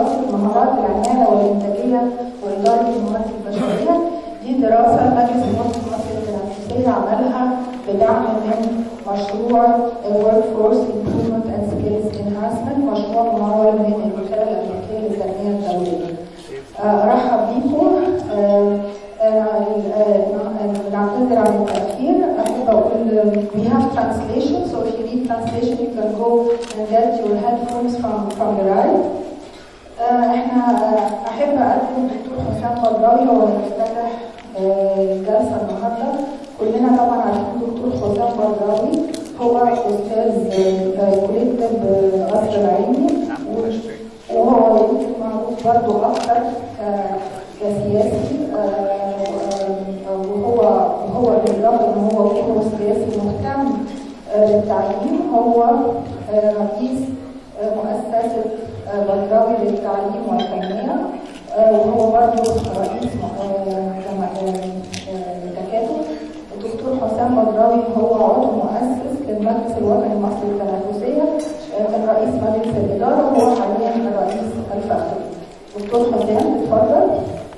دراسة مهارات العمالة والإنتاجية وإدارة الموارد البشرية دي دراسة مجلس الوقت المصري للتنافسية عملها بدعم من مشروع Workforce Improvement and Skills Enhancement مشروع ممول من الوكالة الأمريكية للتنمية الدولية. آه، أرحب بيكم آه، آه، آه، نعتذر عن التأخير أحب أقول we have translation so if you need translation you can go and get your headphones from from the right. آه، احنا آه، احب اقدم الدكتور حسام بدراوي هو اللي افتتح آه، الجلسه النهارده كلنا طبعا عارفين الدكتور حسام بدراوي هو استاذ آه، كليه الطب قصر العيني و- وهو يمكن معروف برضه اكتر ك- كسياسي آه، آه، وهو وهو بالرغم ان هو كونه سياسي مهتم آه، بالتعليم هو آه، رئيس آه، مؤسسه آه، بدراوي للتعليم والتنميه آه، وهو برضه رئيس آه، جمع- آه، آه، تكاتف الدكتور حسام بدراوي هو عضو مؤسس للمجلس الوطني المصري للتنافسيه آه، كان رئيس مجلس الاداره وهو حاليا الرئيس الفخري دكتور حسام اتفضل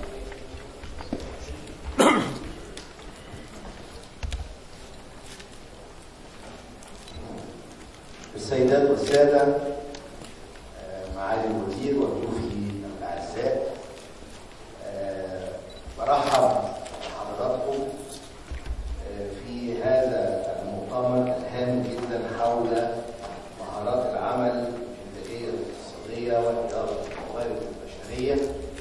السيدات والسادة آه، معالي الوزير وضيوفي الأعزاء آه، برحب بحضراتكم آه، في هذا المؤتمر الهام جدا حول مهارات العمل الإنتاجية الاقتصادية وإدارة الموارد البشرية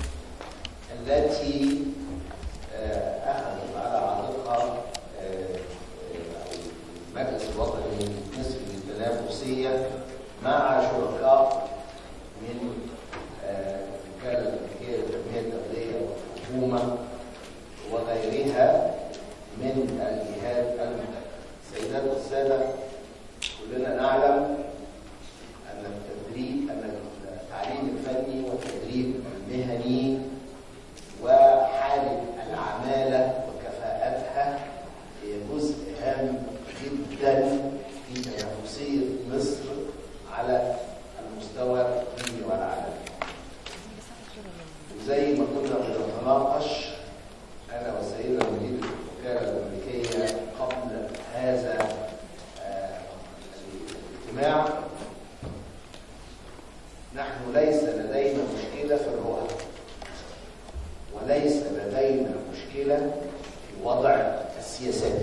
التي آه، أخذت على عاتقها آه، آه، المجلس الوطني المصري للتنافسية مع شركاء من آه، الوكالة الأمريكية للتنمية الدولية والحكومة وغيرها من الجهات المختلفة. السيدات والسادة كلنا نعلم أن التدريب أن التعليم الفني والتدريب المهني وحالة العمالة وكفاءتها هي جزء هام جدا في تنافسية مصر على المستوى الإقليمي والعالمي. وزي ما كنا بنتناقش أنا والسيدة مدير الوكالة الأمريكية قبل هذا آه، الاجتماع نحن ليس لدينا مشكلة في الرؤى وليس لدينا مشكلة في وضع السياسات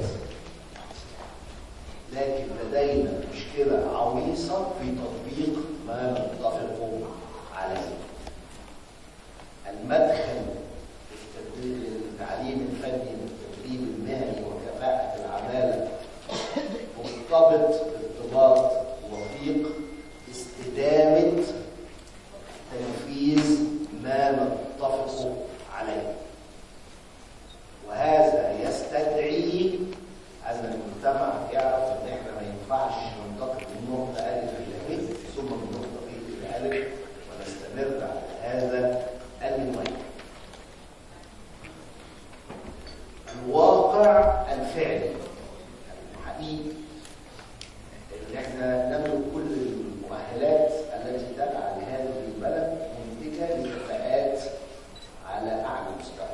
لكن لدينا مشكلة عويصة في تطبيق ما نتفق عليه المدخل للتدريب- للتعليم الفني والتدريب المهني وكفاءة العمالة مرتبط ارتباط وثيق استدامة تنفيذ ما نتفق عليه وهذا يستدعي ان المجتمع يعرف ان احنا ما ينفعش ننتقل من نقطه الف الى ب ثم من نقطه ب الى الف ونستمر على هذا المنوال. الواقع الفعلي الحقيقي ان احنا نملك كل المؤهلات التي تجعل هذه البلد منتجه لكفاءات على اعلى مستوى.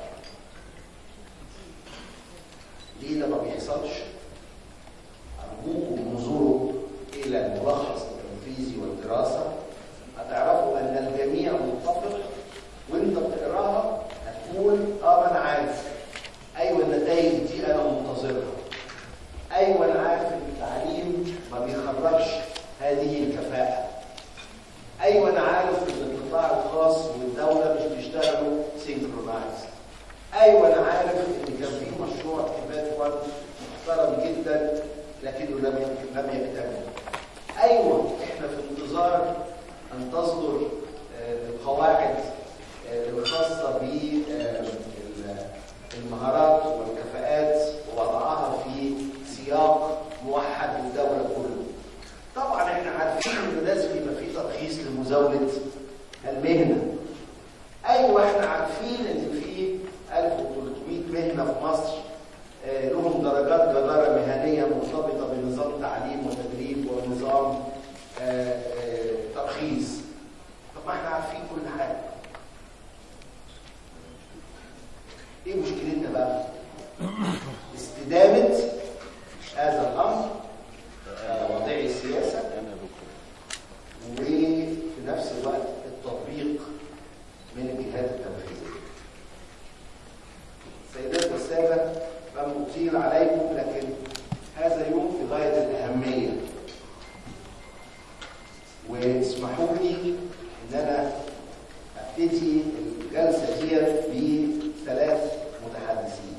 ليه ده ما بيحصلش؟ أرجوكم انظروا إلى الملخص التنفيذي والدراسة هتعرفوا أن الجميع متفق وأنت بتقراها هتقول أه ما أنا عارف أيوه النتائج دي أنا منتظرها أيوه أنا عارف إن التعليم ما بيخرجش هذه الكفاءة أيوه أنا عارف إن القطاع الخاص والدولة مش بيشتغلوا سينكرونايز ايوه انا عارف ان كان في مشروع كبات فند محترم جدا لكنه لم يمكن لم يكتمل ايوه احنا في انتظار ان تصدر آه، القواعد آه، الخاصه بالمهارات والكفاءات ووضعها في سياق موحد للدوله كله طبعا احنا عارفين ان لازم يبقى في ترخيص لمزاوله المهنه ايوه احنا عارفين ان في 1300 مهنه في مصر آه، لهم درجات جداره مهنيه مرتبطه بنظام تعليم وتدريب ونظام آه، آه، ترخيص طب ما احنا عارفين كل حاجه هبتدي الجلسة دي بثلاث متحدثين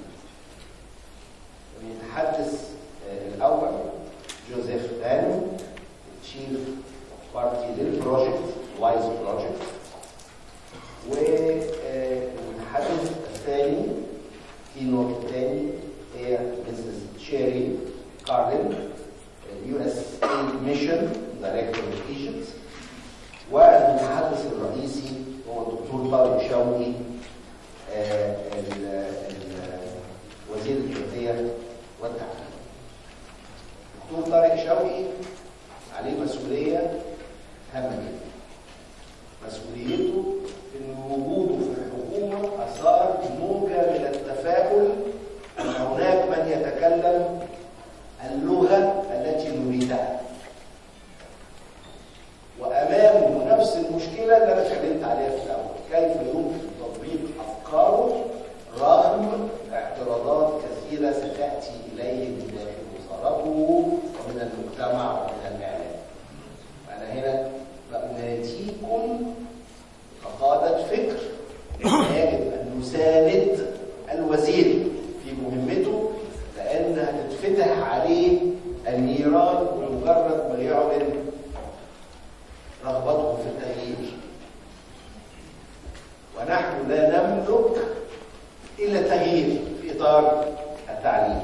المتحدث آه، الأول جوزيف دانو تشيف بارتي للبروجكت وايز بروجكت والمتحدث الثاني كينوت الثاني هي مسز شيري كاردن يو اس اي ميشن دايركتور اوف ايجيبت والمتحدث الرئيسي هو الدكتور طارق شوقي آه، ال- ال- وزير التربيه والتعليم. الدكتور طارق شوقي عليه مسؤوليه هامه جدا. مسؤوليته ان وجوده في الحكومه اثار موجه من التفاؤل ان هناك من يتكلم اللغه التي نريدها. وامامه نفس المشكله اللي انا اتكلمت عليها في الاول، كيف يمكن تطبيق افكاره رغم اعتراضات كثيره ستاتي اليه من داخل وزارته ومن المجتمع ومن الاعلام. انا هنا بأناديكم كقادة فكر يجب أن نساند الوزير في مهمته لأن هتتفتح عليه النيران بمجرد ما يعلن رغبته في التغيير ونحن لا نملك إلا التغيير في إطار التعليم.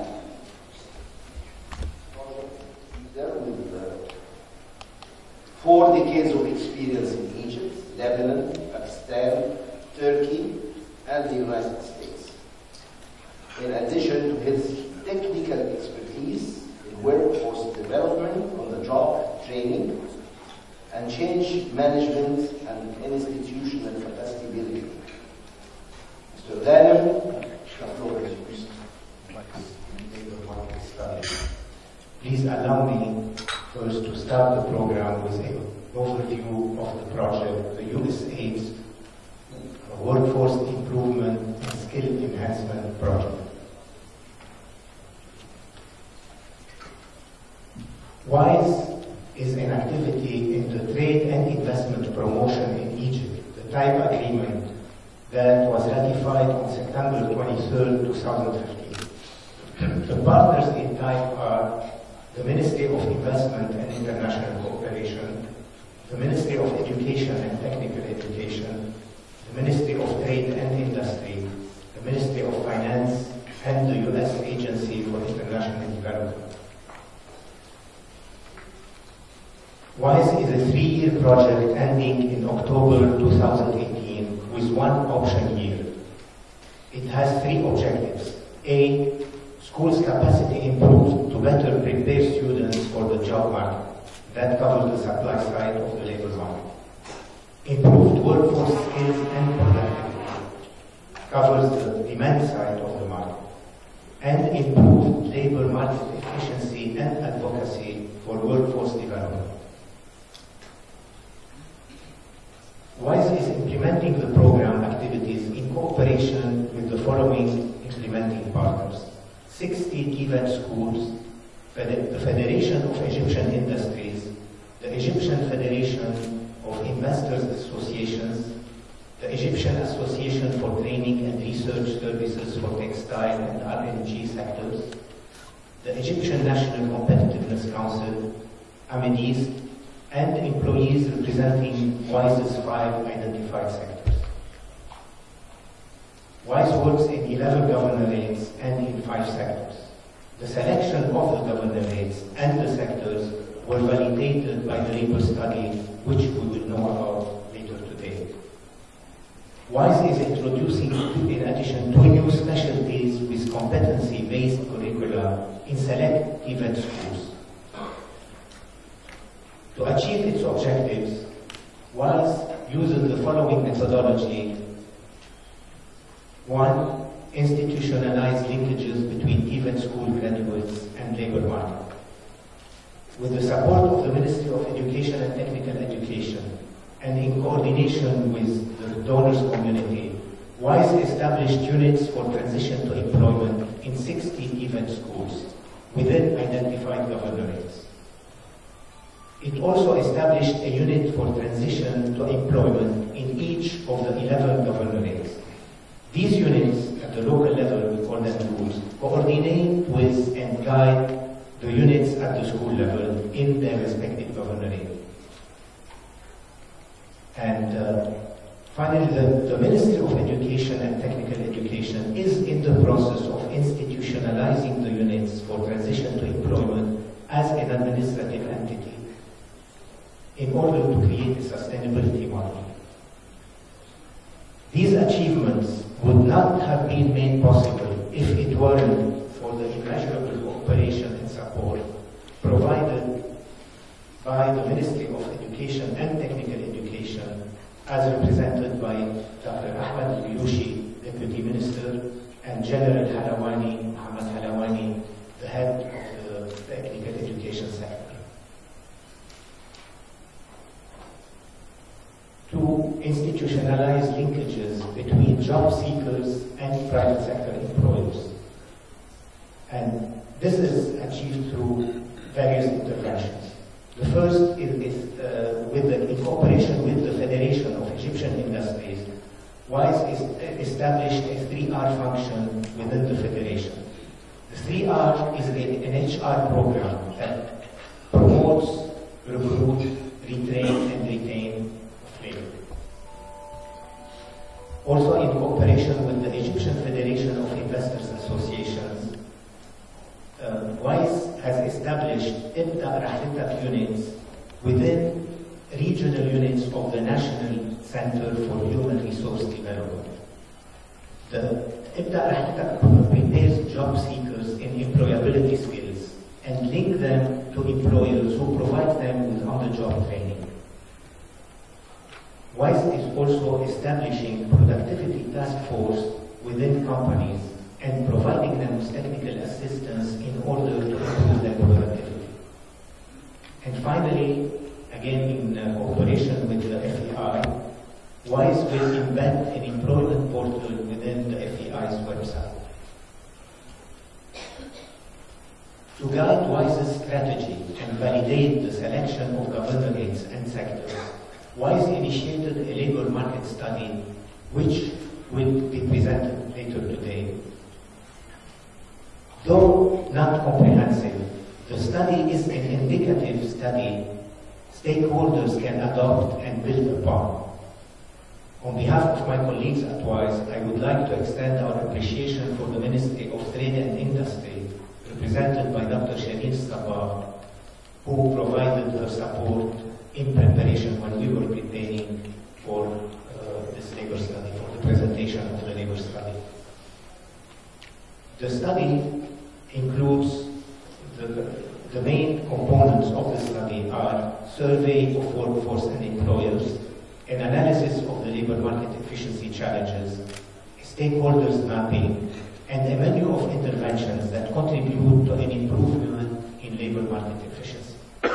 Four decades of experience in Egypt, Lebanon, Pakistan, Turkey, and the United States. In addition to his technical expertise in workforce development, on-the-job training, and change management and institutional capacity building. Mr. Ghanem, the floor is yours. Please allow me first to start the program with an overview of the project, the USAID's Workforce Improvement and Skill Enhancement Project. WISE is an activity in the trade and investment promotion in Egypt, the type agreement that was ratified on September 23, 2015. The partners in type are the Ministry of Investment and International Cooperation, the Ministry of Education and Technical Education, the Ministry of Trade and Industry, the Ministry of Finance, and the U.S. Agency for International Development. WISE is a three-year project ending in October 2018 with one option year. It has three objectives. A, schools capacity improved to better prepare students for the job market. That covers the supply side of the labor market. Improved workforce skills and productivity covers the demand side of the market. And improved labor market efficiency and advocacy for workforce development. WISE is implementing the program activities in cooperation with the following implementing partners. 60 TVET schools, Fed- the Federation of Egyptian Industries, the Egyptian Federation of Investors Associations, the Egyptian Association for Training and Research Services for Textile and RNG sectors, the Egyptian National Competitiveness Council, AMEDIS, and employees representing WISE's five identified sectors. WISE works in 11 governorates and in five sectors. The selection of the governorates and the sectors were validated by the labor study, which we will know about later today. WISE is introducing, in addition, two new specialties with competency-based curricula in select TVET schools. To achieve its objectives, WISE uses the following methodology. One, institutionalized linkages between TVET school graduates and labor market. With the support of the Ministry of Education and Technical Education, and in coordination with the donors community, WISE established units for transition to employment in 60 TVET schools within identified governorates. It also established a unit for transition to employment in each of the 11 governorates. These units at the local level, we call them rules, coordinate with and guide the units at the school level in their respective governorate. And uh, finally, the, the Ministry of Education and Technical Education is in the process of institutionalizing the units for transition to employment as an administrative entity in order to create a sustainability model. These achievements would not have been made possible if it weren't for the immeasurable cooperation and support provided by the Ministry of Education and Technical Education as represented by Dr. Ahmed Bilushi, Deputy Minister, and General Halawani, Muhammad Halawani, the head of the Technical Education sector. to institutionalize linkages between job seekers and private sector employers. And this is achieved through various interventions. The first is, is uh, with the, in cooperation with the Federation of Egyptian Industries, WISE is established a 3R function within the Federation. The 3R is a, an HR program that promotes, recruit, retrain, and retain labor. Also in cooperation with the Egyptian Federation of Investors Associations, uh, WISE has established IBDA Rahlitak units within regional units of the National Center for Human Resource Development. The IBDA Rahlitak prepares job seekers in employability skills and link them to employers who provide them with on-the-job training. WISE is also establishing productivity task force within companies and providing them with technical assistance in order to improve their productivity. And finally, again in uh, cooperation with the FEI, WISE will embed an employment portal within the FEI's website. To guide WISE's strategy and validate the selection of governorates and sectors, WISE initiated a labor market study which will be presented later today. Though not comprehensive, the study is an indicative study stakeholders can adopt and build upon. On behalf of my colleagues at WISE, I would like to extend our appreciation for the Ministry of Trade and Industry, represented by Dr. Sharif Sabah, who provided her support in preparation when we were preparing for uh, this labor study, for the presentation of the labor study. The study includes the, the main components of the study are survey of workforce and employers, an analysis of the labor market efficiency challenges, stakeholders mapping, and a menu of interventions that contribute to an improvement in labor market efficiency.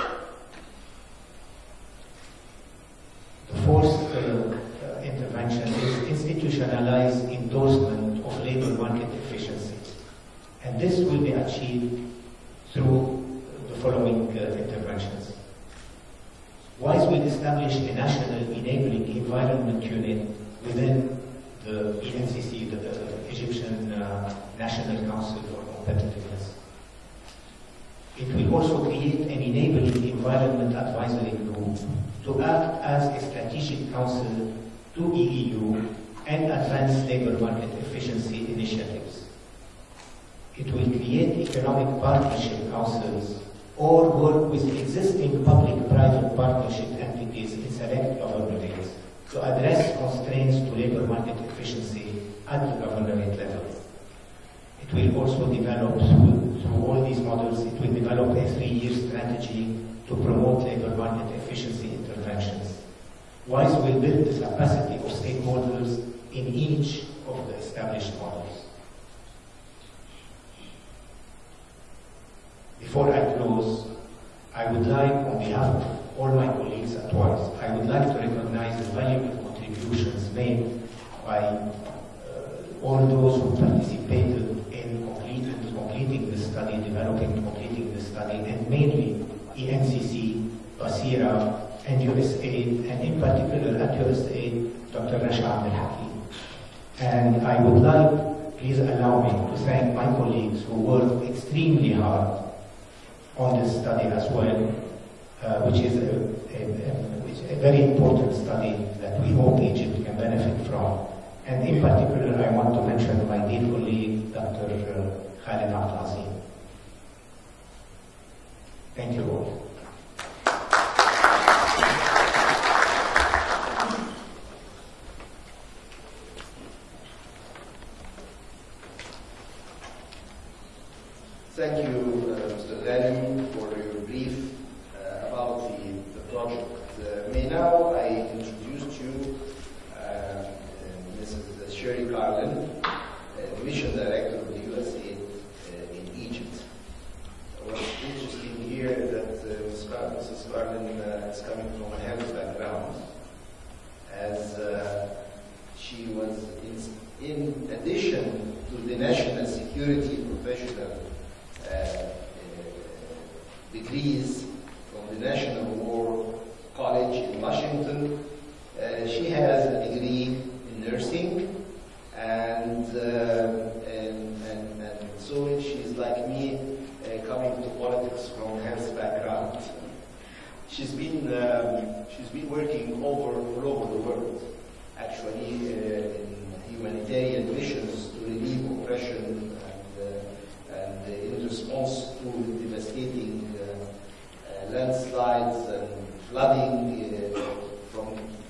The fourth uh, uh, intervention is institutionalized endorsement of labor market efficiency. And this will be achieved through the following uh, interventions. WISE will establish a national enabling environment unit within the ENCC, the, the Egyptian uh, National Council for Competitiveness. It will also create an enabling environment advisory group to act as a strategic council to EEU and advance labor market efficiency initiatives. It will create economic partnership councils or work with existing public-private partnership entities in select governorates to address constraints to labor market efficiency at the governorate level. It will also develop, through, through all these models, it will develop a three-year strategy to promote labor market efficiency interventions. WISE will build the capacity of stakeholders in each of the established models. Before I close, I would like, on behalf of all my colleagues at WISE, I would like to recognize the valuable contributions made by uh, all those who participated in completing, completing this study, developing and completing this study, and mainly ENCC Basira, and USAID, and in particular at USAID, Dr. Rasha Abdel Hakim. And I would like, please allow me to thank my colleagues who worked extremely hard on this study as well, uh, which is a, a, a, which a very important study that we hope Egypt can benefit from. And in particular, I want to mention my dear colleague, Dr. uh, Khalid Abdelaziz. Thank you all. Thank you, uh, Mr. Ghani, for your brief uh, about the, the project. Uh, may now I introduce to you uh, uh, Mrs. Sherry Carlin, uh, Mission Director of the USAID uh, in Egypt. What's interesting here is that uh, Ms. Car- Mrs. Carlin uh, is coming from a health background, as uh, she was in, in addition to the national security professional uh, uh, degrees from the National War College in Washington. Uh, she has a degree in nursing, and, uh, and, and, and so she's like me, uh, coming to politics from health background. She's been, um, she's been working over, all over the world, actually, uh, in humanitarian missions to relieve oppression and, uh, and uh, in response to devastating uh, uh, landslides and flooding uh, from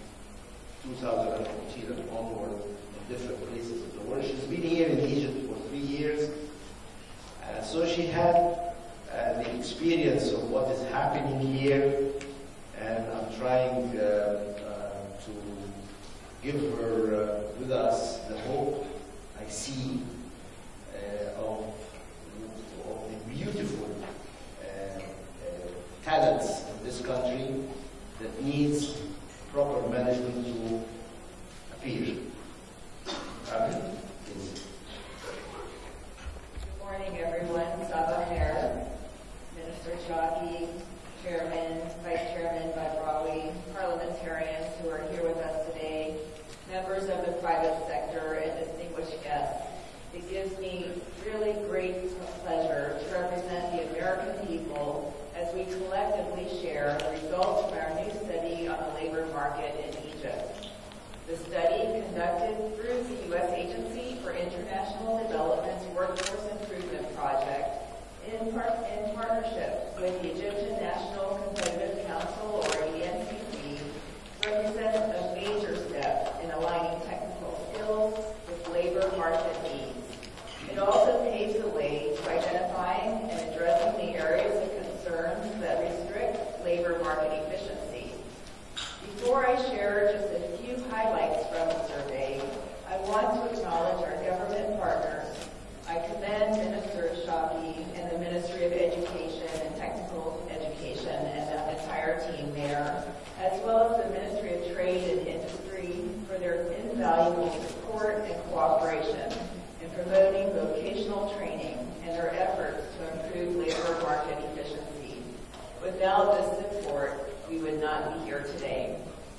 2014 and onward in different places of the world. She's been here in Egypt for three years, uh, so she had uh, the experience of what is happening here, and I'm trying uh, uh, to give her uh, with us the hope I see uh, of, of the beautiful uh, uh, talents in this country that needs proper management to appear. Amen. Please. Good morning, everyone. Sabah Hair, Minister Shaki, Chairman, Vice Chairman Badrawi, parliamentarians who are here with us today, members of the private sector, and distinguished guests. It gives me really great pleasure to represent the American people as we collectively share the results from our new study on the labor market in Egypt. The study, conducted through the U.S. Agency for International Development's Workforce Improvement Project in, par- in partnership with the Egyptian National Competitive Council, or ENCC, represents a major step in aligning technical skills with labor market needs. It also paves the way to identifying and addressing the areas of concerns that restrict labor market efficiency. Before I share just a few highlights from the survey, I want to acknowledge our government partners. I commend Minister Shaki and the Ministry of Education and Technical Education and the entire team there, as well as the Ministry of Trade and Industry for their invaluable support and cooperation in promoting vocational training and their efforts to improve labor market efficiency. Without this support, we would not be here today.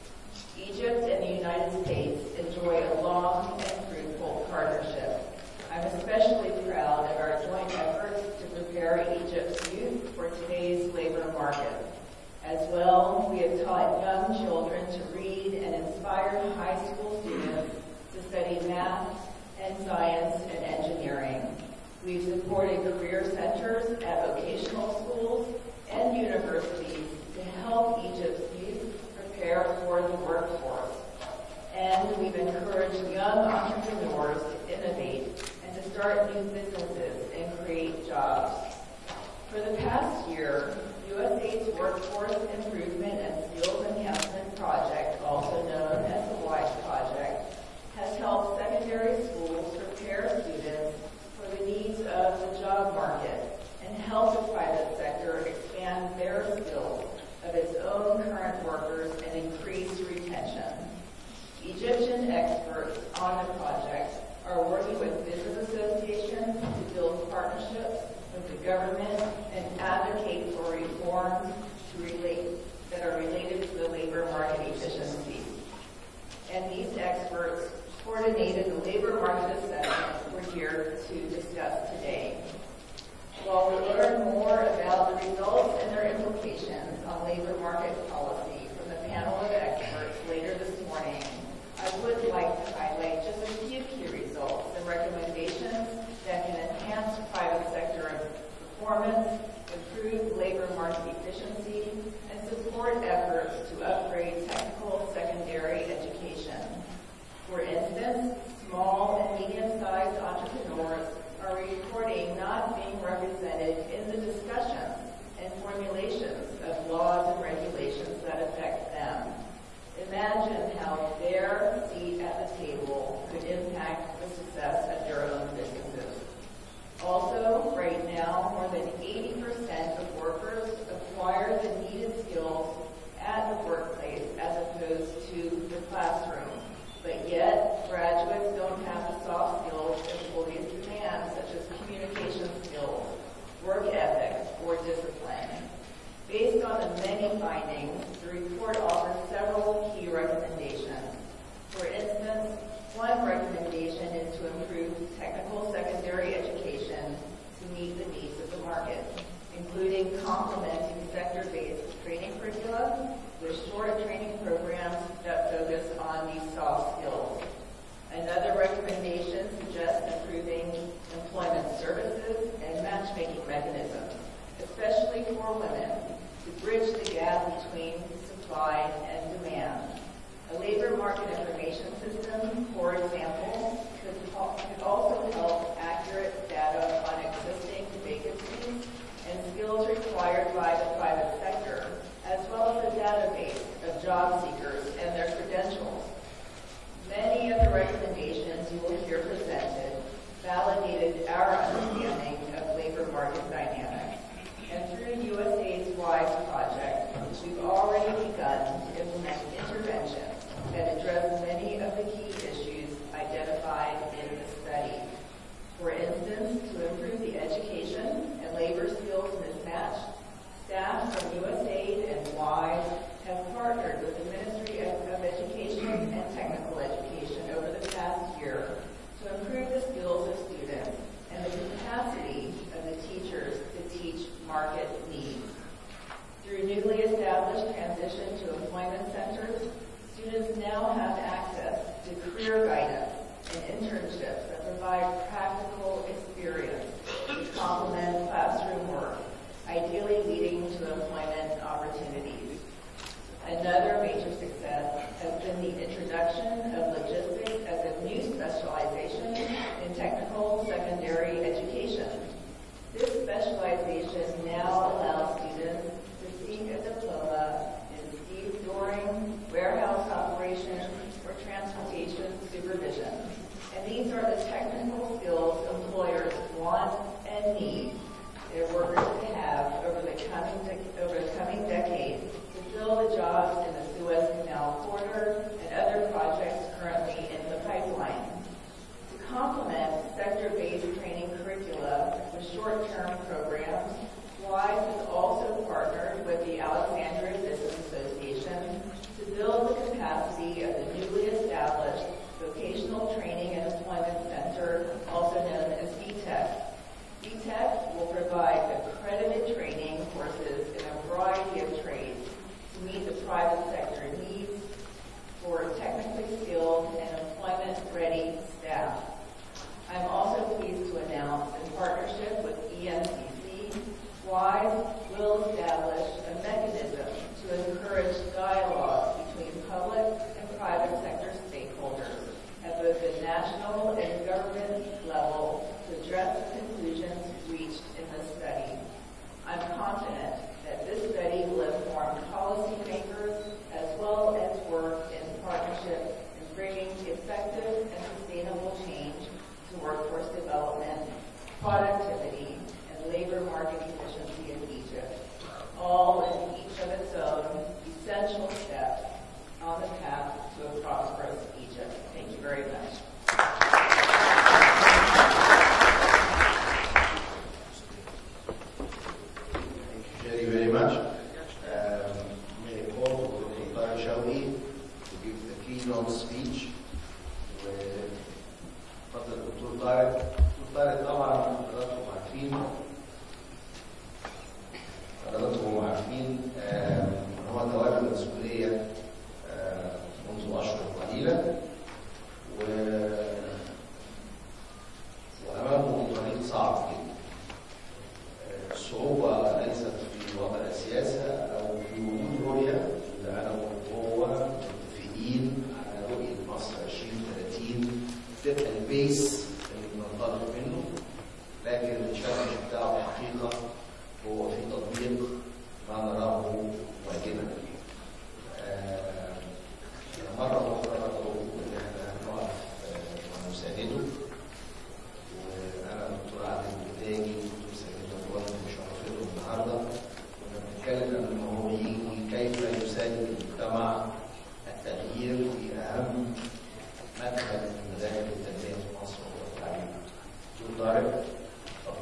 Egypt and the United States enjoy a long and fruitful partnership. I'm especially proud of our joint efforts to prepare Egypt's youth for today's labor market. As well, we have taught young children to read and inspired high school students to study math and science and engineering. We've supported career centers at vocational schools and universities to help Egypt's youth prepare for the workforce. And we've encouraged young entrepreneurs to innovate and to start new businesses and create jobs. For the past year, USAID's Workforce Improvement and Skills Enhancement Project, also known as the WISE Project, has helped secondary schools prepare students for the needs of the job market and help the private sector expand their skills of its own current workers and increase retention. Egyptian experts on the project are working with business associations to build partnerships with the government and advocate for reforms to relate and these experts coordinated the labor market assessment we're here to discuss today. While we learn more about the results and their implications on labor market policy from the panel of experts later this morning, I would like to highlight just a few key results and recommendations that can enhance private sector performance, improve labor market efficiency, and support efforts to upgrade technical secondary education. For instance, small and medium-sized entrepreneurs are reporting not being represented in the discussions and formulations of laws and regulations that affect them. Imagine how their seat at the table could impact the success of their own businesses. Also, right now, more than 80% of workers acquire the needed skills at the workplace as opposed to the classroom. But yet, graduates don't have the soft skills employees demand, such as communication skills, work ethics, or discipline. Based on the many findings, the report offers several key recommendations. For instance, one recommendation is to improve technical secondary education to meet the needs of the market, including complementing sector-based training curricula with short training programs that focus on these soft skills. Another recommendation suggests improving employment services and matchmaking mechanisms, especially for women, to bridge the gap between supply and demand. A labor market information system, for example, could, could also help accurate data on existing vacancies and skills required by the private sector, as well as a database of job seekers and their credentials. Many of the recommendations you will hear presented validated our understanding of labor market dynamics. And through USAID's WISE project, we've already begun to implement interventions that address many of the key issues identified in the study. For instance, to improve the education and labor skills mismatch, staff from USAID and WISE have partnered with the Ministry of, of Education and Technical Education over the past year to improve the skills of students and the capacity of the teachers to teach market needs. Through newly established transition to employment centers, students now have access to career guidance and internships that provide practical experience to complement classroom work, ideally leading to employment opportunities. Another major success has been the introduction of logistics as a new specialization in technical secondary education. This specialization now allows students to seek a diploma in stevedoring, warehouse operation, or transportation supervision. And these are the technical skills employers want and need their workers to have over the coming, de- over the coming decade to fill the jobs in the Suez Canal corridor and other projects currently in the pipeline. To complement sector-based training curricula with short-term programs, WISE has also partnered with the Alexandria Business Association to build the capacity of the newly established Vocational Training and Employment Center, also known as VTEC. VTEC will provide accredited training courses in a variety of trades to meet the private sector needs for technically skilled and employment-ready staff. I'm also pleased to announce, in partnership with ENCC, WISE will establish a mechanism to encourage dialogue between public and private sector stakeholders at both the national and government level to address the conclusions reached in the study. I'm confident that this study will inform policymakers as well as work in partnership in bringing effective and sustainable change to workforce development, productivity, and labor market efficiency in Egypt, all in each of its own essential steps on the path to a prosperous Egypt. Thank you very much. Thank you, Jerry, very much. Um, may I call Dr. Tara Shawni to give the keynote speech. طارق طارق طبعا حضراتكم عارفين حضراتكم عارفين آه، ان هو تولى المسؤوليه آه، منذ اشهر قليله و وامامه طريق صعب جدا آه، الصعوبه ليست في وضع السياسه او في وجود رؤيه اللي انا وهو متفقين على رؤيه مصر 2030 تبقى البيس اللي بننطلق منه لكن الشرح بتاعه حقيقه هو في تطبيق ما نراه واجبا. آه، مرة أخرى أدعو إن احنا نقف آه، ونسانده وأنا دكتور عادل بتاجي ودكتور سيد رضوان مش عارفينه النهارده كنا بنتكلم إن هو يجي كيف يساند المجتمع التغيير في أهم مدخل من مداخل التنمية في مصر وهو التعليم. دكتور طارق اتفضل.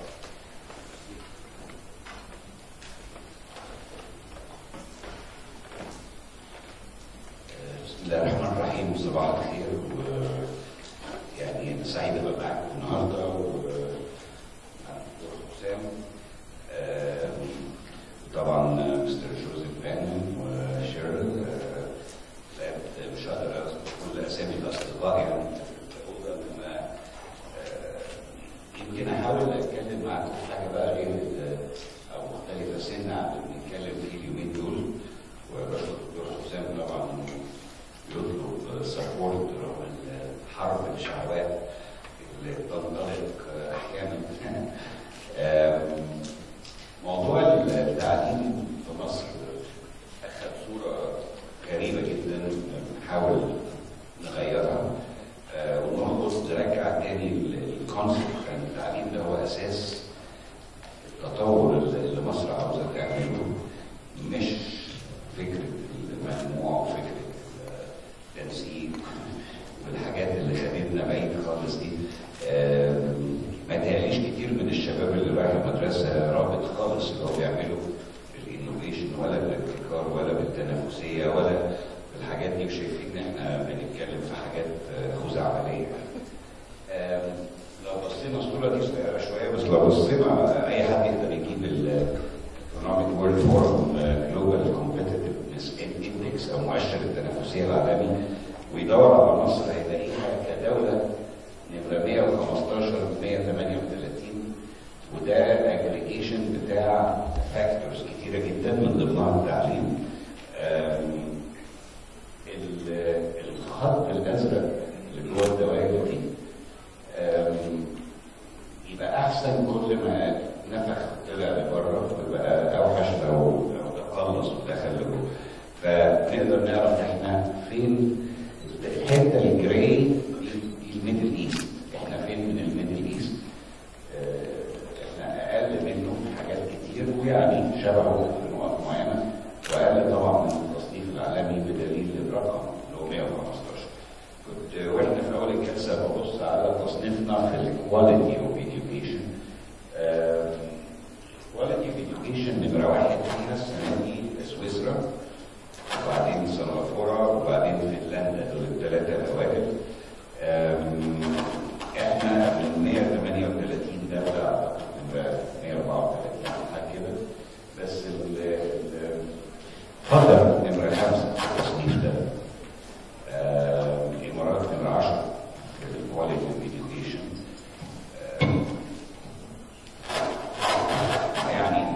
بسم الله الرحمن الرحيم صباح الخير و يعني انا سعيد ابقى معاكم النهارده و مع الدكتور حسام آم، طبعا مستر جوزيف بانون وشيرل آه، لا، مش هقدر اذكر كل اسامي الاصدقاء يعني في الاوضه انما آه، يمكن احاول اتكلم معاكم في حاجه بقى غير ال- او مختلفه سنه عن اللي بنتكلم فيه اليومين دول وبشكر الدكتور حسام طبعا يطلب سبورت رغم الحرب الشعواء اللي تنطلق احيانا آم، موضوع التعليم في مصر اخذ صوره غريبه جدا بنحاول نغيرها آه، ونربط نرجع تاني الكونسيبت ان التعليم ده هو اساس التطور اللي مصر عاوزه تعمله مش فكره المجموع وفكره التنسيق والحاجات اللي خدتنا بعيد خالص دي آم، ما تهيأليش كتير من الشباب اللي رايح المدرسه رابط خالص اللي هو بيعمله بالانوفيشن ولا بالابتكار ولا بالتنافسيه ولا بالحاجات دي وشايفين ان احنا بنتكلم في حاجات آه، خزعبليه آم، لو بصينا الصوره دي صغيره شويه بس لو بصينا اي حد يقدر يجيب الايكونوميك وورلد فورم جلوبال كومبيتitiveness اندكس او مؤشر التنافسيه العالمي ويدور على مصر هيلاقيها كدوله نمره 115 138 وده اجريجيشن بتاع فاكتورز كتيره جدا من ضمنها التعليم آم، ال- الخط الازرق اللي جوه الدوائر دي آم، يبقى احسن كل ما نفخ طلع لبره ويبقى اوحش لو لو تقلص ودخل لجوه فنقدر نعرف احنا فين الحته الجراي دي دي الميدل ايست احنا فين من الميدل ايست آه، احنا اقل منه في حاجات كتير ويعني شبهه في نقط معينه واقل طبعا من التصنيف العالمي بدليل الرقم اللي هو 115 كنت واحنا في اول الجلسه ببص على تصنيفنا في الكواليتي اوف education كواليتي اوف education نمره واحد فيها السنه دي سويسرا وبعدين سنغافوره وبعدين فنلندا دول الثلاثه الاوائل آم، احنا من 138 دوله نبقى 134 او حاجه كده بس ال- ال- قطر نمره خمسه في التصنيف ده آه، الامارات نمره 10 في الكواليتي اوف education آه، يعني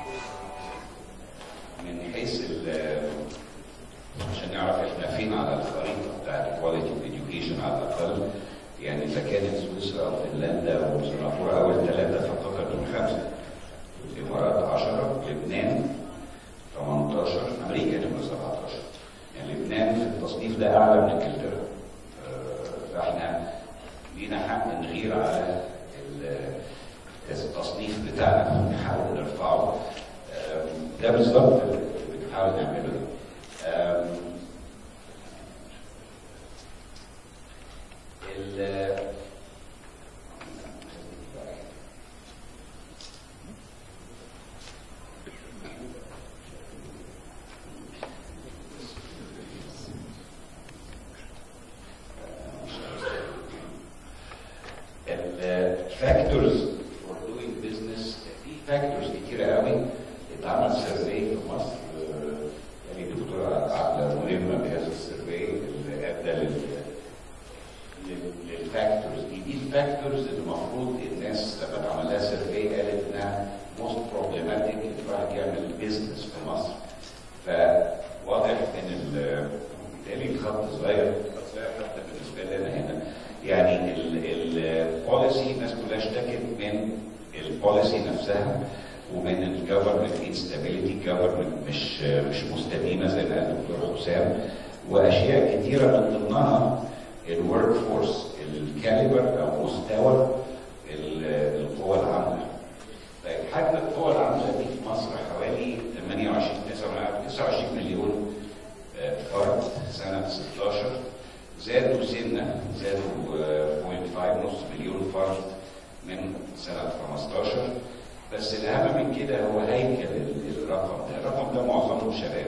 من حيث ال- عشان نعرف احنا فين على الخريطه بتاعت الكواليتي اوف education على الاقل يعني اذا كانت سويسرا او فنلندا وسنغافوره اول ثلاثه فقط دول خمسه الامارات 10 لبنان 18 امريكا نمره 17 يعني لبنان في التصنيف ده اعلى من انجلترا آه، فاحنا لينا حق نغير على ال- التصنيف بتاعنا نحاول نرفعه آم، ده بالظبط اللي بنحاول نعمله آم، ال- ال- factors for doing business في factors كتيرة قوي اتعمل سيرفي في مصر آه، يعني الدكتورة عبلة ملمة بهذا السيرفي اللي ادى لل لل- للفاكتورز دي دي الفاكتورز اللي المفروض الناس لما اتعمل لها سيرفي قالت انها موست بروبلماتيك ان الواحد يعمل بيزنس في مصر فواضح ان ال- بالتالي الخط صغير بس لا حتى بالنسبه لنا هنا يعني البوليسي الناس كلها اشتكت من البوليسي نفسها ومن الجفرمنت انستابيليتي الجفرمنت مش مش مستديمه زي ما قال الدكتور حسام واشياء كثيره من ضمنها الورك فورس الكاليبر او مستوى ال- القوى العامله طيب حجم القوى العامله دي في مصر حوالي 28 29 مليون آه، فرد سنه 16 زادوا سنه زادوا آه، 0.5 نص مليون فرد من سنه 15 بس الاهم من كده هو هيكل ال- الرقم ده الرقم ده معظمه شباب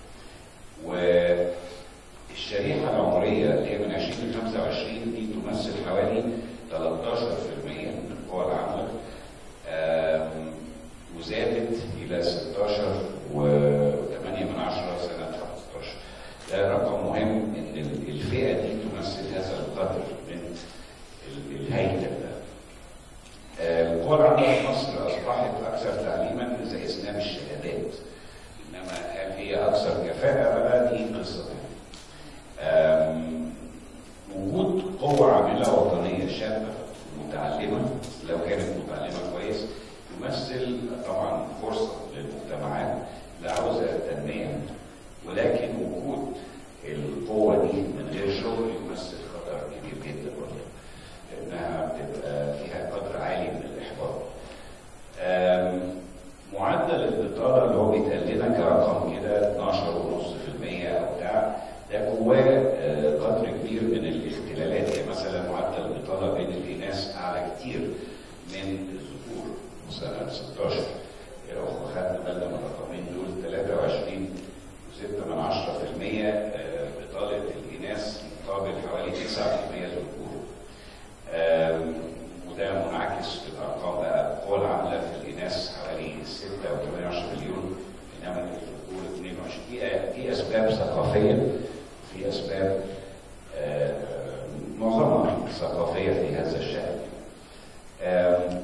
والشريحه العمريه اللي هي من 20 ل 25 دي تمثل حوالي 13% من القوى العامله آم، وزادت الى 16 و8 من عشرة سنه 15 ده رقم مهم ان ال- الفئه دي تمثل هذا القدر من ال- الهيكل ده آه، القوى العامله في مصر اصبحت اكثر تعليما اذا قسناها بالشهادات انما هل هي اكثر كفاءه بقى دي قصه ثانيه آم، وجود قوة عاملة وطنية شابة متعلمة لو كانت متعلمة كويس يمثل طبعا فرصة للمجتمعات لا عاوزة تنمية ولكن وجود القوة دي من غير شغل يمثل خطر كبير جدا برضه لأنها بتبقى فيها قدر عالي من الإحباط. آم، معدل البطالة اللي هو بيتقال لنا كرقم كده 12.5% أو بتاع ده جواه آه، قدر كبير من الاختلالات يعني مثلا معدل البطالة بين الإناث أعلى كتير من الذكور سنة 16 لو خدنا بالنا من الرقمين دول 23 و6 من 10% آه، بطالة الإناث مقابل حوالي 9% الذكور. آم، وده منعكس في الارقام بقى القوى العامله في الاناث حوالي 6.8 مليون انما الذكور 22 في في اسباب ثقافيه في اسباب آه، معظمها ثقافيه في هذا الشان آم،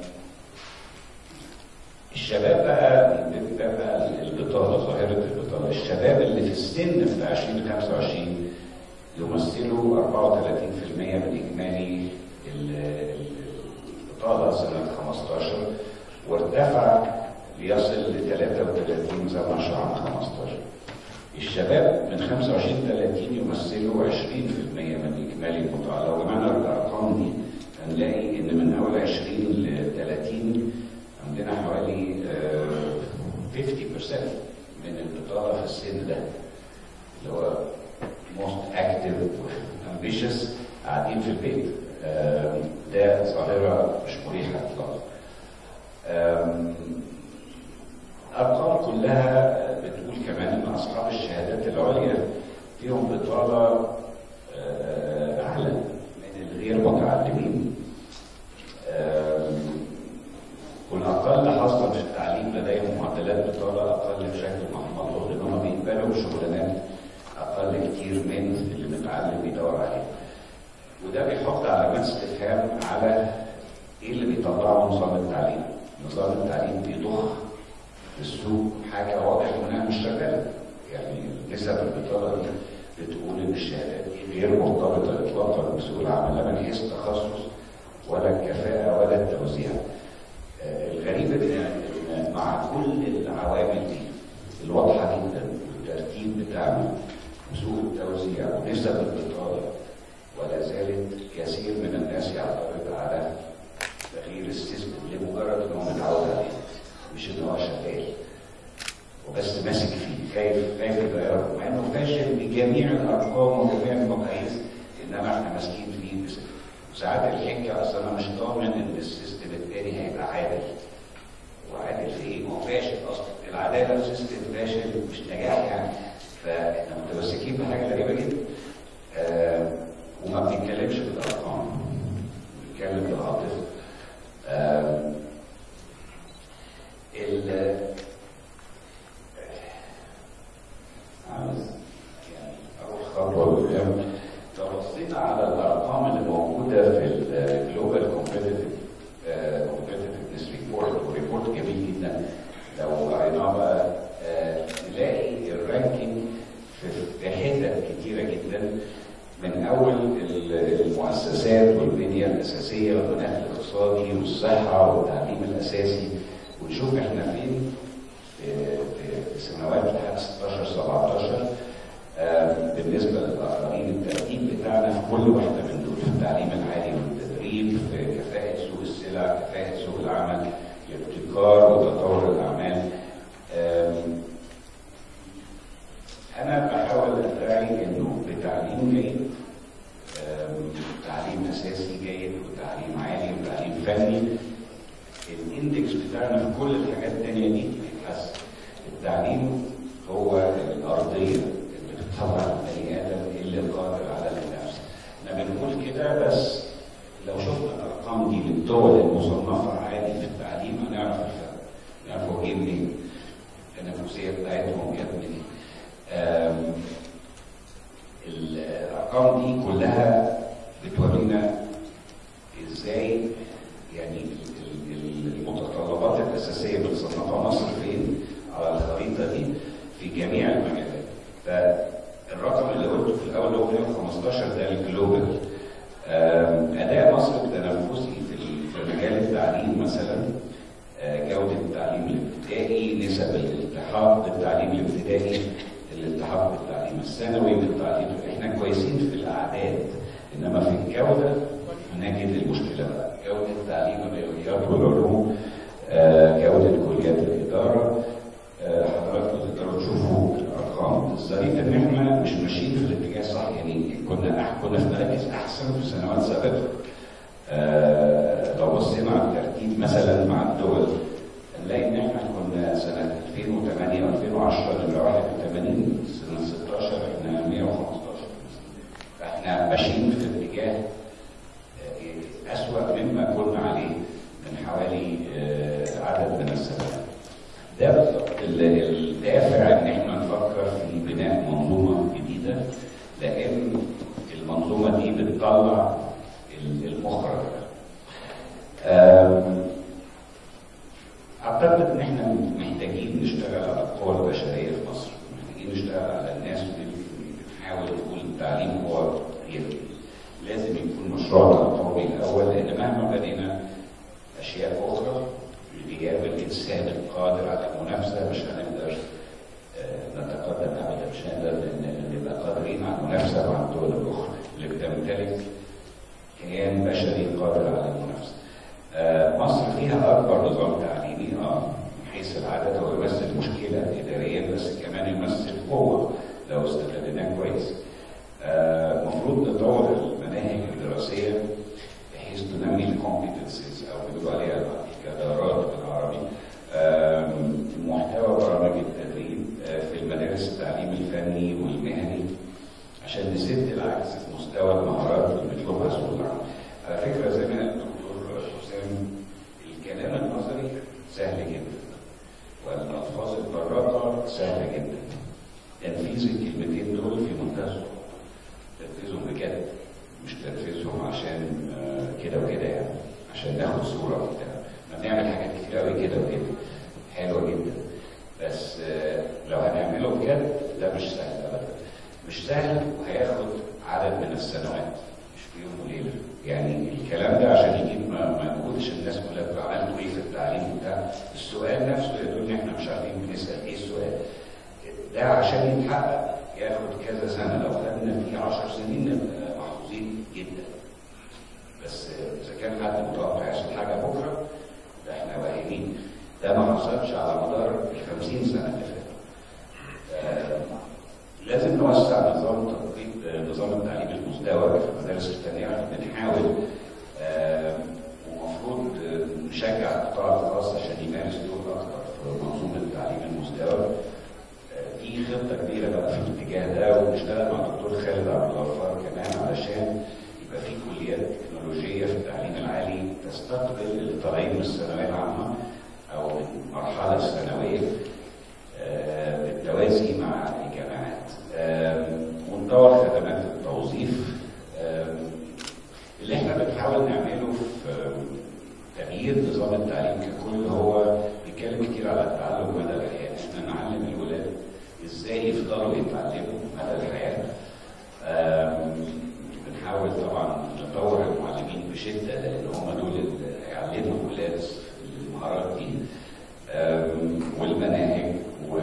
الشباب بقى ده بقى البطاله ظاهره البطاله الشباب اللي في السن بتاع 20 25 يمثلوا 34% من اجمالي ال- ال- البطاله سنه 15 وارتفع ليصل ل 33 زي ما شرع 15 الشباب من 25 ل 30 يمثلوا 20% من اجمالي البطاله لو جمعنا الارقام دي هنلاقي ان من اول 20 ل 30 عندنا حوالي آه، 50% من البطاله في السن ده اللي هو most active ambitious قاعدين في البيت آم، ده ظاهرة مش مريحة إطلاقا آم، أرقام كلها بتقول كمان إن أصحاب الشهادات العليا فيهم بطالة آه، أعلى من الغير متعلمين آم، والأقل حظا في التعليم لديهم معدلات بطالة أقل بشكل ملحوظ لأن هم بيقبلوا بشغلانات أقل كتير من اللي متعلم بيدور عليه. وده بيحط علامات استفهام على إيه اللي بيطلعه نظام التعليم. نظام التعليم بيضخ في السوق حاجة واضح إنها مش شغالة. يعني نسب البطالة دي بتقول إن الشهادات دي غير مرتبطة إطلاقا بسوق العمل لا من حيث التخصص ولا الكفاءة ولا التوزيع. آه، الغريب ان إن مع كل العوامل دي الواضحه جدا والترتيب بتاعنا وسوء التوزيع ونسب البطاله ولا زالت كثير من الناس يعترض على تغيير السيستم لمجرد ان هو متعود عليه مش ان هو شغال وبس ماسك فيه خايف خايف يغيره مع انه فاشل بجميع الارقام وجميع المقاييس انما احنا ماسكين فيه بس وساعات الحجه اصل انا مش ضامن ان السيستم التاني هيبقى عادل وعادل في ايه؟ ما هو فاشل اصلا العداله في سيستم فاشل مش نجاح يعني فاحنا متمسكين بحاجه غريبه جدا آه وما بنتكلمش بالارقام بنتكلم بالعاطفه البنيه الاساسيه والمناخ الاقتصادي والصحه والتعليم الاساسي ونشوف احنا فين في في- في سنوات لحد 16 17 آم، بالنسبه للاخرين الترتيب بتاعنا في كل واحده من دول في التعليم العالي والتدريب في كفاءه سوق السلع كفاءه سوق العمل الابتكار وتطور الاعمال آم، انا بحاول ادعي انه بتعليم جيد آم، تعليم اساسي جيد وتعليم عالي وتعليم فني الاندكس بتاعنا في كل الحاجات التانية دي بيتحسن التعليم هو الأرضية اللي بتطلع البني آدم اللي قادر على النفس احنا بنقول كده بس لو شفنا الأرقام دي للدول المصنفة عالي في التعليم هنعرف الفرق نعرف هو جه منين التنافسية بتاعتهم جت منين آم، الأرقام دي كلها بتورينا ازاي يعني ال- ال- المتطلبات الاساسيه بتصنفها مصر فين على الخريطه دي في جميع المجالات فالرقم اللي قلته في الاول هو 115 ده الجلوبال آم، اداء مصر التنافسي في ال- في مجال التعليم مثلا آه، جوده التعليم الابتدائي نسب الالتحاق بالتعليم الابتدائي الالتحاق بالتعليم الثانوي بالتعليم احنا كويسين في الاعداد انما في الجوده نجد المشكله بقى جوده تعليم الرياضيات والعلوم آه، جوده كليات الاداره آه، حضراتكم تقدروا تشوفوا الارقام الظريف ان احنا مش ماشيين في الاتجاه الصح يعني كنا أح كنا في مراكز احسن في سنوات سابقه آه، لو بصينا على الترتيب مثلا مع الدول نلاقي ان احنا كنا سنه 2008 و2010 نمره 81 سنه 16 احنا 115 فاحنا ماشيين في اتجاه آه، اسوأ مما كنا عليه من حوالي آه، عدد من السنوات ده بالظبط ال- الدافع ان احنا نفكر في بناء منظومه جديده لان المنظومه دي بتطلع ال- المخرج ده. آم، اعتقد ان احنا محتاجين نشتغل على القوى البشريه في مصر محتاجين نشتغل على الناس اللي بنحاول نقول التعليم هو يبني لازم يكون مشروعنا القومي الاول لان مهما بنينا اشياء اخرى غياب الانسان القادر على المنافسه مش هنقدر آه، نتقدم ابدا مش هنقدر ن- نبقى قادرين على المنافسه مع الدول الاخرى اللي بتمتلك كيان بشري قادر على المنافسه. آه، مصر فيها اكبر نظام تعليمي اه من حيث العدد هو يمثل مشكله اداريا بس كمان يمثل قوه لو استغليناه كويس. آه، المفروض نطور المناهج الدراسيه بحيث تنمي الكومبتنسز او بيقولوا عليها الجدارات بالعربي آم، محتوى برامج التدريب آه، في المدارس التعليم الفني والمهني عشان نسد العجز في مستوى المهارات اللي بيطلبها سوق العمل. على فكره زي ما قال الدكتور حسام الكلام النظري سهل جدا والالفاظ البراقه سهله جدا. تنفيذ الكلمتين دول في منتهى الصعوبه. تنفيذهم بجد مش تنفيذهم عشان آه، كده وكده يعني عشان ناخد صوره وبتاع ما بنعمل حاجات كتير قوي كده وكده حلوه جدا بس آه، لو هنعمله بجد ده مش سهل ابدا مش سهل وهياخد عدد من السنوات مش في يوم وليله يعني الكلام ده عشان يجيب ما, ما نقولش الناس كلها بتقول عملتوا ايه في التعليم وبتاع السؤال نفسه يقول ان احنا مش عارفين بنسال ايه السؤال ده عشان يتحقق ياخد كذا سنه لو خدنا فيه 10 سنين نبقى محظوظين جدا بس اذا كان حد متوقع يحصل حاجه بكره ده احنا واهمين ده ما حصلش على مدار ال 50 سنه اللي فاتوا آه، لازم نوسع نظام تطبيق آه، نظام التعليم المزدوج في المدارس الثانيه احنا بنحاول آه، ومفروض آه، نشجع القطاع الخاص عشان يمارس دور اكتر في منظومه التعليم المزدوج آه، في خطه كبيره بقى في الاتجاه ده وبنشتغل مع الدكتور خالد عبد الغفار كمان علشان يبقى في كليات تكنولوجيه في التعليم العالي تستقبل اللي طالعين من الثانويه العامه او من المرحله الثانويه آه، بالتوازي مع الجامعات آم، ونطور خدمات التوظيف آم، اللي احنا بنحاول نعمله في آم، تغيير نظام التعليم ككل هو بيتكلم كتير على التعلم مدى الحياه احنا نعلم الولاد ازاي يفضلوا يتعلموا مدى الحياه آم، بنحاول طبعا نطور المعلمين بشده لان هم دول اللي هيعلموا الولاد المهارات دي آم، والمناهج و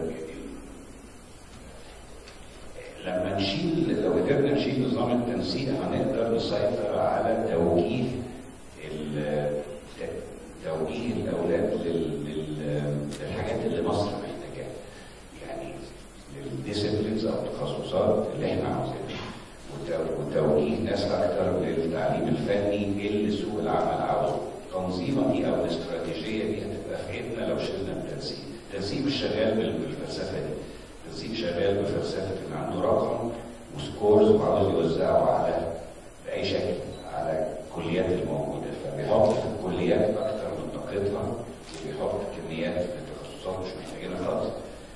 لما نشيل لو قدرنا نشيل نظام التنسيق هنقدر نسيطر على توجيه ال- توجيه الاولاد لل- لل- للحاجات اللي مصر محتاجاها يعني للديسيبلينز او التخصصات اللي احنا عاوزينها وتو- وتوجيه ناس اكتر للتعليم الفني اللي سوق العمل عاوزه التنظيمه دي او الاستراتيجيه دي هتبقى في ايدنا لو شلنا التنسيق التنسيق مش شغال بال- بالفلسفه دي التنسيق شغال بفلسفه ان عنده رقم وسكورز وعاوز يوزعه على باي شكل على الكليات الموجوده فبيحط في الكليات اكتر من طاقتها وبيحط كميات في التخصصات مش محتاجينها خالص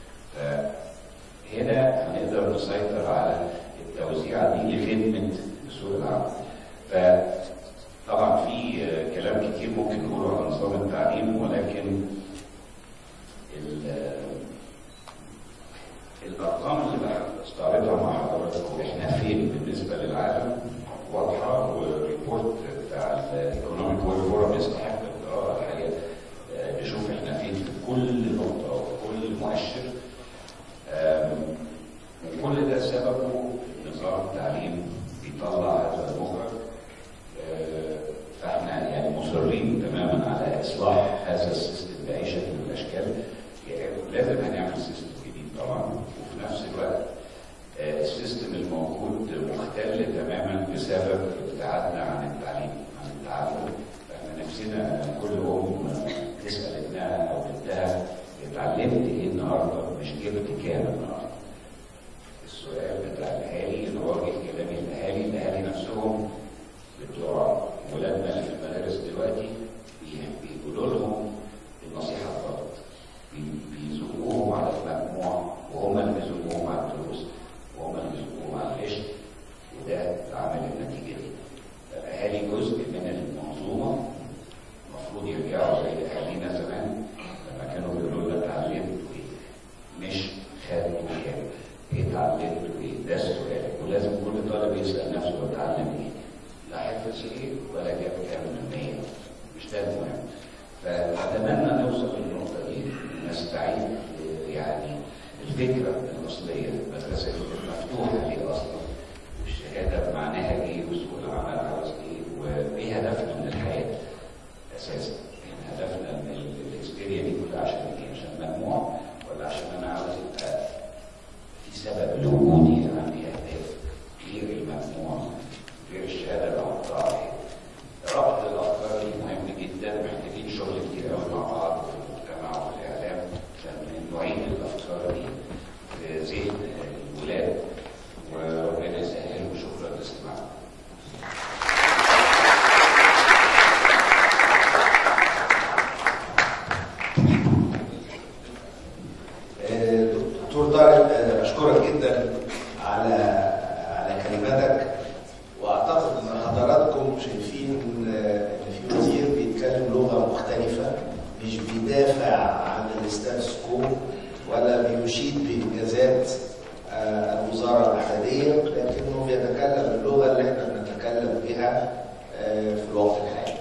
فهنا هنقدر نسيطر على التوزيع دي لخدمه سوق العمل فطبعا في آه، كلام كتير ممكن نقوله عن نظام التعليم ولكن ال- الارقام اللي بستعرضها مع حضراتكم احنا فين بالنسبه للعالم واضحه والريبورت بتاع الايكونوميك وورد فورم يستحق القراءه الحقيقه آه، نشوف احنا فين في كل نقطه وكل مؤشر آم، كل ده سببه نظام التعليم بيطلع هذا المخرج آه، فاحنا يعني مصرين تماما على اصلاح هذا السيستم باي شكل من الاشكال يعني لازم هنعمل سيستم جديد طبعا وفي نفس الوقت آه، السيستم الموجود مختل تماما بسبب ابتعادنا عن التعليم عن التعلم فاحنا نفسنا كل ام تسال ابنها او بنتها اتعلمت ايه النهارده مش جبت كام النهارده السؤال بتاع الاهالي اللي واجه كلام الاهالي الاهالي نفسهم بتوع ولادنا اللي في المدارس دلوقتي بي- بيقولوا لهم النصيحه الغلط بي- بيزقوهم على المجموع وهم اللي بيزقوهم على الدروس وهم اللي بيزقوهم على القشط وده عمل النتيجه دي فالاهالي جزء من المنظومه المفروض يرجعوا زي اهالينا زمان لما كانوا بيقولوا لنا اتعلمتوا ايه مش خدوا كام ايه اتعلمتوا ايه ده السؤال ولازم كل طالب يسال نفسه هو اتعلم ايه لا حفظ ايه ولا جاب كام من المية مش ده المهم فاتمنى نوصل للنقطه دي نستعيد آه، يعني الفكره الاصليه المدرسه المفتوحه دي اصلا والشهاده معناها ايه وسوق العمل عاوز ايه وايه هدفنا من الحياه اساسا يعني هدفنا من ال- الهستيريا دي كلها عشان ايه؟ عشان مجموع ولا عشان انا عاوز يبقى في سبب لوجودي عندي اهداف غير المجموع غير الشهاده اللي هحطها ربط الافكار دي مهم جدا محتاجين شغل كتير قوي مع بعض في المجتمع وفي الاعلام عشان نعيد الافكار دي في ذهن الولاد وربنا يسهل وشكرا لاستماعكم آه، دكتور طارق آه، اشكرك جدا على على كلماتك واعتقد ان حضراتكم شايفين آه، ان في وزير بيتكلم لغه مختلفه مش بيدافع عن الستاتس كو ولا بيشيد بانجازات آه، الوزاره العدديه لكنه بيتكلم اللغه اللي احنا بنتكلم بها آه، في الوقت الحالي.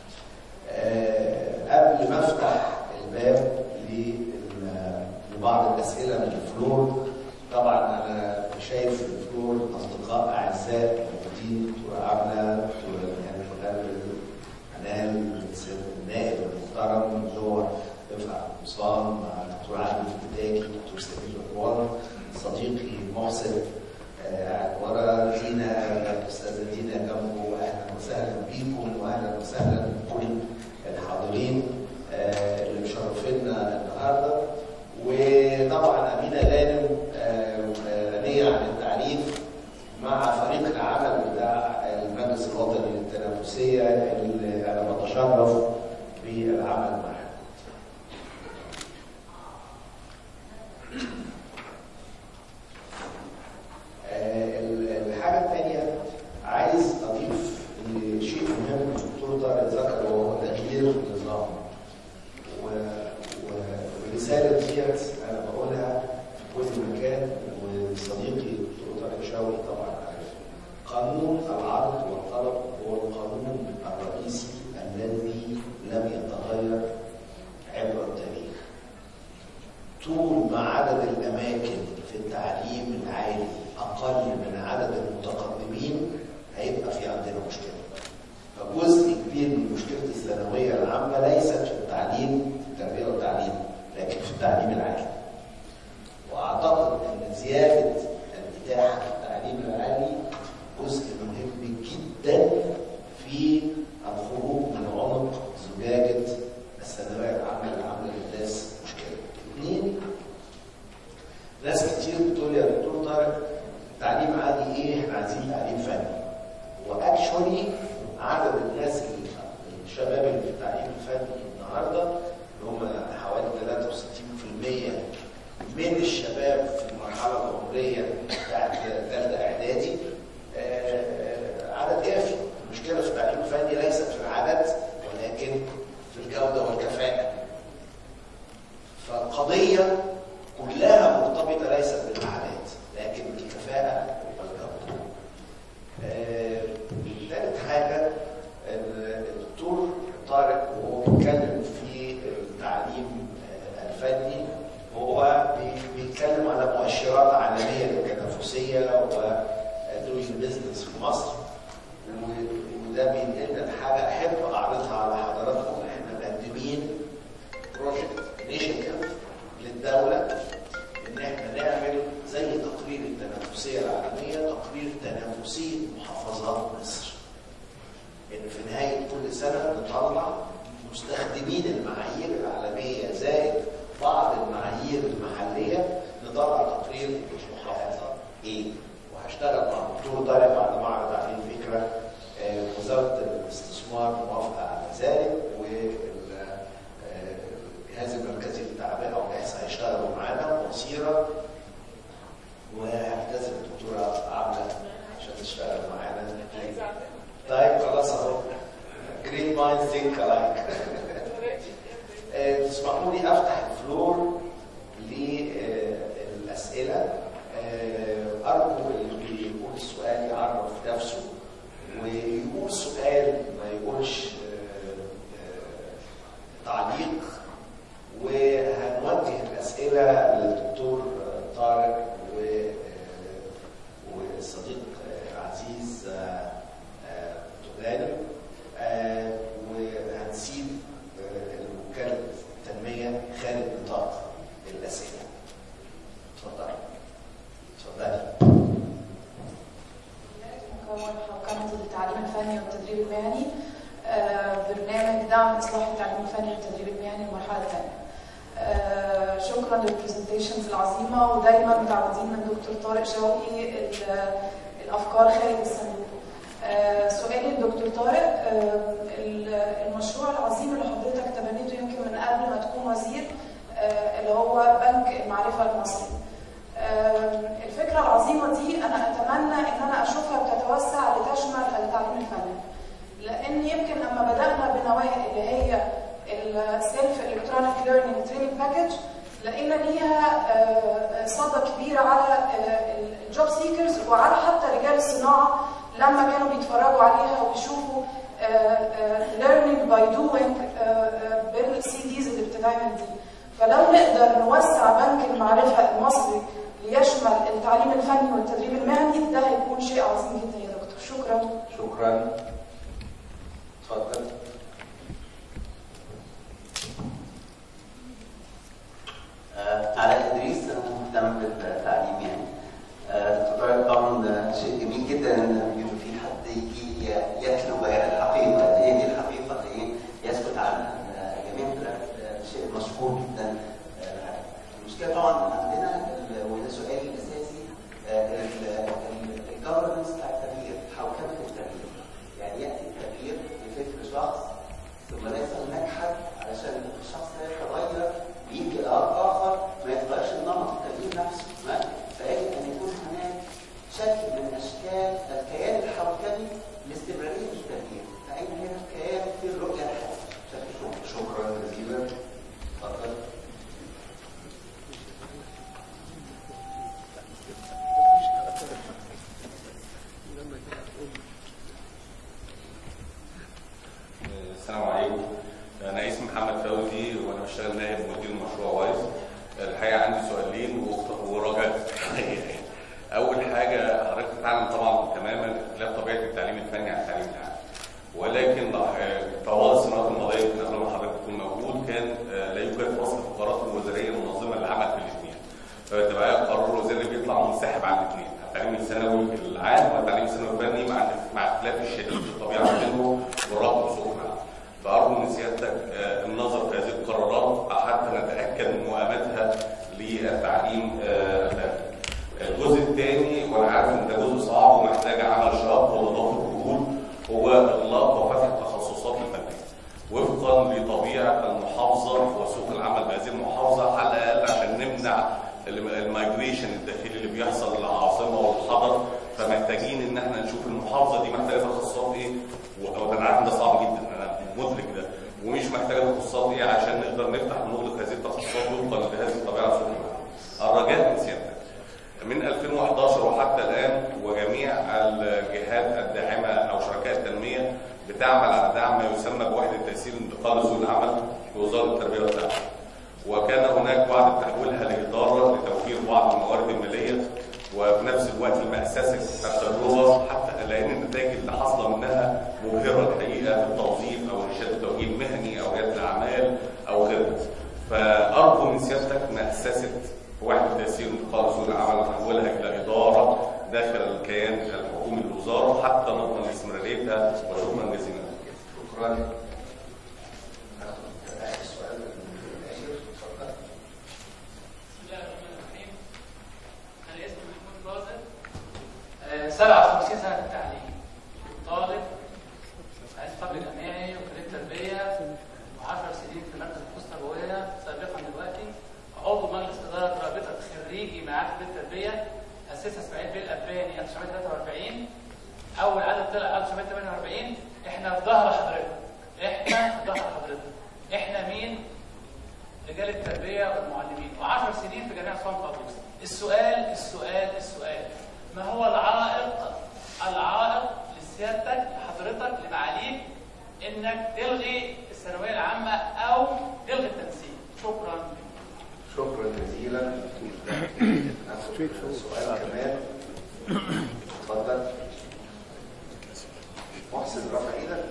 آه، قبل ما افتح الباب لل- لبعض الاسئله من الفلور طبعا انا شايف في الفلور اصدقاء اعزاء موجودين دكتوره عبله دكتوره نهال شغال حنان السيد النائب المحترم اللي هو رفعت قمصان مع دكتور عادل الفتاكي دكتور سمير رضوان صديقي محسن آه، قاعد ورا دينا الاستاذه دينا جنبه اهلا وسهلا بيكم واهلا وسهلا بكل الحاضرين آه، اللي مشرفينا النهارده وطبعا امينه غانم آه، غنيه عن التعريف مع فريق العمل بتاع المجلس الوطني للتنافسيه اللي انا بتشرف بالعمل معاه. آه، ال- الحاجه الثانيه عايز اضيف شيء مهم الدكتور طارق ذكر وهو تغيير النظام و- و- والرساله ديت انا بقولها في كل مكان وصديقي الدكتور طارق شاوي طبعا عارف قانون العرض والطلب هو القانون بينقلنا لحاجه احب اعرضها على حضراتكم احنا مقدمين بروجكت انيشيتيف للدوله ان احنا نعمل زي تقرير التنافسيه العالميه تقرير تنافسيه محافظات مصر. ان في نهايه كل سنه نطلع مستخدمين المعايير العالميه زائد بعض المعايير المحليه نطلع تقرير محافظه ايه؟ وهشتغل مع الدكتور طارق بعد ما اعرض عليه الفكره آه، وزاره الاستثمار موافقه على ذلك والجهاز المركزي للتعبئه والاحصاء هيشتغلوا معانا ومصيره وهعتذر الدكتوره عبله عشان تشتغل معانا طيب خلاص اهو great minds think alike آه، تسمحوا لي افتح الفلور للاسئله آه، ارجو اللي يقول السؤال يعرف نفسه ويقول سؤال ما يقولش آه، آه، تعليق وهنوجه الاسئله للدكتور آه، طارق و آه، والصديق آه، العزيز آه، آه، دكتور غانم آه، وهنسيب آه، وكاله التنميه خارج نطاق الاسئله. اتفضل. اتفضلي. مكون حوكمة التعليم الفني والتدريب المهني آه، برنامج دعم إصلاح التعليم الفني والتدريب المهني المرحلة الثانية. آه، شكرا للبرزنتيشنز العظيمة ودايما متعودين من دكتور طارق شوقي ال- الأفكار خارج الصندوق. آه، سؤالي للدكتور طارق آه، ال- المشروع العظيم اللي حضرتك تبنيته يمكن من قبل ما تكون وزير آه، اللي هو بنك المعرفة المصري. آم، الفكرة العظيمة دي أنا أتمنى إن أنا أشوفها بتتوسع لتشمل التعليم الفني. لأن يمكن لما بدأنا بنواحي اللي هي السيلف الكترونيك ليرنينج تريننج باكج لقينا ليها آه، صدى كبير على الجوب سيكرز وعلى حتى رجال الصناعة لما كانوا بيتفرجوا عليها ويشوفوا ليرنينج باي دوينج بالسي ديز اللي بتتعمل دي. فلو نقدر نوسع بنك المعرفة المصري ليشمل التعليم الفني والتدريب المهني ده هيكون شيء عظيم جدا يا دكتور شكرا شكرا. اتفضل. آه، علاء ادريس انا مهتم بالتعليم يعني آه، طبعا طبعا ده شيء جميل جدا ان يبقى في حد يجي يتلو بيان الحقيقه لان هي دي الحقيقه اللي إيه يثبت عنها الجميع ده آه، شيء مشكور جدا آه، المشكله طبعا عندنا ال- وده سؤالي الاساسي الجفرنس بتاع التغيير حوكمه التغيير يعني ياتي التغيير بفكر شخص ثم يحصل نجحت علشان الشخص ده يتغير ويجي اخر ما يتغيرش النمط التغيير نفسه ما فيجب ان يكون هناك شكل من اشكال الكيان الحوكمي لاستمراريه التغيير فاين هنا الكيان في الرؤيه الحاليه بشكل شغل شكرا جزيلا. اتفضل. السلام عليكم انا اسمي محمد فوزي وانا بشتغل نائب مدير مشروع وايز الحقيقه عندي سؤالين و- ورجاء اول حاجه حضرتك تعلم طبعا تماما اختلاف طبيعه التعليم الفني عن التعليم العام ولكن آه، طوال السنوات الماضيه يمكن قبل ما حضرتك تكون موجود كان آه، لا يوجد وصف القرارات الوزاريه المنظمه للعمل في الاثنين فتبقى قرار وزاري بيطلع منسحب عن الاثنين التعليم الثانوي العام والتعليم الثانوي الفني مع مع اختلاف الشديد في الطبيعه بينهم والربط بسوق العمل فأرجو من سيادتك آه، النظر في هذه القرارات حتى نتأكد من موائمتها للتعليم آه، الفني. الجزء الثاني وأنا عارف إن ده جزء صعب ومحتاج عمل شاق وإضافة جهود هو إطلاق وفتح التخصصات الفنية وفقا لطبيعة المحافظة وسوق العمل بهذه المحافظة على الأقل عشان نمنع الم- المايجريشن الداخلي اللي بيحصل للعاصمة والحضر فمحتاجين إن احنا نشوف المحافظة دي محتاجة تخصصات إيه و- وأنا عارف إن ده صعب جدا أنا مدرك ده ومش محتاجة تخصصات إيه عشان نقدر نفتح ونغلق هذه التخصصات وفقا لهذه الطبيعة سوق العمل. الرجاء من سيادتك من 2011 وحتى الآن وجميع الجهات الداعمة أو شركاء التنمية بتعمل على دعم ما يسمى بوحدة تأثير انتقال سوق العمل في وزارة التربية والتعليم. وكان هناك وعد تحويلها لإدارة لتوفير بعض الموارد المالية وفي نفس الوقت المأسسة التجربة حتى لأن النتائج اللي حاصلة منها مبهرة الحقيقة البيئه في التوظيف او ارشاد التوجيه المهني او رياده الاعمال او غيرها. فارجو من سيادتك مؤسسه وحده تاثير انتقال سوق العمل تحولها الى اداره داخل الكيان الحكومي للوزاره حتى نضمن استمراريتها وشكرا جزيلا. شكرا هاخد آخر سؤال من الأخير اتفضل بسم الله الرحمن الرحيم انا اسمي محمود ناصر آه، 57 سنه في التعليم طالب عايز قبل جامعي وكليه تربيه و10 سنين في مركز البحوث التربويه سابقا دلوقتي عضو مجلس اداره رابطه خريجي معاهد كليه التربيه اسسها اسماعيل بيه الاباني 1943 اول عدد طلع 1948 احنا في ظهر حضرتك احنا في ظهر حضرتك احنا مين رجال التربيه والمعلمين و10 سنين في جامعه اسوان طابوس السؤال السؤال السؤال ما هو العائق العائق لسيادتك لحضرتك لمعاليك انك تلغي الثانويه العامه او تلغي التنسيق شكرا شكرا جزيلا ناخد سؤال كمان اتفضل محسن رفع ايدك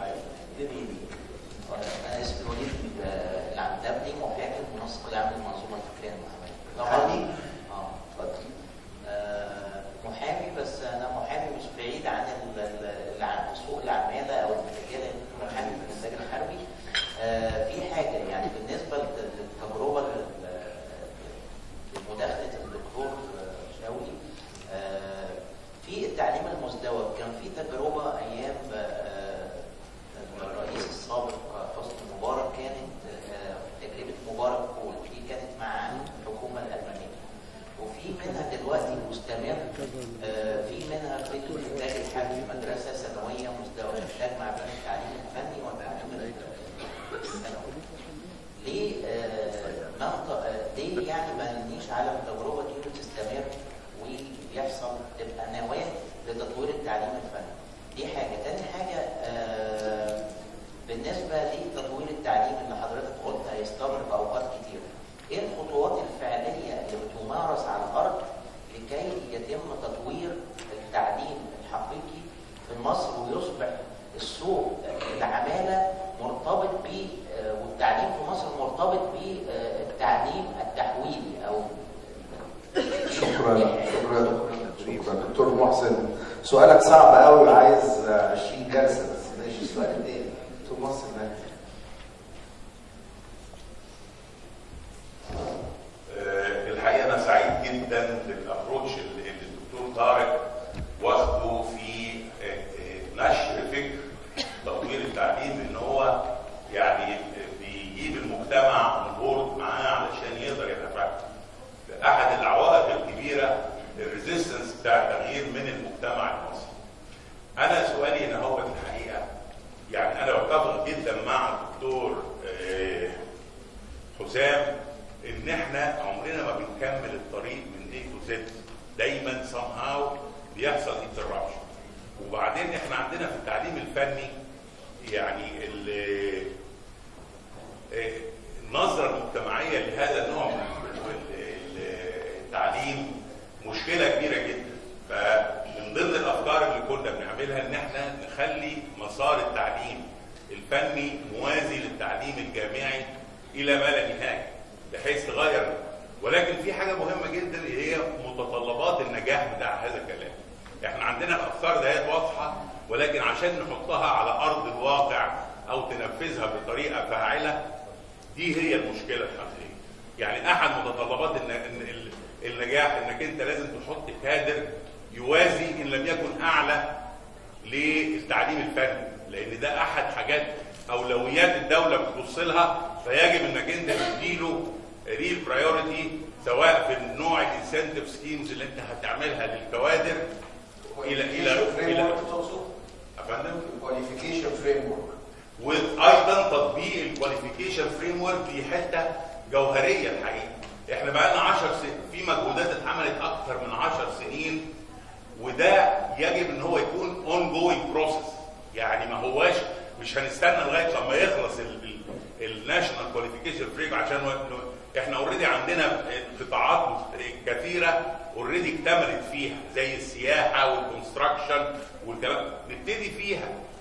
انا اسمي وليد آه، العمدبلي محامي منسق العام للمنظومه الفكريه المحاميه محامي؟ اه اتفضل آه، محامي بس انا محامي مش بعيد عن ال- ال- الع- سوق العماله او المجال إن محامي في الانتاج الحربي آه، في حاجه يعني بالنسبه لل- للتجربه لل- لمداخله الدكتور آه، شاوي آه، في التعليم المزدوج كان في تجربه ايام آه، الرئيس السابق حسني مبارك كانت آه، تجربه مبارك كول دي كانت مع الحكومه الالمانيه وفي منها دلوقتي مستمر آه، في منها في الانتاج الحربي مدرسه ثانويه مزدوجه تجمع بين التعليم الفني والتعليم الثانوي ليه آه، منطق آه، ليه يعني ما نبنيش على التجربه دي وتستمر ويحصل تبقى نواه لتطوير التعليم الفني دي حاجه تاني حاجه آه، بالنسبه لتطوير التعليم اللي حضرتك قلت هيستغرق اوقات كتير ايه الخطوات الفعليه اللي بتمارس على الارض لكي يتم تطوير التعليم الحقيقي في مصر ويصبح السوق العماله مرتبط ب آه، والتعليم في مصر مرتبط بالتعليم التحويلي او شكرا شكرا شكرا دكتور محسن سؤالك صعب قوي وعايز 20 جلسه بس ماشي السؤال التاني دكتور محسن ماشي. آه، الحقيقه انا سعيد جدا بالابروتش اللي اللي الدكتور طارق واخده في آه، آه، نشر فكر تطوير التعليم ان هو يعني آه، بيجيب المجتمع اون بورد معاه علشان يقدر يتفاعل. احد العوائق الكبيره الريزيستنس بتاع التغيير من المجتمع المصري. انا سؤالي هنا هو الحقيقه يعني انا بتفق جدا مع الدكتور آه، حسام ان احنا عمرنا ما بنكمل الطريق من A to Z دايما somehow بيحصل interruption وبعدين احنا عندنا في التعليم الفني يعني ال- آه، النظرة المجتمعية لهذا النوع من ال- ال- التعليم مشكلة كبيرة جدا فمن ضمن الأفكار اللي كنا بنعملها إن احنا نخلي مسار التعليم الفني موازي للتعليم الجامعي إلى ما لا نهاية بحيث تغير ولكن في حاجة مهمة جدا هي متطلبات النجاح بتاع هذا الكلام احنا عندنا الأفكار دهيت واضحة ولكن عشان نحطها على أرض الواقع أو تنفذها بطريقة فاعلة دي هي المشكله الحقيقيه. يعني احد متطلبات الن- الن- ال- النجاح انك انت لازم تحط كادر يوازي ان لم يكن اعلى للتعليم الفني لان ده احد حاجات اولويات الدوله بتبص لها فيجب انك انت تديله ريل برايورتي سواء في النوع الانسنتيف سكيمز اللي انت هتعملها للكوادر الى الى الى افندم كواليفيكيشن فريم ورك وايضا تطبيق الكواليفيكيشن فريم ورك دي حته جوهريه الحقيقه احنا بقى لنا 10 سنين في مجهودات اتعملت اكثر من 10 سنين وده يجب ان هو يكون اون جوينج بروسيس يعني ما هواش مش هنستنى لغايه لما يخلص الناشونال كواليفيكيشن فريم عشان و- احنا اوريدي عندنا قطاعات مست- كثيره اوريدي اكتملت فيها زي السياحه والكونستراكشن والكلام نبتدي فيها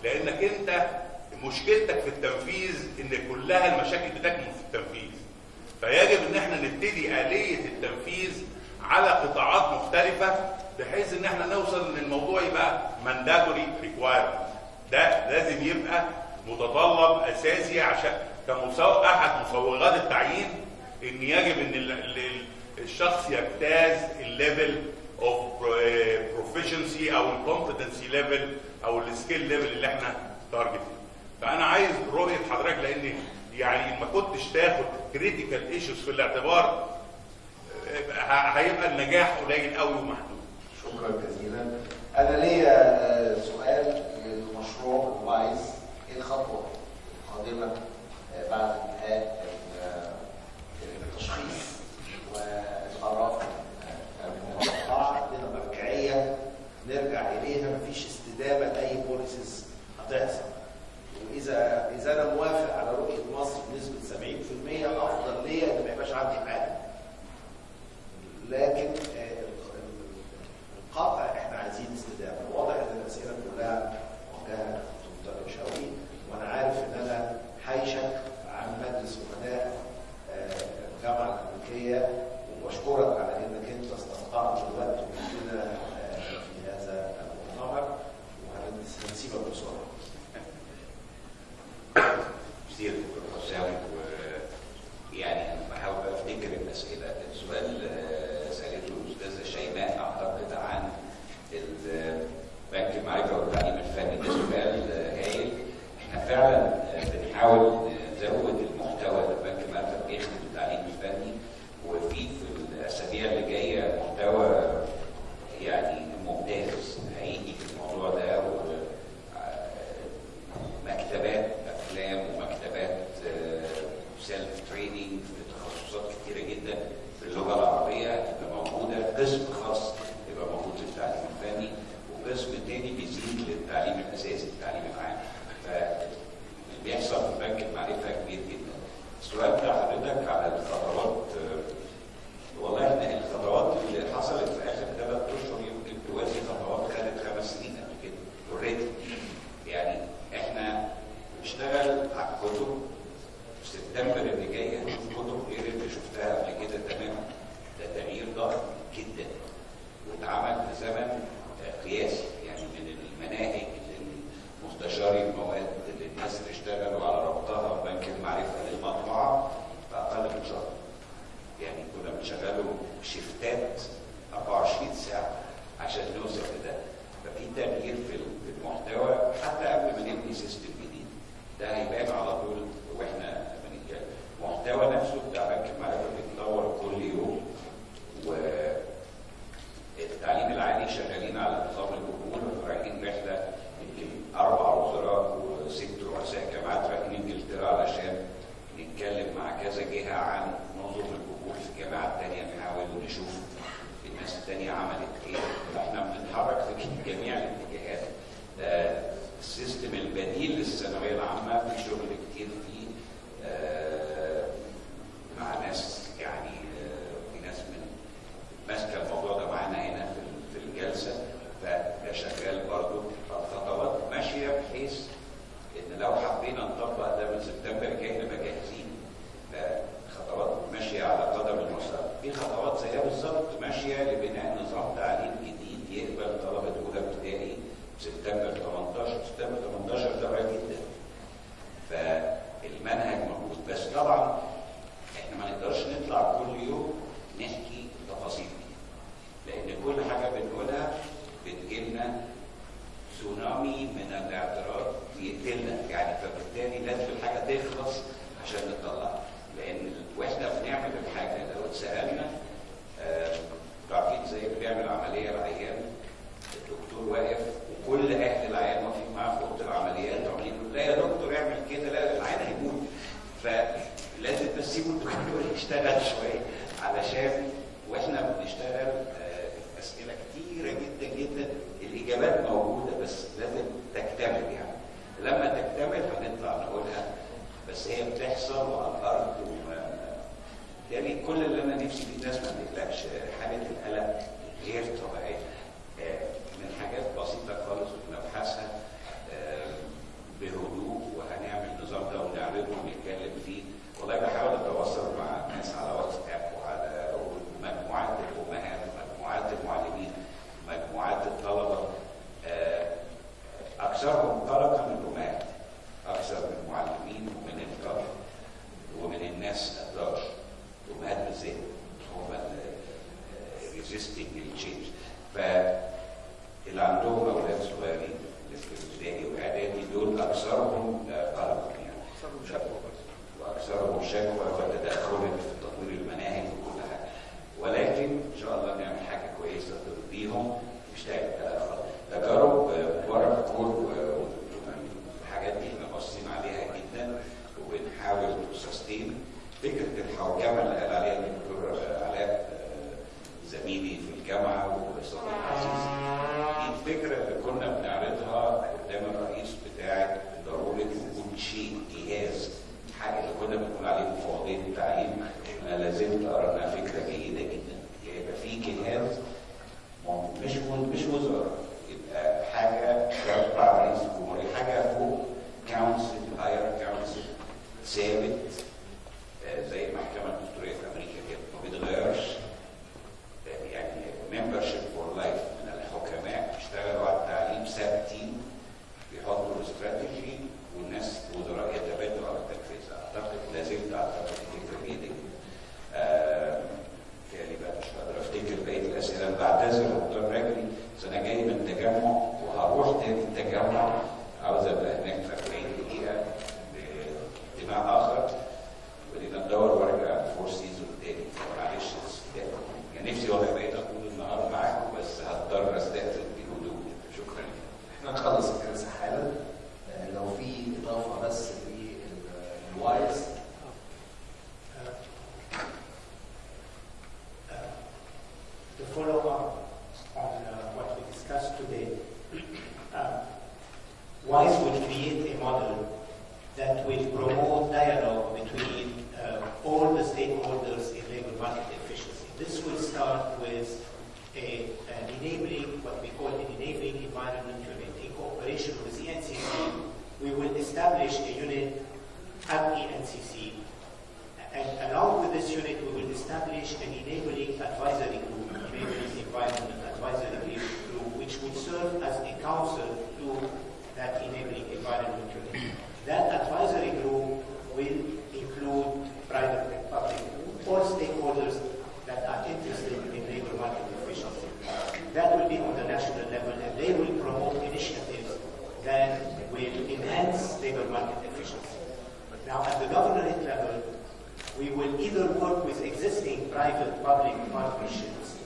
لانك انت مشكلتك في التنفيذ ان كلها المشاكل بتكمن في التنفيذ فيجب ان احنا نبتدي آلية التنفيذ على قطاعات مختلفة بحيث ان احنا نوصل ان الموضوع يبقى mandatory requirement ده لازم يبقى متطلب اساسي عشان كمسو... احد مسوغات التعيين ان يجب ان ال... ال... الشخص يجتاز الليفل اوف بروفيشنسي او الكومبتنسي ليفل او السكيل ليفل اللي احنا تارجت فانا عايز رؤيه حضرتك لان يعني ما كنتش تاخد كريتيكال ايشوز في الاعتبار ه- هيبقى النجاح قليل قوي ومحدود شكرا جزيلا انا ليا آه، سؤال للمشروع وايز ايه الخطوه القادمه آه، بعد انتهاء ال- آه، التشخيص والقرار آه، من القطاع عندنا مرجعيه نرجع اليها مفيش استدامه لاي بوليسيز هتحصل واذا اذا انا موافق على رؤيه مصر بنسبه 70% افضل ليا ان ما يبقاش عندي حاجه لكن آه، القطع احنا عايزين استدامه واضح ان الاسئله كلها موجهه للدكتور شوقي وانا عارف ان انا هيشك عن مجلس امناء آه، الجامعه الامريكيه وبشكرك على انك انت استقطعت الوقت وجودنا آه، في هذا المؤتمر وهنسيبك بسرعه كتير دكتور حسام ويعني انا بحاول افتكر الاسئله السؤال آه، سالته الاستاذه شيماء اعتقد عن ال- بنك المعرفه والتعليم الفني ده سؤال آه، هايل احنا فعلا آه، بنحاول نزود المحتوى اللي بنك المعرفه بيخدم التعليم الفني وفي في الاسابيع اللي جايه محتوى يعني ممتاز هيجي في الموضوع ده و آه، مكتبات افلام ومكتبات سيلف تريننج في تخصصات كتيره جدا في اللغه العربيه تبقى موجوده قسم خاص يبقى موجود في التعليم الفني وقسم تاني بيزيد للتعليم الاساسي التعليم العام فاللي بيحصل في بنك المعرفه كبير جدا السؤال بتاع حضرتك على الخطوات آه، والله احنا الخطوات اللي حصلت في اخر ثلاث اشهر يمكن توازي خطوات خدت خمس سنين قبل كده اوريدي يعني احنا بنشتغل على الكتب في سبتمبر اللي جاي هنشوف كتب غير اللي شفتها قبل كده تماما ده تغيير ضخم جدا واتعمل في زمن آه، قياسي يعني من المناهج للمستشاري المواد للناس اللي اشتغلوا على ربطها بنك المعرفه للمطبعه في اقل من شهر يعني كنا بنشغله شيفتات 24 ساعه عشان نوصل لده ففي تغيير في في المحتوى حتى قبل ما نبني سيستم جديد ده هيبان على طول واحنا بنتكلم المحتوى نفسه بتاع بنك المعرفه بيتطور كل يوم والتعليم العالي شغالين على نظام القبول رايحين رحله يمكن اربع وزراء وست رؤساء جامعات رايحين انجلترا علشان نتكلم مع كذا جهه عن نظم القبول في جامعات تانيه نحاول نشوف الناس التانيه عملت ايه احنا بنتحرك في جميع الاتجاهات ده السيستم البديل للثانويه العامه في شغل كتير فيه آه، مع ناس يعني آه، في ناس من ماسكه الموضوع ده معانا هنا في في الجلسه فده شغال برضه فالخطوات ماشيه بحيث ان لو حبينا نطبق ده من سبتمبر الجاي نبقى جاهزين فخطوات ماشيه على قدم المسار في خطوات زيها بالظبط ماشيه لبناء نظام تعليم جديد يقبل طلبه اولى ابتدائي في سبتمبر 18 سبتمبر 18 ده قريب جدا فالمنهج موجود بس طبعا احنا ما نقدرش نطلع كل يوم نحكي التفاصيل دي لان كل حاجه بنقولها بتجيلنا تسونامي من الاعتراض يقتلنا يعني فبالتالي لازم الحاجه تخلص عشان نطلعها لان واحنا بنعمل الحاجه لو اتسالنا آه، عارفين زي اللي بيعمل عمليه العيان الدكتور واقف وكل اهل العيان واقفين معاه في اوضه العمليات عاملين له لا يا دكتور اعمل كده لا العيان هيموت فلازم تسيبوا الدكتور يشتغل شويه علشان واحنا بنشتغل آه، اسئله كتيره جدا جدا الاجابات موجوده بس لازم تكتمل يعني لما تكتمل هنطلع نقولها بس هي بتحصل وعلى الارض وما يعني كل اللي انا نفسي فيه الناس ما تقلقش حاله القلق غير طبيعيه آه، من حاجات بسيطه خالص بنبحثها آه، بنعرضه ونتكلم فيه والله بحاول اتواصل مع الناس على واتساب وعلى مجموعات الامهات مجموعات المعلمين مجموعات الطلبه آه، اكثرهم قلقا من الامهات اكثر من المعلمين ومن الطلبه ومن الناس الدار الامهات بالذات هم ريزيستنج للتشينج فاللي عندهم اولاد صغيرين اللي في ابتدائي واعدادي دول اكثرهم آه، قلقا يعني شكوى واكثرهم شكوى وتدخلا في تطوير المناهج وكل حاجه ولكن ان شاء الله نعمل حاجه كويسه ترضيهم مش تجارب تجارب آه، ورا الكور والحاجات دي احنا باصين عليها جدا وبنحاول تسستين فكره الحوكمه اللي قال عليها الدكتور علاء آه، زميلي في الجامعه وصديق عزيز دي الفكره اللي كنا بنعرضها قدام الرئيس بتاعه ضروره وجود شيء جهاز حاجه اللي كنا بنقول عليه مفوضيه التعليم انا لازلت ارى انها فكره جيده جدا يبقى في جهاز مش مش وزاره يبقى حاجه تبع رئيس الجمهوريه حاجه فوق كونسل هاير كونسل ثابت آه، زي المحكمه الدستوريه في امريكا كده ما بيتغيرش آه، يعني ممبرشيب فور لايف من الحكماء اشتغلوا على التعليم ثابتين بيحطوا الاستراتيجي والناس وزراء يتبادلوا على تنفيذها اعتقد لازلت اعتقد فكره جيده جدا. آه، بالتالي بقى مش قادر افتكر بقيه الاسئله انا بعتذر قدام رجلي بس انا جاي من التجمع وهروح تاني التجمع عاوز ابقى هناك في 40 دقيقه لاجتماع اخر ولينا ندور وارجع الفور سيزون تاني معلش استاذ يعني نفسي والله بقيت اكون النهارده معاكم بس هضطر استاذن بهدوء شكرا احنا نخلص الجلسه حالا آه، لو في اضافه بس للوايز to follow up on uh, what we discussed today, uh, WISE will create a model that will promote dialogue between uh, all the stakeholders in labor market efficiency. This will start with a, an enabling, what we call an enabling environment unit. In cooperation with the NCC, we will establish a unit at the NCC and along with this unit, we will establish an enabling advisory group, enabling environment advisory group, which will serve as a council to that enabling environment unit. That advisory group will include private and public, all stakeholders that are interested in labor market efficiency. That will be on the national level, and they will promote initiatives that will enhance labor market efficiency. Now, at the governorate level, we will either work with existing private-public partnerships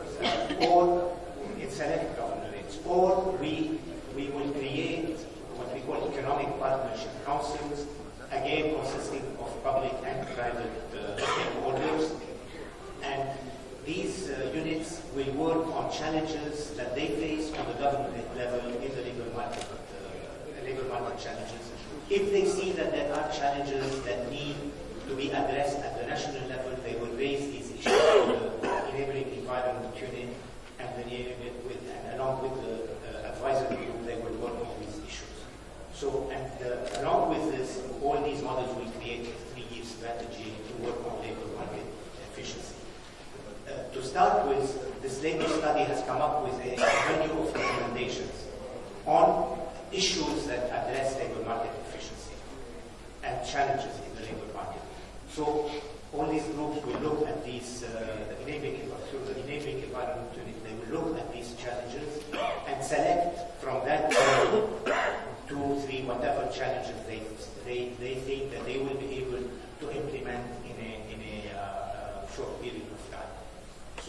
or in select governorates, or we, we will create what we call economic partnership councils, again consisting of public and private uh, stakeholders. And these uh, units will work on challenges that they face on the government level in the labor market, uh, labor market challenges. If they see that there are challenges that need to be addressed at the national level, they will raise these issues to the enabling environment unit, and then with, and along with the uh, advisory group, they will work on these issues. So, and uh, along with this, all these models will create a three-year strategy to work on labor market efficiency. Uh, to start with, this labor study has come up with a menu of recommendations on issues that address labor market efficiency and challenges in the labor market. So all these groups will look at these, uh, the enabling, through the enabling environment unit, they will look at these challenges and select from that two, three, whatever challenges they, they, they think that they will be able to implement in a, in a uh, short period of time. So,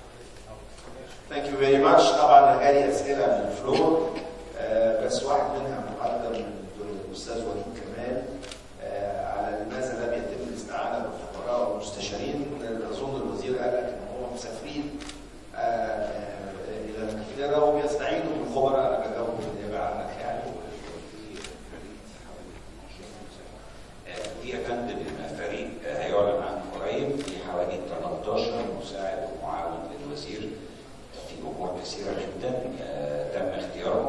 ثانك يو فيري ماتش طبعا انا جالي اسئله من الفلور آه بس واحد منها مقدم من الاستاذ وليد كمال آه على لماذا لم يتم الاستعانه بالخبراء والمستشارين اظن الوزير قال لك ان هم مسافرين آه آه الى انجلترا وبيستعينوا بالخبراء انا بجاوب بالنيابه عنك يعني دي يا فندم فريق هيعلن عنه قريب في حوالي 13 مساعد ومعاون للوزير في امور كثيره جدا تم اختيارهم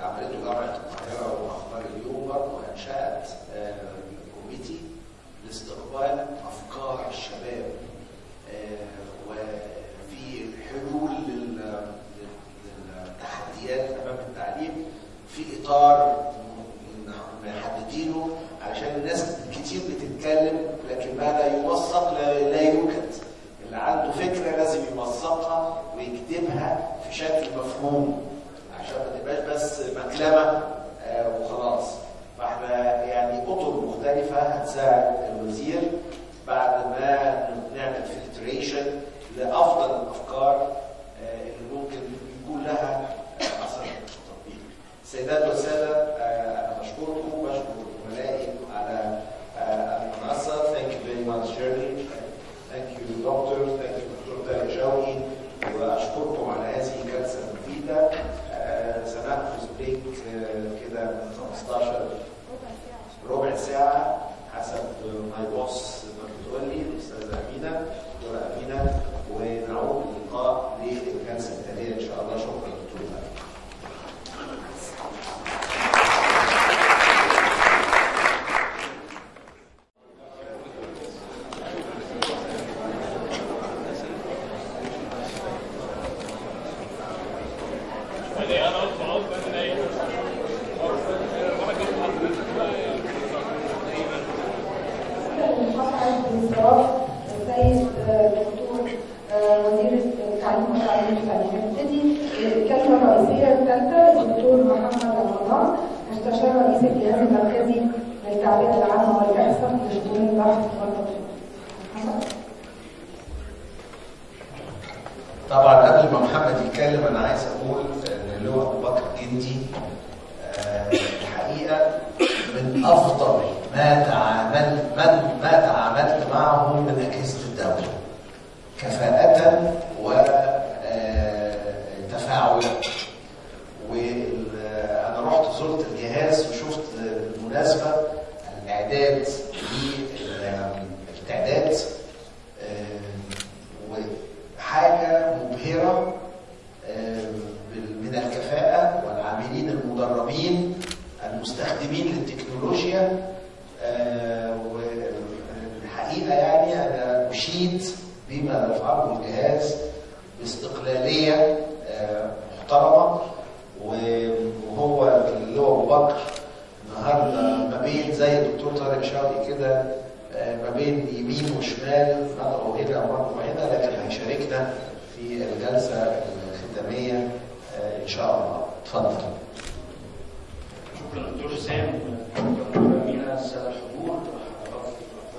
عملته جامعه القاهره واخبار اليوم برضه انشات آه، كوميتي لاستقبال افكار الشباب آه، وفي حلول لل- لل- للتحديات امام التعليم في اطار محددينه علشان الناس كتير بتتكلم لكن ما لا يوثق لا, لا يوجد اللي عنده فكره لازم يوثقها ويكتبها في شكل مفهوم عشان ما تبقاش بس مكلمه آه، وخلاص فاحنا يعني اطر مختلفه هتساعد الوزير بعد ما نعمل فلتريشن لافضل الافكار آه، اللي ممكن يكون لها آه، اثر تطبيق. سيدات والساده آه، انا بشكركم وبشكر زملائي على آه، المنصه. Thank you very much, Shirley. Thank you, Doctor. Thank you, Dr. طارق شوقي. واشكركم على هذه الجلسه المفيده. آه، سنأخذ بريك آه، كده من 15 ربع ساعه حسب ماي بوس ما بتقول لي الاستاذه امينه دكتوره امينه ونعود اللقاء للجلسه التاليه ان شاء الله شكرا دكتور مريم. المحافظ بالانصراف السيد الدكتور وزير التعليم والتعليم الفني نبتدي الكلمه الرئيسيه الثالثه الدكتور محمد رمضان مستشار رئيس الجهاز المركزي للتعبئه العامه والاحصاء لشؤون البحث والتطوير. محمد؟ طبعا قبل ما محمد يتكلم انا عايز اقول ان اللي هو ابو بكر جندي آه، الحقيقه من افضل ما تعامل من ما تعاملت معه من اجهزه الدوله كفاءه وتفاعلا وانا رحت زرت الجهاز وشفت بالمناسبه الاعداد للتعداد وحاجه مبهره آه، بال- من الكفاءه والعاملين المدربين المستخدمين للتكنولوجيا آه، والحقيقه يعني انا اشيد بما يفعله الجهاز باستقلاليه آه، محترمه وهو اللي هو ابو بكر النهارده ما بين زي الدكتور طارق شوقي كده آه، ما بين يمين وشمال مرة هنا ومرة هنا لكن هيشاركنا في الجلسة الختامية آه، إن شاء الله. اتفضل. شكرا دكتور حسام دكتور امينه الساده الحضور حضرات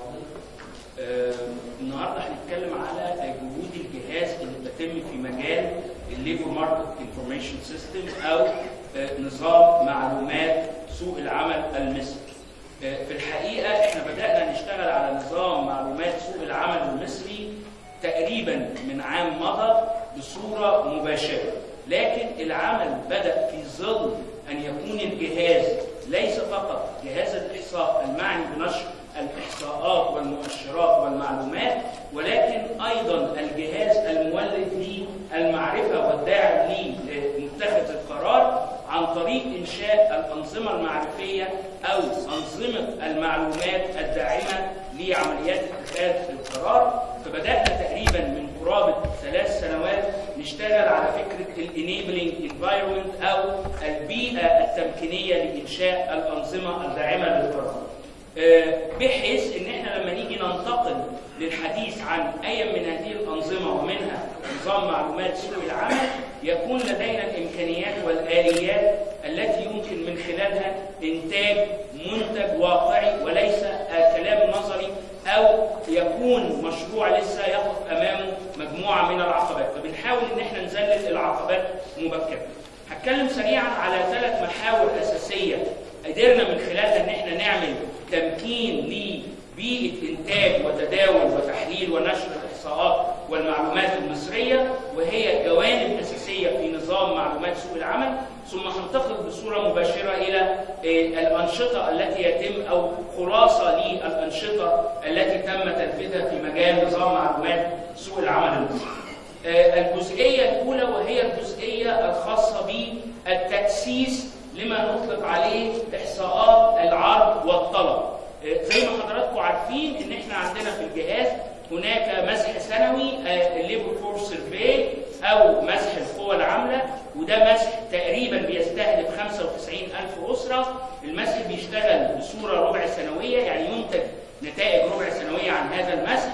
آه، النهارده هنتكلم على جهود الجهاز اللي بتتم في مجال الليبر ماركت انفورميشن سيستم او آه، نظام معلومات سوق العمل المصري. آه، في الحقيقه احنا بدانا نشتغل على نظام معلومات سوق العمل المصري تقريبا من عام مضى بصوره مباشره لكن العمل بدا في ظل ان يكون الجهاز ليس فقط جهاز الاحصاء المعني بنشر الاحصاءات والمؤشرات والمعلومات ولكن ايضا الجهاز المولد للمعرفه والداعم لمتخذ القرار عن طريق انشاء الانظمه المعرفيه او انظمه المعلومات الداعمه لعمليات اتخاذ القرار فبدانا تقريبا من قرابه ثلاث سنوات نشتغل على فكره الانيبلينج انفايرمنت او البيئه التمكينيه لانشاء الانظمه الداعمه للقرار. آه، بحيث ان احنا لما نيجي ننتقل للحديث عن اي من هذه الانظمه ومنها نظام معلومات سوق العمل يكون لدينا الامكانيات والاليات التي يمكن من خلالها انتاج منتج واقعي وليس آه، كلام نظري او يكون مشروع لسه يقف امامه مجموعه من العقبات فبنحاول ان احنا نذلل العقبات مبكرا هتكلم سريعا على ثلاث محاور اساسيه قدرنا من خلالها ان احنا نعمل تمكين لبيئه انتاج وتداول وتحليل ونشر الاحصاءات والمعلومات المصريه وهي جوانب اساسيه في نظام معلومات سوق العمل ثم هنتقل بصوره مباشره الى آه، الانشطه التي يتم او خلاصه للانشطه التي تم تنفيذها في مجال نظام معلومات سوق العمل المصري. آه، الجزئيه الاولى وهي الجزئيه الخاصه بالتاسيس لما نطلق عليه احصاءات العرض والطلب آه، زي ما حضراتكم عارفين ان احنا عندنا في الجهاز هناك مسح سنوي الليبر فورس سيرفي او مسح القوى العامله وده مسح تقريبا بيستهدف 95 الف اسره المسح بيشتغل بصوره ربع سنويه يعني ينتج نتائج ربع سنويه عن هذا المسح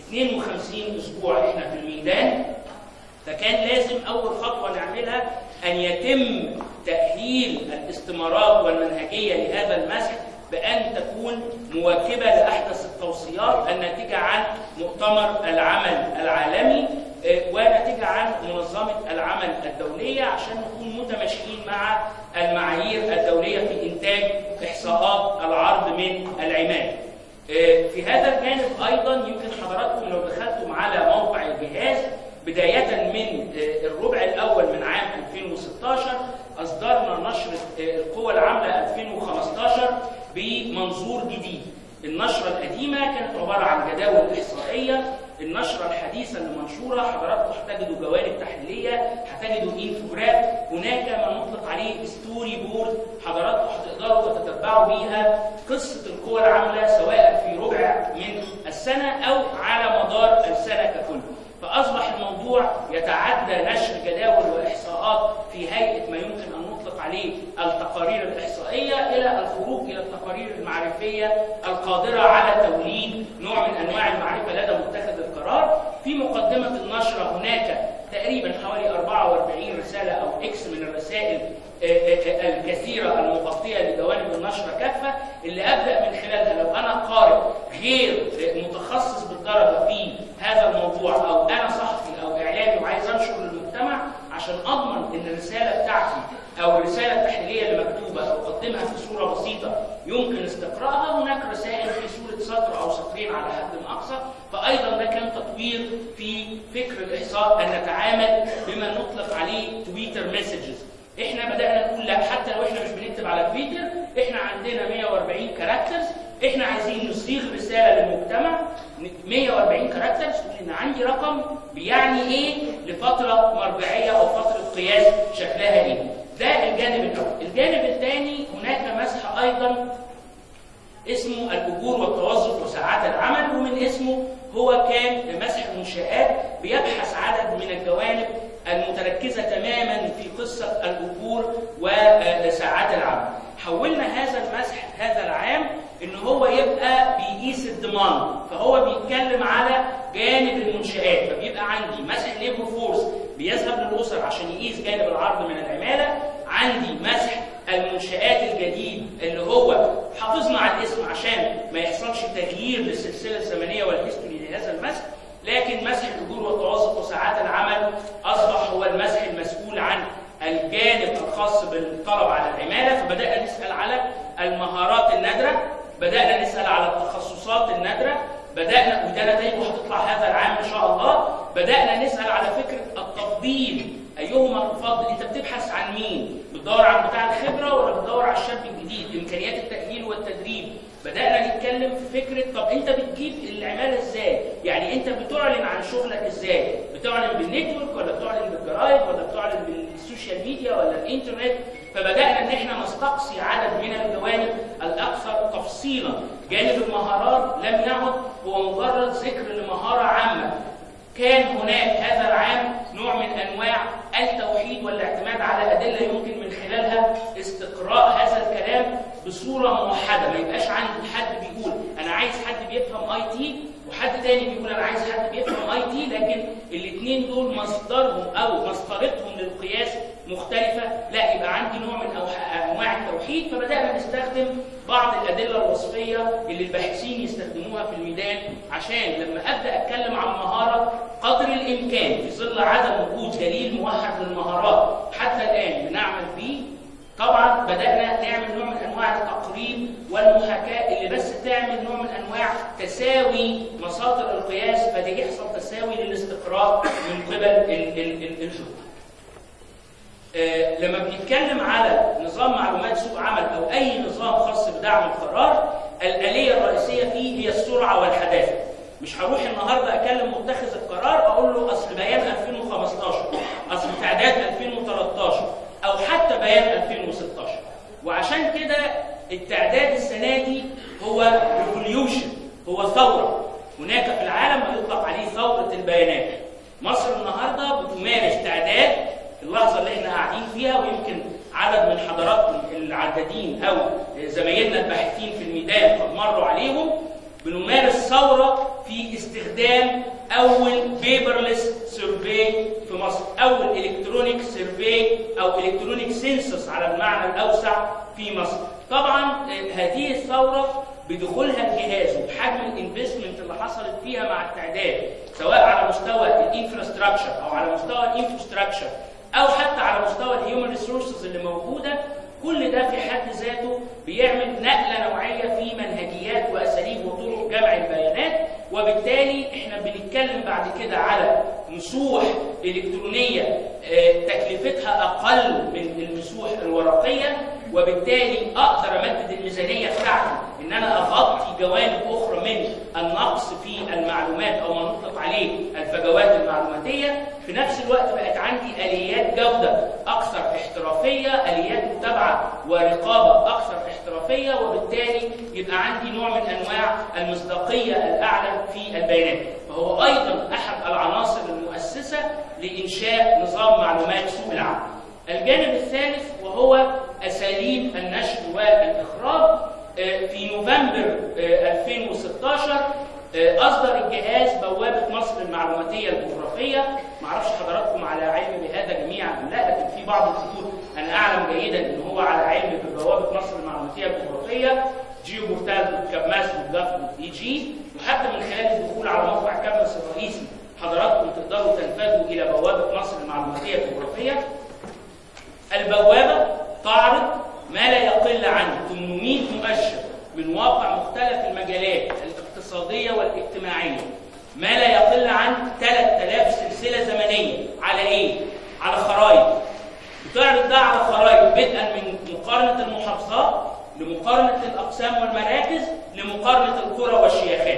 52 اسبوع احنا في الميدان فكان لازم اول خطوه نعملها ان يتم تاهيل الاستمارات والمنهجيه لهذا المسح بان تكون مواكبه لاحدث التوصيات الناتجه عن مؤتمر العمل العالمي آه، وناتجه عن منظمه العمل الدوليه عشان نكون متماشيين مع المعايير الدوليه في انتاج احصاءات العرض من العماله. آه، في هذا الجانب ايضا يمكن حضراتكم لو دخلتم على موقع الجهاز بدايه من آه، الربع الاول من عام 2016 اصدرنا نشره آه، القوى العامله 2015 بمنظور جديد. النشره القديمه كانت عباره عن جداول احصائيه النشره الحديثه اللي منشوره حضراتكم هتجدوا جوانب تحليليه هتجدوا انفوجراف هناك ما نطلق عليه ستوري بورد حضراتكم هتقدروا تتتبعوا بيها قصه القوى العامله سواء في ربع من السنه او على مدار السنه ككل فاصبح الموضوع يتعدى نشر جداول واحصاءات في هيئه ما يمكن ان نطلق عليه التقارير الاحصائيه الى الخروج الى التقارير المعرفيه القادره على توليد نوع من انواع المعرفه لدى متخذ القرار في مقدمه النشره هناك تقريبا حوالي 44 رساله او اكس من الرسائل آه، آه، آه، الكثيره المغطيه لجوانب النشره كافه اللي ابدا من خلالها لو انا قارئ غير متخصص بالدرجه في هذا الموضوع او انا صحفي او اعلامي وعايز انشر للمجتمع عشان اضمن ان الرساله بتاعتي او الرساله التحليليه اللي مكتوبه او اقدمها في صوره بسيطه يمكن استقراءها هناك رسائل في صوره سطر او سطرين على حد اقصى فايضا ده كان تطوير في فكر الاحصاء ان نتعامل بما نطلق عليه تويتر مسجز احنا بدانا نقول لا حتى لو احنا مش بنكتب على تويتر احنا عندنا 140 كاركترز احنا عايزين نصيغ رساله للمجتمع 140 كاركترز ان عندي رقم بيعني ايه لفتره مرجعيه او فتره قياس شكلها ايه ده الجانب الاول الجانب الثاني هناك مسح ايضا اسمه الاجور والتوظف وساعات العمل ومن اسمه هو كان مسح منشآت بيبحث عدد من الجوانب المتركزة تماما في قصة الأجور وساعات العمل حولنا هذا المسح هذا العام ان هو يبقى بيقيس الضمان فهو بيتكلم على جانب المنشآت فبيبقى عندي مسح ليبر فورس بيذهب للأسر عشان يقيس جانب العرض من العمالة عندي مسح المنشآت الجديد اللي هو حافظنا على الاسم عشان ما يحصلش تغيير للسلسلة الزمنية والهيستوري لهذا المسح لكن مسح الأجور والتوظف وساعات العمل أصبح هو المسح المسؤول عن الجانب الخاص بالطلب على العمالة فبدأنا نسأل على المهارات النادرة بدأنا نسأل على التخصصات النادرة بدأنا وده نتائجه هتطلع هذا العام إن شاء الله بدأنا نسأل على فكرة التفضيل أيهما تفضل أنت بتبحث عن مين؟ بتدور على بتاع الخبرة ولا بتدور على الشاب الجديد؟ إمكانيات التأهيل والتدريب بدأنا نتكلم في فكرة طب أنت بتجيب العمالة إزاي؟ يعني أنت بتعلن عن شغلك إزاي؟ بتعلن بالنتورك ولا بتعلن بالجرايد ولا بتعلن بالسوشيال ميديا ولا الإنترنت؟ فبدأنا إن إحنا نستقصي عدد من الجوانب الأكثر تفصيلا. جانب المهارات لم يعد هو مجرد ذكر لمهارة عامة. كان هناك هذا العام نوع من أنواع التوحيد والاعتماد على أدلة يمكن من خلالها استقراء هذا الكلام بصورة موحدة ما يبقاش عندي حد بيقول أنا عايز حد بيفهم اي تي وحد تاني بيقول أنا عايز حد بيفهم اي تي لكن الاثنين دول مصدرهم أو مسطرتهم للقياس مختلفة لا يبقى عندي نوع من أوح- أنواع التوحيد فبدأنا نستخدم بعض الأدلة الوصفية اللي الباحثين يستخدموها في الميدان عشان لما أبدأ أتكلم عن مهارة قدر الإمكان في ظل عدم وجود دليل موحد للمهارات حتى الآن بنعمل بيه طبعا بدأنا نعمل نوع من أنواع التقريب والمحاكاة اللي بس تعمل نوع من أنواع تساوي مصادر القياس فده يحصل تساوي للاستقراء من قبل ال- ال- ال- الجهود. آه، لما بنتكلم على نظام معلومات سوق عمل او اي نظام خاص بدعم القرار الاليه الرئيسيه فيه هي السرعه والحداثه مش هروح النهارده اكلم متخذ القرار اقول له اصل بيان 2015 اصل تعداد 2013 او حتى بيان 2016 وعشان كده التعداد السنه دي هو ريفوليوشن هو ثوره هناك في العالم ما يطلق عليه ثوره البيانات مصر النهارده بتمارس تعداد اللحظه اللي احنا قاعدين فيها ويمكن عدد من حضراتكم العدادين او زمايلنا الباحثين في الميدان قد مروا عليهم بنمارس ثوره في استخدام اول بيبرلس سيرفي في مصر اول الكترونيك سيرفي او الكترونيك سينسس على المعنى الاوسع في مصر طبعا آه، هذه الثوره بدخولها الجهاز وبحجم الانفستمنت اللي حصلت فيها مع التعداد سواء على مستوى الانفراستراكشر او على مستوى الانفراستراكشر او حتى على مستوى الهيومن ريسورسز اللي موجوده كل ده في حد ذاته بيعمل نقله نوعيه في منهجيات واساليب وطرق جمع البيانات وبالتالي احنا بنتكلم بعد كده على مسوح الكترونيه آه، تكلفتها اقل من المسوح الورقيه وبالتالي اقدر امدد الميزانيه بتاعتي ان انا اغطي جوانب اخرى من النقص في المعلومات او ما نطلق عليه الفجوات المعلوماتيه في نفس الوقت بقت عندي اليات جوده اكثر احترافيه اليات متابعه ورقابه اكثر احترافيه وبالتالي يبقى عندي نوع من انواع المصداقيه الاعلى في البيانات فهو ايضا احد العناصر المؤسسه لانشاء نظام معلومات سوق العمل الجانب الثالث وهو اساليب النشر والاخراج آه، في نوفمبر آه، 2016 آه، اصدر الجهاز بوابه مصر المعلوماتيه الجغرافيه معرفش حضراتكم على علم بهذا جميعا ام لا لكن في بعض الخطوط انا اعلم جيدا ان هو على علم ببوابه مصر المعلوماتيه الجغرافيه جيو بورتال كابماس وجاف اي جي وحتى من خلال الدخول على موقع كابماس الرئيسي حضراتكم تقدروا تنفذوا الى بوابه مصر المعلوماتيه الجغرافيه البوابة تعرض ما لا يقل عن 800 مؤشر من واقع مختلف المجالات الاقتصادية والاجتماعية ما لا يقل عن 3000 سلسلة زمنية على ايه؟ على خرائط بتعرض ده على خرائط بدءا من مقارنة المحافظات لمقارنة الأقسام والمراكز لمقارنة القرى والشيخات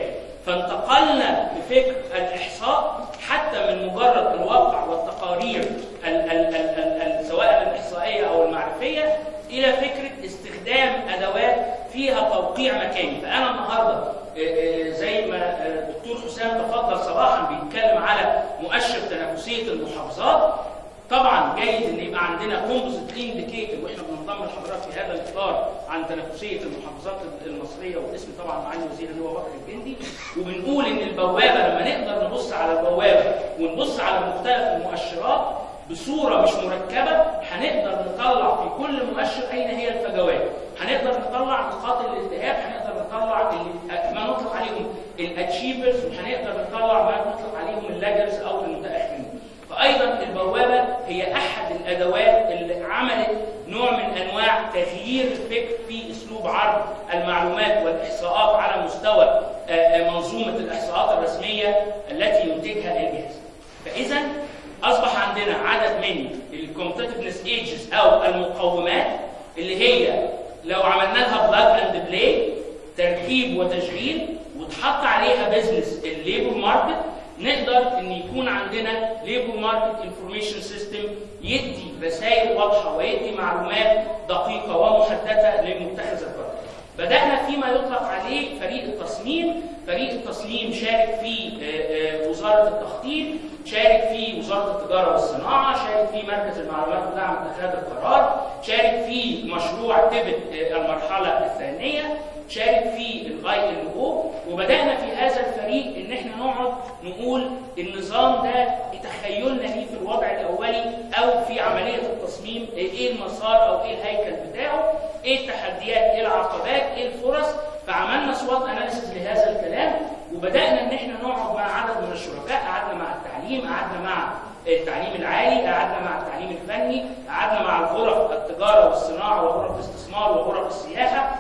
فانتقلنا بفكر الإحصاء حتى من مجرد الواقع والتقارير ال ال ال ال ال سواء الإحصائية أو المعرفية إلى فكرة استخدام أدوات فيها توقيع مكاني فأنا النهاردة آه، آه، زي ما آه، الدكتور حسام تفضل صباحا بيتكلم على مؤشر تنافسية المحافظات طبعا جيد ان يبقى عندنا كومبوزيت انديكيتور واحنا بننضم لحضرتك في هذا الاطار عن تنافسيه المحافظات المصريه والاسم طبعا معالي الوزير اللي هو بكر الجندي وبنقول ان البوابه لما نقدر نبص على البوابه ونبص على مختلف المؤشرات بصوره مش مركبه هنقدر نطلع في كل مؤشر اين هي الفجوات هنقدر نطلع نقاط الالتهاب هنقدر نطلع ال- ما نطلق عليهم الاتشيفرز وهنقدر نطلع ما نطلق عليهم اللاجرز او المتاخرين فايضا البوابه هي احد الادوات اللي عملت نوع من انواع تغيير الفكر في اسلوب عرض المعلومات والاحصاءات على مستوى آه، آه، منظومه الاحصاءات الرسميه التي ينتجها الجهاز. فاذا اصبح عندنا عدد من الكومبتitiveness ايجز او المقومات اللي هي لو عملنا لها بلاج اند بلاي تركيب وتشغيل وتحط عليها بزنس الليبر ماركت نقدر ان يكون عندنا ليبر ماركت انفورميشن سيستم يدي رسائل واضحه ويدي معلومات دقيقه ومحدده لمتخذ القرار. بدانا فيما يطلق عليه فريق التصميم، فريق التصميم شارك في آه، آه، وزاره التخطيط، شارك في وزاره التجاره والصناعه، شارك في مركز المعلومات ودعم اتخاذ القرار، شارك في مشروع تبت آه، المرحله الثانيه، شارك في الاي ال او وبدانا في هذا الفريق ان احنا نقعد نقول النظام ده تخيلنا ليه في الوضع الاولي او في عمليه التصميم ايه المسار او ايه الهيكل بتاعه ايه التحديات ايه العقبات ايه الفرص فعملنا سوات اناليسيس لهذا الكلام وبدانا ان احنا نقعد مع عدد من الشركاء قعدنا مع التعليم قعدنا مع التعليم العالي قعدنا مع التعليم الفني قعدنا مع الغرف التجاره والصناعه وغرف الاستثمار وغرف السياحه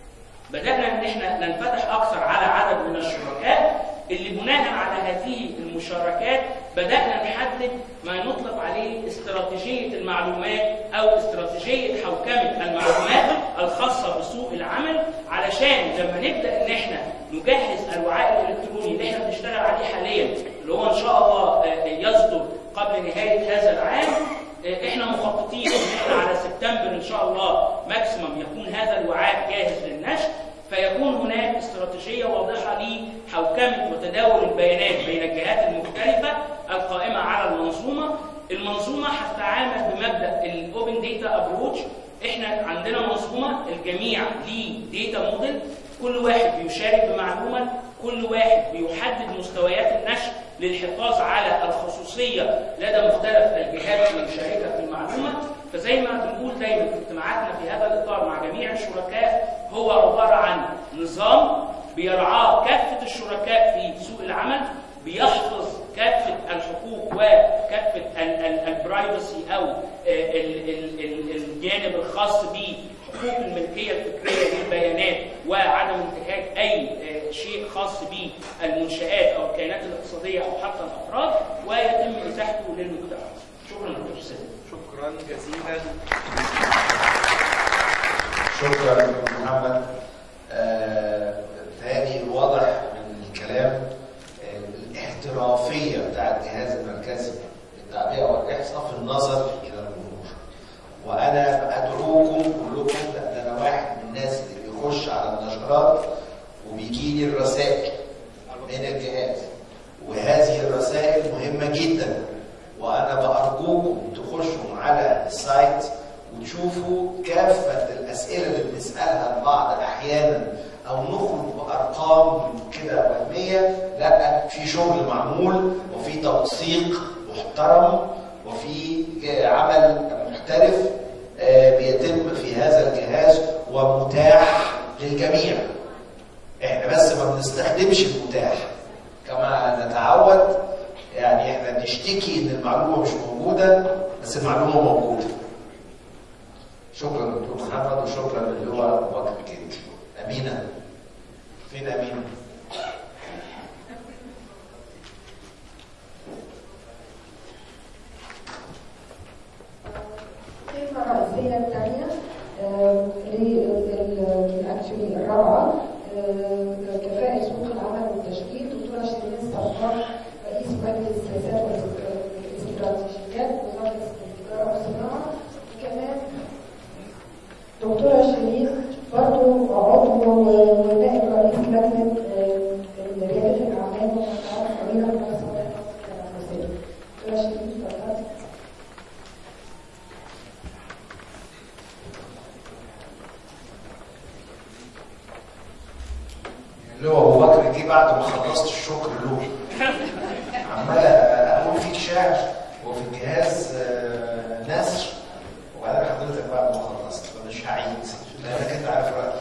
بدأنا إن إحنا ننفتح أكثر على عدد من الشركاء اللي بناء على هذه المشاركات بدأنا نحدد ما يطلق عليه استراتيجية المعلومات أو استراتيجية حوكمة المعلومات الخاصة بسوق العمل علشان لما نبدأ إن إحنا نجهز الوعاء الإلكتروني اللي إحنا بنشتغل عليه حاليا اللي هو إن شاء الله آه، يصدر قبل نهاية هذا العام آه، إحنا مخططين إن إحنا على سبتمبر إن شاء الله ماكسيمم يكون هذا الوعاء جاهز للنشر فيكون هناك استراتيجيه واضحه لحوكمه وتداول البيانات بين الجهات المختلفه القائمه على المنظومه المنظومه هتتعامل بمبدا الاوبن داتا ابروتش احنا عندنا منظومه الجميع ليه داتا موديل كل واحد بيشارك بمعلومه كل واحد بيحدد مستويات النشر للحفاظ على الخصوصيه لدى مختلف الجهات المشاركه في المعلومه فزي ما بنقول دايما في اجتماعاتنا في هذا الاطار مع جميع الشركاء هو عباره عن نظام بيرعاه كافه الشركاء في سوق العمل بيحفظ كافه الحقوق وكافه البرايفسي او ال- ال- ال- الجانب الخاص بحقوق الملكيه الفكريه للبيانات وعدم انتهاك اي آه، شيء خاص بالمنشات او الكيانات الاقتصاديه او حتى الافراد ويتم ازاحته للمجتمع. شكرا دكتور سيد. شكرا جزيلا شكرا دكتور محمد آه، تاني واضح من الكلام آه، الاحترافيه بتاع الجهاز المركزي للتعبئه والاحصاء في النظر الى الامور وانا ادعوكم كلكم لان انا واحد من الناس اللي بيخش على النشرات وبيجي لي الرسائل من الجهاز وهذه الرسائل مهمه جدا وانا بارجوكم تخشوا على السايت وتشوفوا كافه الاسئله اللي بنسالها لبعض احيانا او نخرج بارقام كده وهميه لا في شغل معمول وفي توثيق محترم وفي عمل محترف آه، بيتم في هذا الجهاز ومتاح للجميع احنا بس ما بنستخدمش المتاح كما نتعود يعني احنا نشتكي ان المعلومه مش موجوده بس المعلومه موجوده شكرا دكتور محمد وشكرا للواء ابو بكر جدي امينه فين امينه؟ الكلمة الرئيسية الثانية اكشلي الرابعة آه، كفاءة سوق العمل والتشغيل دكتورة شيرين صباح رئيس مجلس السياسات والاستراتيجيات وزارة التجارة والصناعة وكمان دكتورة شيرين برضه عضو ونائب رئيس لجنة آه، ريادة الأعمال والمشروعات الصغيرة في مصر المصرية. دكتورة شيرين اتفضلي. اللي هو ابو بكر جه بعد ما خلصت الشكر له عمال اقول فيك شعر وفي الجهاز آه، نثر وبعدين حضرتك بعد ما خلصت فمش هعيد لانك انت عارف رايي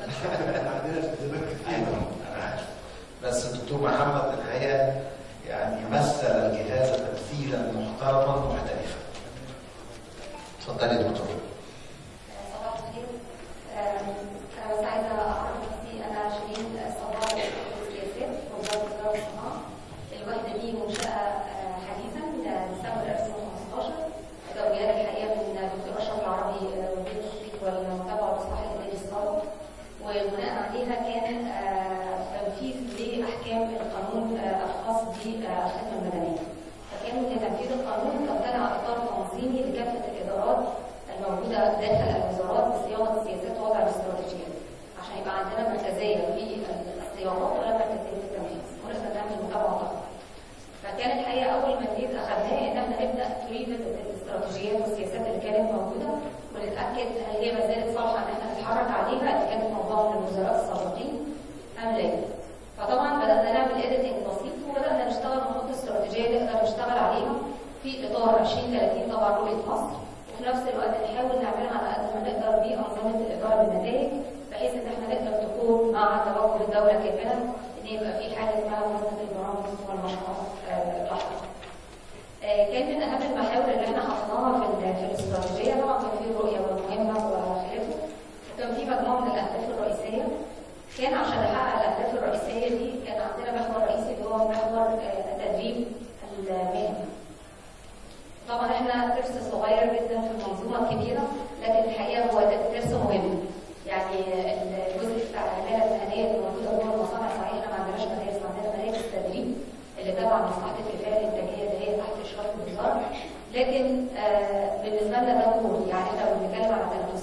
ايوه انا عارف بس الدكتور محمد الحقيقه يعني مثل الجهاز تمثيلا محترما محترفا اتفضلي يا دكتور صباح الخير آم، انا بس عايزه اعرف نفسي انا شيرين صباح السياسات وزاره التجاره والصناعه الوحده دي منشاه آه، حديثا من ديسمبر 2015 توجيهات الحقيقه من دكتور اشرف العربي آه، وزير التخطيط والمتابعه والاصلاح الاداري السابق وبناء عليها كان آه، تنفيذ لاحكام القانون آه، الخاص بالخدمه المدنيه فكان لتنفيذ القانون تبتدع اطار تنظيمي لكافه الادارات الموجوده داخل الوزارات بصياغه السياسات ووضع الاستراتيجيات عشان يبقى عندنا مركزيه في الصياغات ولا مركزيه في التنفيذ ونقدر نعمل متابعه طبعا فكان الحقيقه اول ما جيت اخذناه ان احنا نبدا تريفت الاستراتيجيات والسياسات اللي كانت موجوده ونتاكد هل هي ما زالت صالحه ان احنا نتحرك عليها اللي كانت موضوعه من الوزراء السابقين ام لا فطبعا بدانا نعمل اديتنج بسيط وبدانا نشتغل ونحط استراتيجيه نقدر نشتغل عليها في اطار 2030 طبعا رؤيه مصر وفي نفس الوقت نحاول نعملها على قد ما نقدر بانظمه الاداره بالنتائج بحيث ان احنا نقدر تكون مع توجه الدوله كاملا ان يبقى في حاجه اسمها منظمه البرامج والمشروعات آه، الواحده. آه، كان من اهم المحاور اللي احنا حطيناها في ال- في الاستراتيجيه طبعا كان في الرؤيه والمهمه وخلافه وكان في مجموعه من الاهداف الرئيسيه كان عشان نحقق الاهداف الرئيسيه دي كان عندنا محور رئيسي اللي هو محور آه، التدريب المهني. طبعا احنا ترس صغير جدا في المنظومه الكبيره لكن الحقيقه هو ترس مهم يعني الجزء بتاع العماله المهنيه اللي موجوده جوه المصانع صحيح احنا ما عندناش مدارس ما عندنا مراكز تدريب اللي تبع مصلحه الكفايه الانتاجيه اللي هي تحت اشراف الوزاره لكن آه بالنسبه لنا ده دور يعني احنا لو بنتكلم على تنافسيه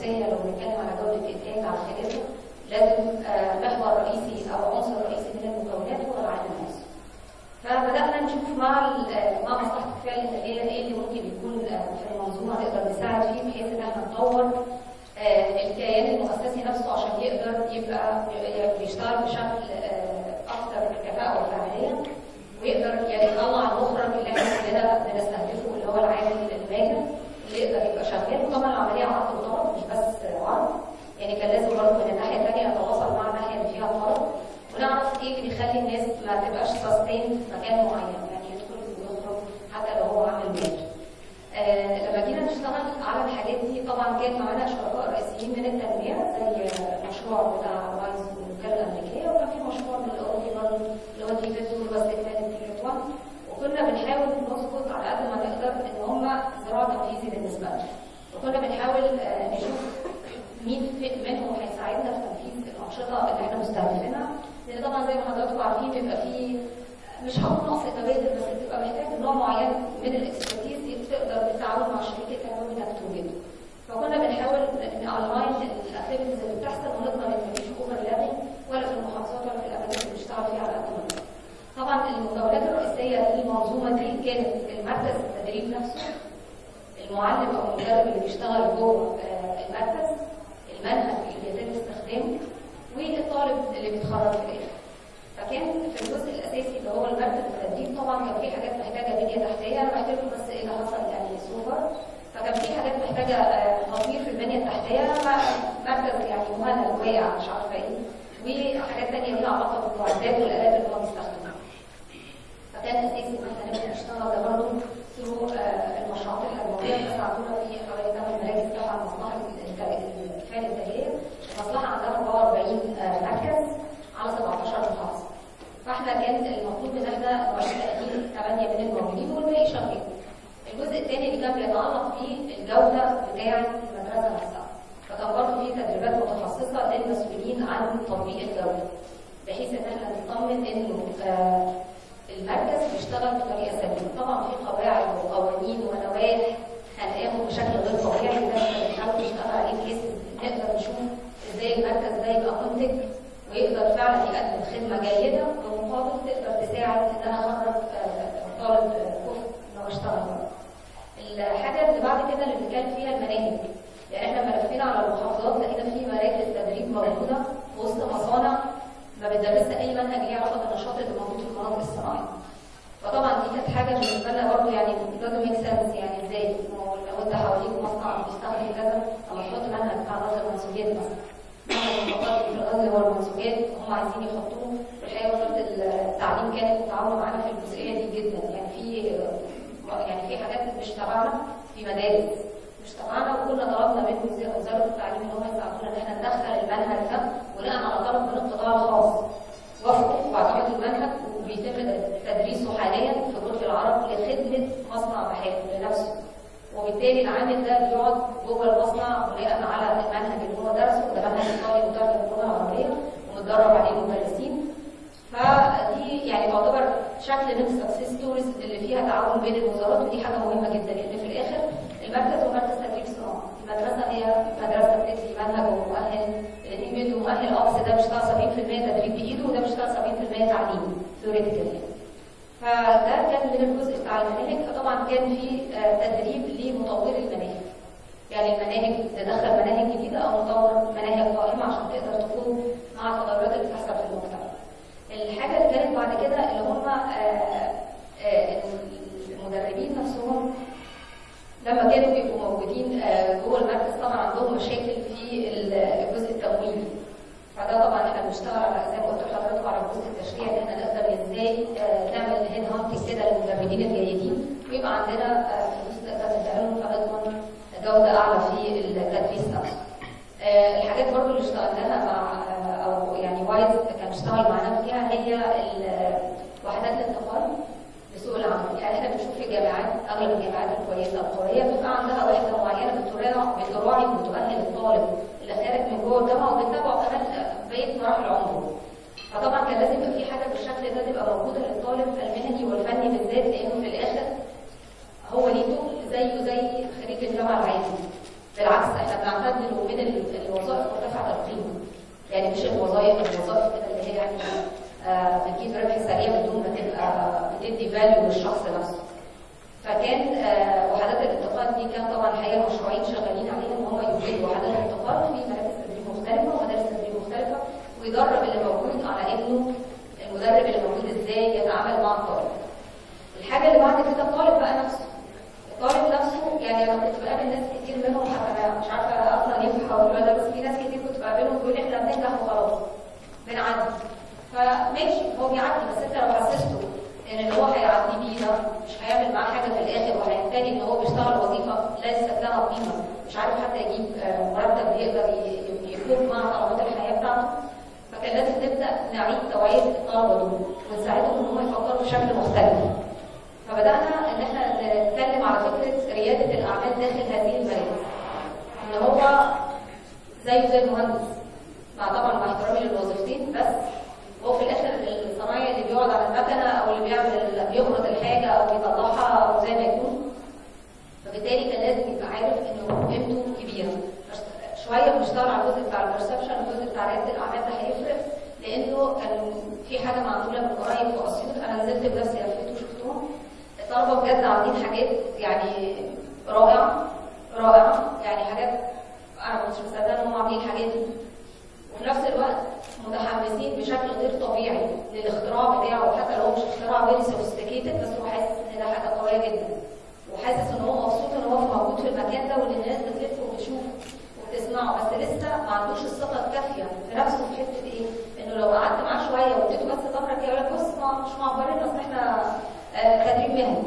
بنتكلم على جوده الانتاج على خلافه لازم آه، محور رئيسي او عنصر رئيسي من المكونات هو العامل نفسه. فبدانا نشوف مع ال- آه، مع مصلحه الكفايه الانتاجيه ايه اللي ممكن يكون آه، في المنظومه نقدر نساعد فيه بحيث ان احنا نطور آه، الكيان المؤسسي نفسه عشان يقدر يبقى ي- يشتغل بشكل آه، اكثر كفاءه وفعاليه ويقدر يعني يطلع المخرج اللي احنا كلنا بنستهدفه اللي هو العامل الماهر اللي يقدر يبقى شغال وطبعا العمليه عرض وطلب مش بس عرض يعني كان لازم برضه من الناحيه الثانيه نتواصل مع الناحيه اللي فيها طلب ونعرف ايه اللي بيخلي الناس ما تبقاش سستين في مكان معين يعني يدخل ويخرج حتى لو هو عامل ماهر. آه لما جينا نشتغل على الحاجات دي طبعا كان معانا شركاء رئيسيين من التنميه زي المشروع بتاع رايز والوكاله الامريكيه وكان في مشروع من الاوروبي برضه اللي هو تي فيتو بس كانت تي 1 وكنا بنحاول نظبط على قد ما نقدر ان هم زراعه تنفيذي بالنسبه لنا وكنا بنحاول آه، نشوف مين في- منهم هيساعدنا في تنفيذ الانشطه اللي احنا مستهدفينها لان طبعا زي ما حضراتكم عارفين بيبقى في مش هقول نقص تبادل بس بتبقى محتاج نوع معين من الاكسبرتيز تقدر بالتعاون مع شركه التعاون انك توجده. فكنا بنحاول نالاين الاكتيفيتيز اللي بتحصل ونضمن ان مفيش اوفر لابنج ولا في المحافظات ولا في الاماكن اللي بنشتغل فيها على قد ما نقدر. طبعا المكونات الرئيسيه للمنظومه دي كانت المركز التدريب نفسه المعلم او المدرب اللي بيشتغل جوه آه، المركز المنهج اللي بيتم استخدامه والطالب اللي بيتخرج في الاخر. فكان في الجزء الاساسي اللي هو المركز التدريب طبعا كان في حاجات محتاجه بنيه تحتيه انا بحكي لكم بس ايه اللي حصل يعني سوبر فكان في حاجات محتاجه آه، تطوير في البنيه التحتيه مع مركز يعني مهند واقع مش عارفه ايه وحاجات ثانيه ليها علاقه بالمعدات والالات اللي هو بيستخدمها. فكان اساسي ان احنا نبدا نشتغل ده برضه ثرو المشروعات الحربويه اللي ساعدونا في حوالي 8 مراكز تبع مصلحه الإنتاج- الكفايه الانتاجيه المصلحه عندها 44 آه، مركز على 17 محافظه فاحنا كان المطلوب ان احنا نعيد تقديم 8 من الموجودين والباقي شغال الجزء الثاني اللي كان بيتعلق فيه الجوده بتاعه المدرسه نفسها فكان برضه في تدريبات متخصصه للمسؤولين عن تطبيق الجوده بحيث ان احنا نطمن انه آه، المركز بيشتغل بطريقه سليمه طبعا في قواعد وقوانين ونواه هنلاقيهم بشكل غير طبيعي وده احنا بنحاول نشتغل عليه بحيث نقدر نشوف ازاي المركز ده يبقى منتج ويقدر فعلا يقدم خدمه جيده بمقابل تقدر تساعد ان انا اخرج آه، طالب آه، كفء ان هو يشتغل بره. الحاجه اللي بعد كده اللي بنتكلم فيها المناهج يعني احنا لما لفينا على المحافظات لقينا في مراكز تدريب موجوده في وسط مصانع ما بتدرسش اي منهج ليه علاقه بالنشاط اللي موجود في المناطق الصناعيه. فطبعا دي كانت حاجه بالنسبه لنا برضه يعني doesn't make sense يعني ازاي ما هو لو انت حواليك مصنع بيستخدم كذا اما تحط منهج بتاع غزل المنسوجات مثلا منهج المحطات في الغزل والمنسوجات هم عايزين يحطوه والحقيقه وزاره التعليم كانت متعاونه معانا في الجزئيه دي جدا يعني في يعني في حاجات مش تبعنا في مدارس مش تبعنا وكنا طلبنا من وزاره التعليم ان هم يساعدونا ان احنا ندخل المنهج ده بناء على طلب من القطاع الخاص وافقوا واعتمدوا المنهج وبيتم تدريسه حاليا في برج العرب لخدمه مصنع بحاله لنفسه وبالتالي العامل ده بيقعد جوه المصنع بناء على المنهج اللي هو درسه ده منهج ايطالي مترجم باللغه العربيه ومتدرب عليه المدرسين فدي يعني تعتبر شكل من سكسس ستوريز اللي فيها تعاون بين الوزارات ودي حاجه مهمه جدا لان في الاخر المركز هو مركز تدريب صناعي المدرسه هي مدرسه بتدي منهج ومؤهل الاثنين بيدوا مؤهل اه بس ده بيشتغل 70% تدريب بايده وده بيشتغل 70% تعليم ثيوريتيكال فده كان من الجزء بتاع المناهج فطبعا كان في آه، تدريب لمطوري المناهج يعني المناهج تدخل مناهج جديده او نطور مناهج قائمه عشان تقدر تكون مع التغيرات اللي بتحصل في المجتمع. الحاجه اللي كانت بعد كده اللي هم آه، آه، المدربين نفسهم لما كانوا بيبقوا موجودين آه، جوه المركز طبعا عندهم مشاكل في الجزء التمويلي فده طبعا احنا بنشتغل على زي ما قلت لحضراتكم على الجزء التشريعي ان احنا نقدر ازاي آه، نعمل هيد هانتنج كده للمدربين الجيدين ويبقى عندنا آه، فلوس نقدر نديها لهم فنضمن جوده اعلى في التدريس نفسه. آه، الحاجات برضو اللي اشتغلناها مع آه، او يعني وايز كان اشتغل معانا فيها هي ال- وحدات الانتقال لسوق العمل يعني احنا بنشوف في الجامعات اغلب الجامعات الكويسه القويه بيبقى عندها وحده معينه بتراعي بتراعي وتؤهل الطالب اللي خارج من جوه الجامعه وبتتابعه كمان بقيه مراحل عمره فطبعا كان لازم يبقى في حاجه بالشكل ده تبقى موجوده للطالب المهني والفني بالذات لانه في الاخر هو ليه دور زيه زي خريج الجامعه العادي بالعكس احنا بنعتبر من ال- الوظائف مرتفعه القيمه يعني مش الوظائف الوظائف كده اللي هي يعني آه، بتجيب ربح سريع بدون ما تبقى بتدي فاليو للشخص نفسه فكان آه، وحدات الانتقال دي كان طبعا الحقيقه مشروعين شغالين عليهم ان هم يوجدوا وحدات الانتقال في مراكز تدريب مختلفه ومدارس تدريب مختلفه ويدرب اللي موجود على انه المدرب اللي موجود ازاي يتعامل مع الطالب. الحاجه اللي بعد كده الطالب بقى نفسه. الطالب نفسه يعني انا كنت بقابل ناس كتير منهم انا مش عارفه اصلا ينفع اقول ولا بس في ناس كتير كنت بقابلهم بيقول احنا بننجح وخلاص بنعدي فماشي هو بيعدي بس انت لو حسسته ان اللي هو هيعدي بيه ده مش هيعمل معاه حاجه في الاخر وهينتهي ان هو بيشتغل وظيفه ليست لها قيمه مش عارف حتى يجيب آه، مرتب يقدر ي- يفوق مع طلبات الحياه بتاعته فكان لازم نبدا نعيد توعيه الطلبه دول ونساعدهم ان هم يفكروا بشكل مختلف فبدانا ان احنا نتكلم على فكره رياده الاعمال داخل هذه المراكز ان هو زيه زي المهندس مع طبعا مع احترامي للوظيفتين بس هو في الاخر الصنايعي اللي بيقعد على المكنه او اللي بيعمل بيخرط الحاجه او بيطلعها او زي ما يكون فبالتالي كان لازم يبقى عارف انه قيمته كبيره فاشت- شويه بنشتغل على الجزء بتاع البرسبشن والجزء بتاع رياده الاعمال ده هيفرق لانه كان في حاجه معموله من قريب في اسيوط انا نزلت بنفسي لفيت وشفتهم الطلبه بجد عاملين حاجات يعني رائعه رائعه يعني حاجات انا ما كنتش مصدقه ان هم عاملين الحاجات دي وفي نفس الوقت متحمسين بشكل غير طبيعي للاختراع بتاعه حتى لو هو مش اختراع فيري سوفيستيكيتد بس هو حاسس ان ده حاجه قويه جدا وحاسس ان هو مبسوط ان هو موجود في المكان ده وان الناس بتلف وبتشوفه وبتسمعه بس لسه ما عندوش الثقه الكافيه في نفسه في حته ايه؟ انه لو قعدت معاه شويه واديته بس ظهرك يقول لك بص ما مش معبرين اصل احنا آه، تدريب مهني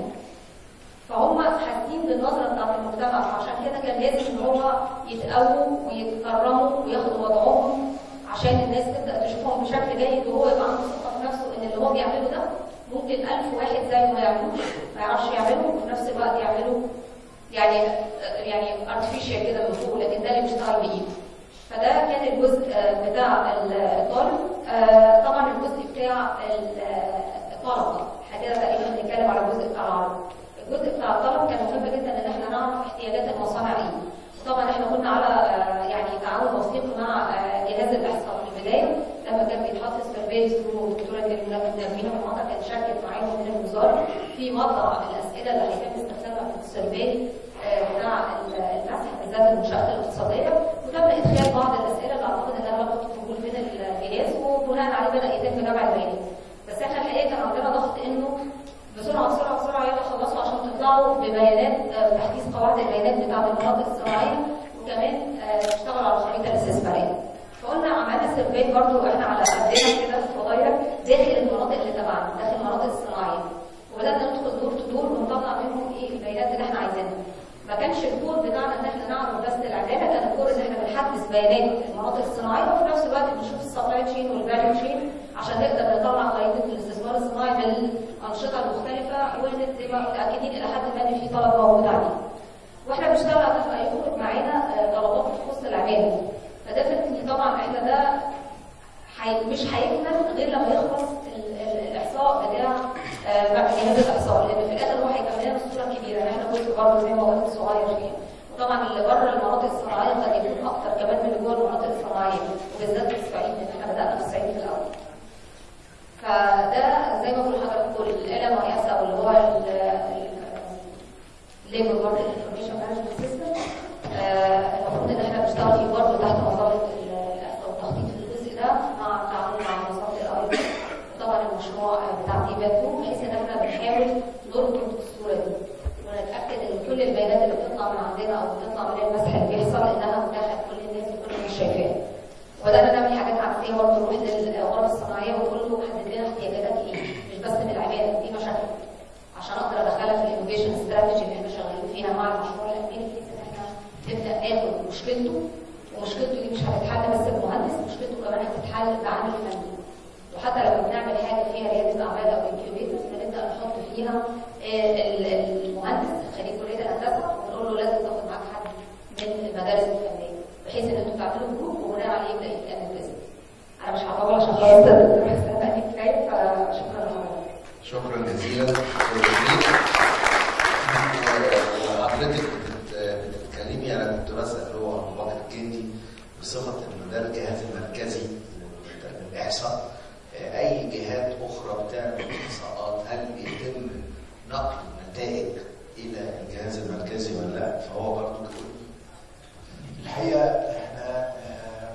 فهم حاسين بالنظره بتاعت المجتمع فعشان كده كان لازم ان هو يتقووا ويتكرموا وياخدوا وضعهم عشان الناس تبدا تشوفهم بشكل جيد وهو يبقى عنده ثقه في نفسه ان اللي هو بيعمله ده ممكن ألف واحد زيه ما يعملوش ما يعرفش يعمله وفي نفس الوقت يعمله يعني يعني ارتفيشال كده من فوق لكن ده اللي بيشتغل بايده فده كان الجزء آه، بتاع الطالب آه، طبعا الجزء بتاع ال- آه، الطلبه احنا كده تقريبا بنتكلم على الجزء بتاع العرض الجزء بتاع الطلب كان مهم جدا ان احنا نعرف احتياجات المصانع ايه وطبعا احنا كنا على آه، يعني تعاون وثيق مع آه، جهاز الاحصاء في البدايه لما كان بيتحط سيرفيز والدكتوره كريمه نرمينا محمد كانت شاركت معاهم من الوزاره في وضع الاسئله اللي هيتم استخدامها في السيرفي آه، بتاع ال- البحث بالذات المنشات الاقتصاديه وتم ادخال بعض الاسئله اللي اعتقد انها لقت قبول من الجهاز وبناء عليه بدا يتم جمع البيانات بس احنا الحقيقه كان عندنا ضغط انه بسرعه بسرعه بسرعه يلا خلصوا عشان تطلعوا ببيانات آه، تحديث قواعد البيانات بتاعه المناطق الزراعيه وكمان آه، تشتغلوا على الخريطه الاستثماريه. فقلنا عملنا سيرفي برضو احنا على قدنا كده صغير داخل المناطق اللي تبعنا داخل المناطق الصناعيه وبدانا ندخل دور تو دور ونطلع منهم ايه البيانات اللي احنا عايزينها. ما كانش الكور بتاعنا ان احنا نعمل بس العداله كان الكور ان احنا بنحدث بيانات المناطق الصناعيه وفي نفس الوقت بنشوف السبلاي تشين والفاليو تشين عشان نقدر نطلع خريطه الاستثمار الصناعي بالانشطه المختلفه ونبقى متاكدين الى حد ما ان في طلب موجود عليه. واحنا بنشتغل على هيخرج معانا آه، طلبات تخص العماله فده في طبعا احنا ده حي... مش هيكمل غير لما يخلص ال- ال- الاحصاء بتاع آه، بقى جهاز الاحصاء لان في الاخر هو هيكمل لنا الصوره الكبيره ان احنا جزء برضه زي ما قلت صغير فيه وطبعا اللي بره المناطق الصناعيه قد يكون اكتر كمان من اللي جوه المناطق الصناعيه وبالذات في الصعيد لان احنا بدانا في الصعيد في الاول فده زي ما بقول لحضراتكم الاله مقياسه واللي هو الليبر ماركت انفورميشن مانجمنت سيستم المفروض ان احنا بنشتغل فيه برضه تحت مظله الاحصاء والتخطيط في الجزء ده مع التعاون مع منظمه الاي طبعا المشروع بتاع تيباتو بحيث ان احنا بنحاول نربط الصوره دي ونتاكد ان كل البيانات اللي بتطلع من عندنا او بتطلع من المسح اللي بيحصل انها متاحه لكل الناس وكل الناس شايفاها وبدانا نعمل حاجات عكسيه برضه نروح للغرف الصناعيه ونقول له حدد لنا احتياجاتك ايه مش بس من العماله دي مشاكل عشان اقدر ادخلها في الانوفيشن استراتيجي اللي احنا شغالين فيها مع المشروع الامريكي بحيث ان احنا نبدا ناخد مشكلته ومشكلته دي مش هتتحل بس بمهندس مشكلته كمان هتتحل بعامل فني وحتى لما بنعمل حاجه فيها رياده اعمال او انكيوبيتر بنبدا نحط فيها آه، ال- المهندس خريج كليه الهندسه ونقول له لازم تاخد معاك حد من المدارس الفنيه بحيث ان انتوا تعملوا جروب وبناء عليه يبدا يتعمل بزنس انا مش هطول عشان خلاص الدكتور حسين بقى كفايه فشكرا لحضرتك شكرا جزيلا دكتور جميل. وحضرتك بتت- بتتكلمي انا كنت بسال بصفه انه ده الجهاز المركزي للاحصاء آه، اي جهات اخرى بتعمل احصاءات هل بيتم نقل النتائج الى الجهاز المركزي ولا لا فهو برضه الحقيقه احنا آه،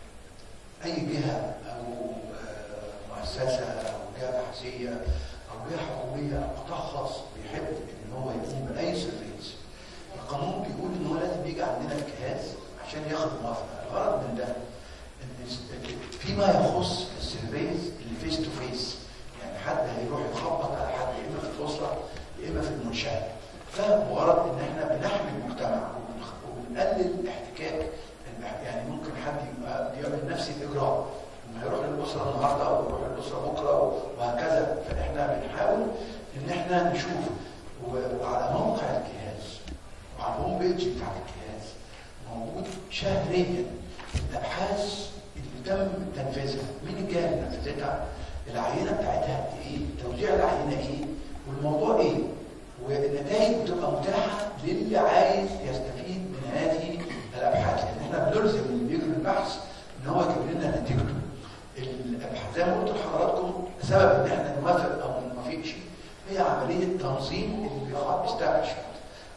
اي جهه او آه، مؤسسه او جهه بحثيه او جهه حكوميه او قطاع خاص بيحب ان هو يقوم باي سيرفيس القانون بيقول ان هو لازم يجي عندنا الجهاز عشان ياخد موافقه الغرض من ده ان الس- فيما يخص السيرفيس اللي فيس تو فيس يعني حد هيروح يخبط على حد يا اما في الاسره يا اما في المنشاه فمجرد ان احنا بنحمي المجتمع وبنخ- وبنقلل احتكاك الم- يعني ممكن حد يبقى بيعمل نفس الاجراء لما يروح للاسره النهارده او يروح للاسره بكره وهكذا فاحنا بنحاول ان احنا نشوف و- وعلى موقع الجهاز وعلى الهوم بيج بتاع الجهاز موجود شهريا الابحاث اللي تم تنفيذها مين الجهه اللي نفذتها العينه بتاعتها قد ايه توزيع العينه ايه والموضوع ايه والنتائج بتبقى متاحه للي عايز يستفيد من هذه الابحاث لان احنا بنلزم اللي بيجري البحث ان هو يجيب لنا نتيجته الابحاث زي ما قلت لحضراتكم سبب ان احنا نوافق او ما نوافقش هي عمليه تنظيم اللي بيقع استابلشمنت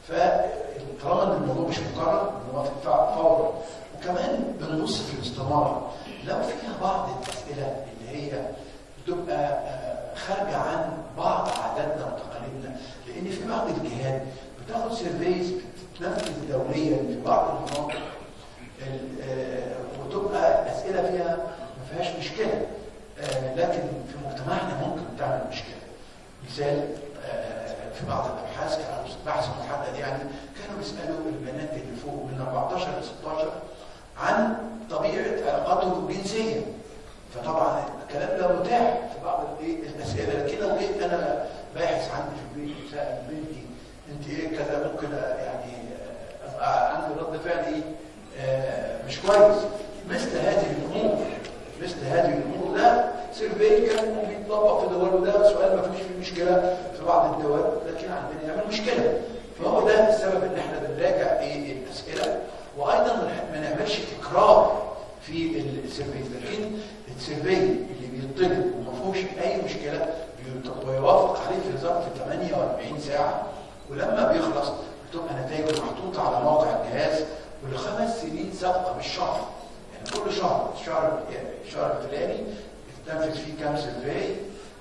فطالما ان الموضوع مش مكرر بنوافق فورا وكمان بنبص في الاستماره لو فيها بعض الاسئله اللي هي بتبقى آه، خارجه عن بعض عاداتنا وتقاليدنا لان في بعض الجهات بتاخد سيرفيز بتتنفذ دوليا في بعض المناطق ال- آه، وتبقى الاسئله فيها ما فيهاش مشكله آه، لكن في مجتمعنا ممكن تعمل مشكله مثال آه، في بعض الابحاث كان بحث محدد يعني كانوا بيسالوا البنات اللي فوق من 14 ل 16 عن طبيعه علاقاتهم الجنسيه فطبعا الكلام ده متاح في بعض الايه الاسئله لكن لو جيت انا باحث عندي في البيت وسال بنتي انت ايه كذا ممكن يعني آه، ابقى عندي رد فعل ايه آه، مش كويس مثل هذه الامور مثل هذه الامور ده سيرفي كان بيطبق في دول وده سؤال ما فيش فيه مشكله في بعض الدول لكن عندنا يعمل مشكله فهو ده السبب ان احنا بنراجع ايه الاسئله وايضا ما نح- ما نعملش تكرار في السيرفي لكن السيرفي اللي بيطلب وما فيهوش اي مشكله بيط- ويوافق عليه في ظرف 48 ساعه ولما بيخلص بتبقى نتائجه محطوطه على موقع الجهاز ولخمس سنين سابقه مش شهر يعني كل شهر الشهر الشهر الفلاني تنفذ فيه كام سيرفي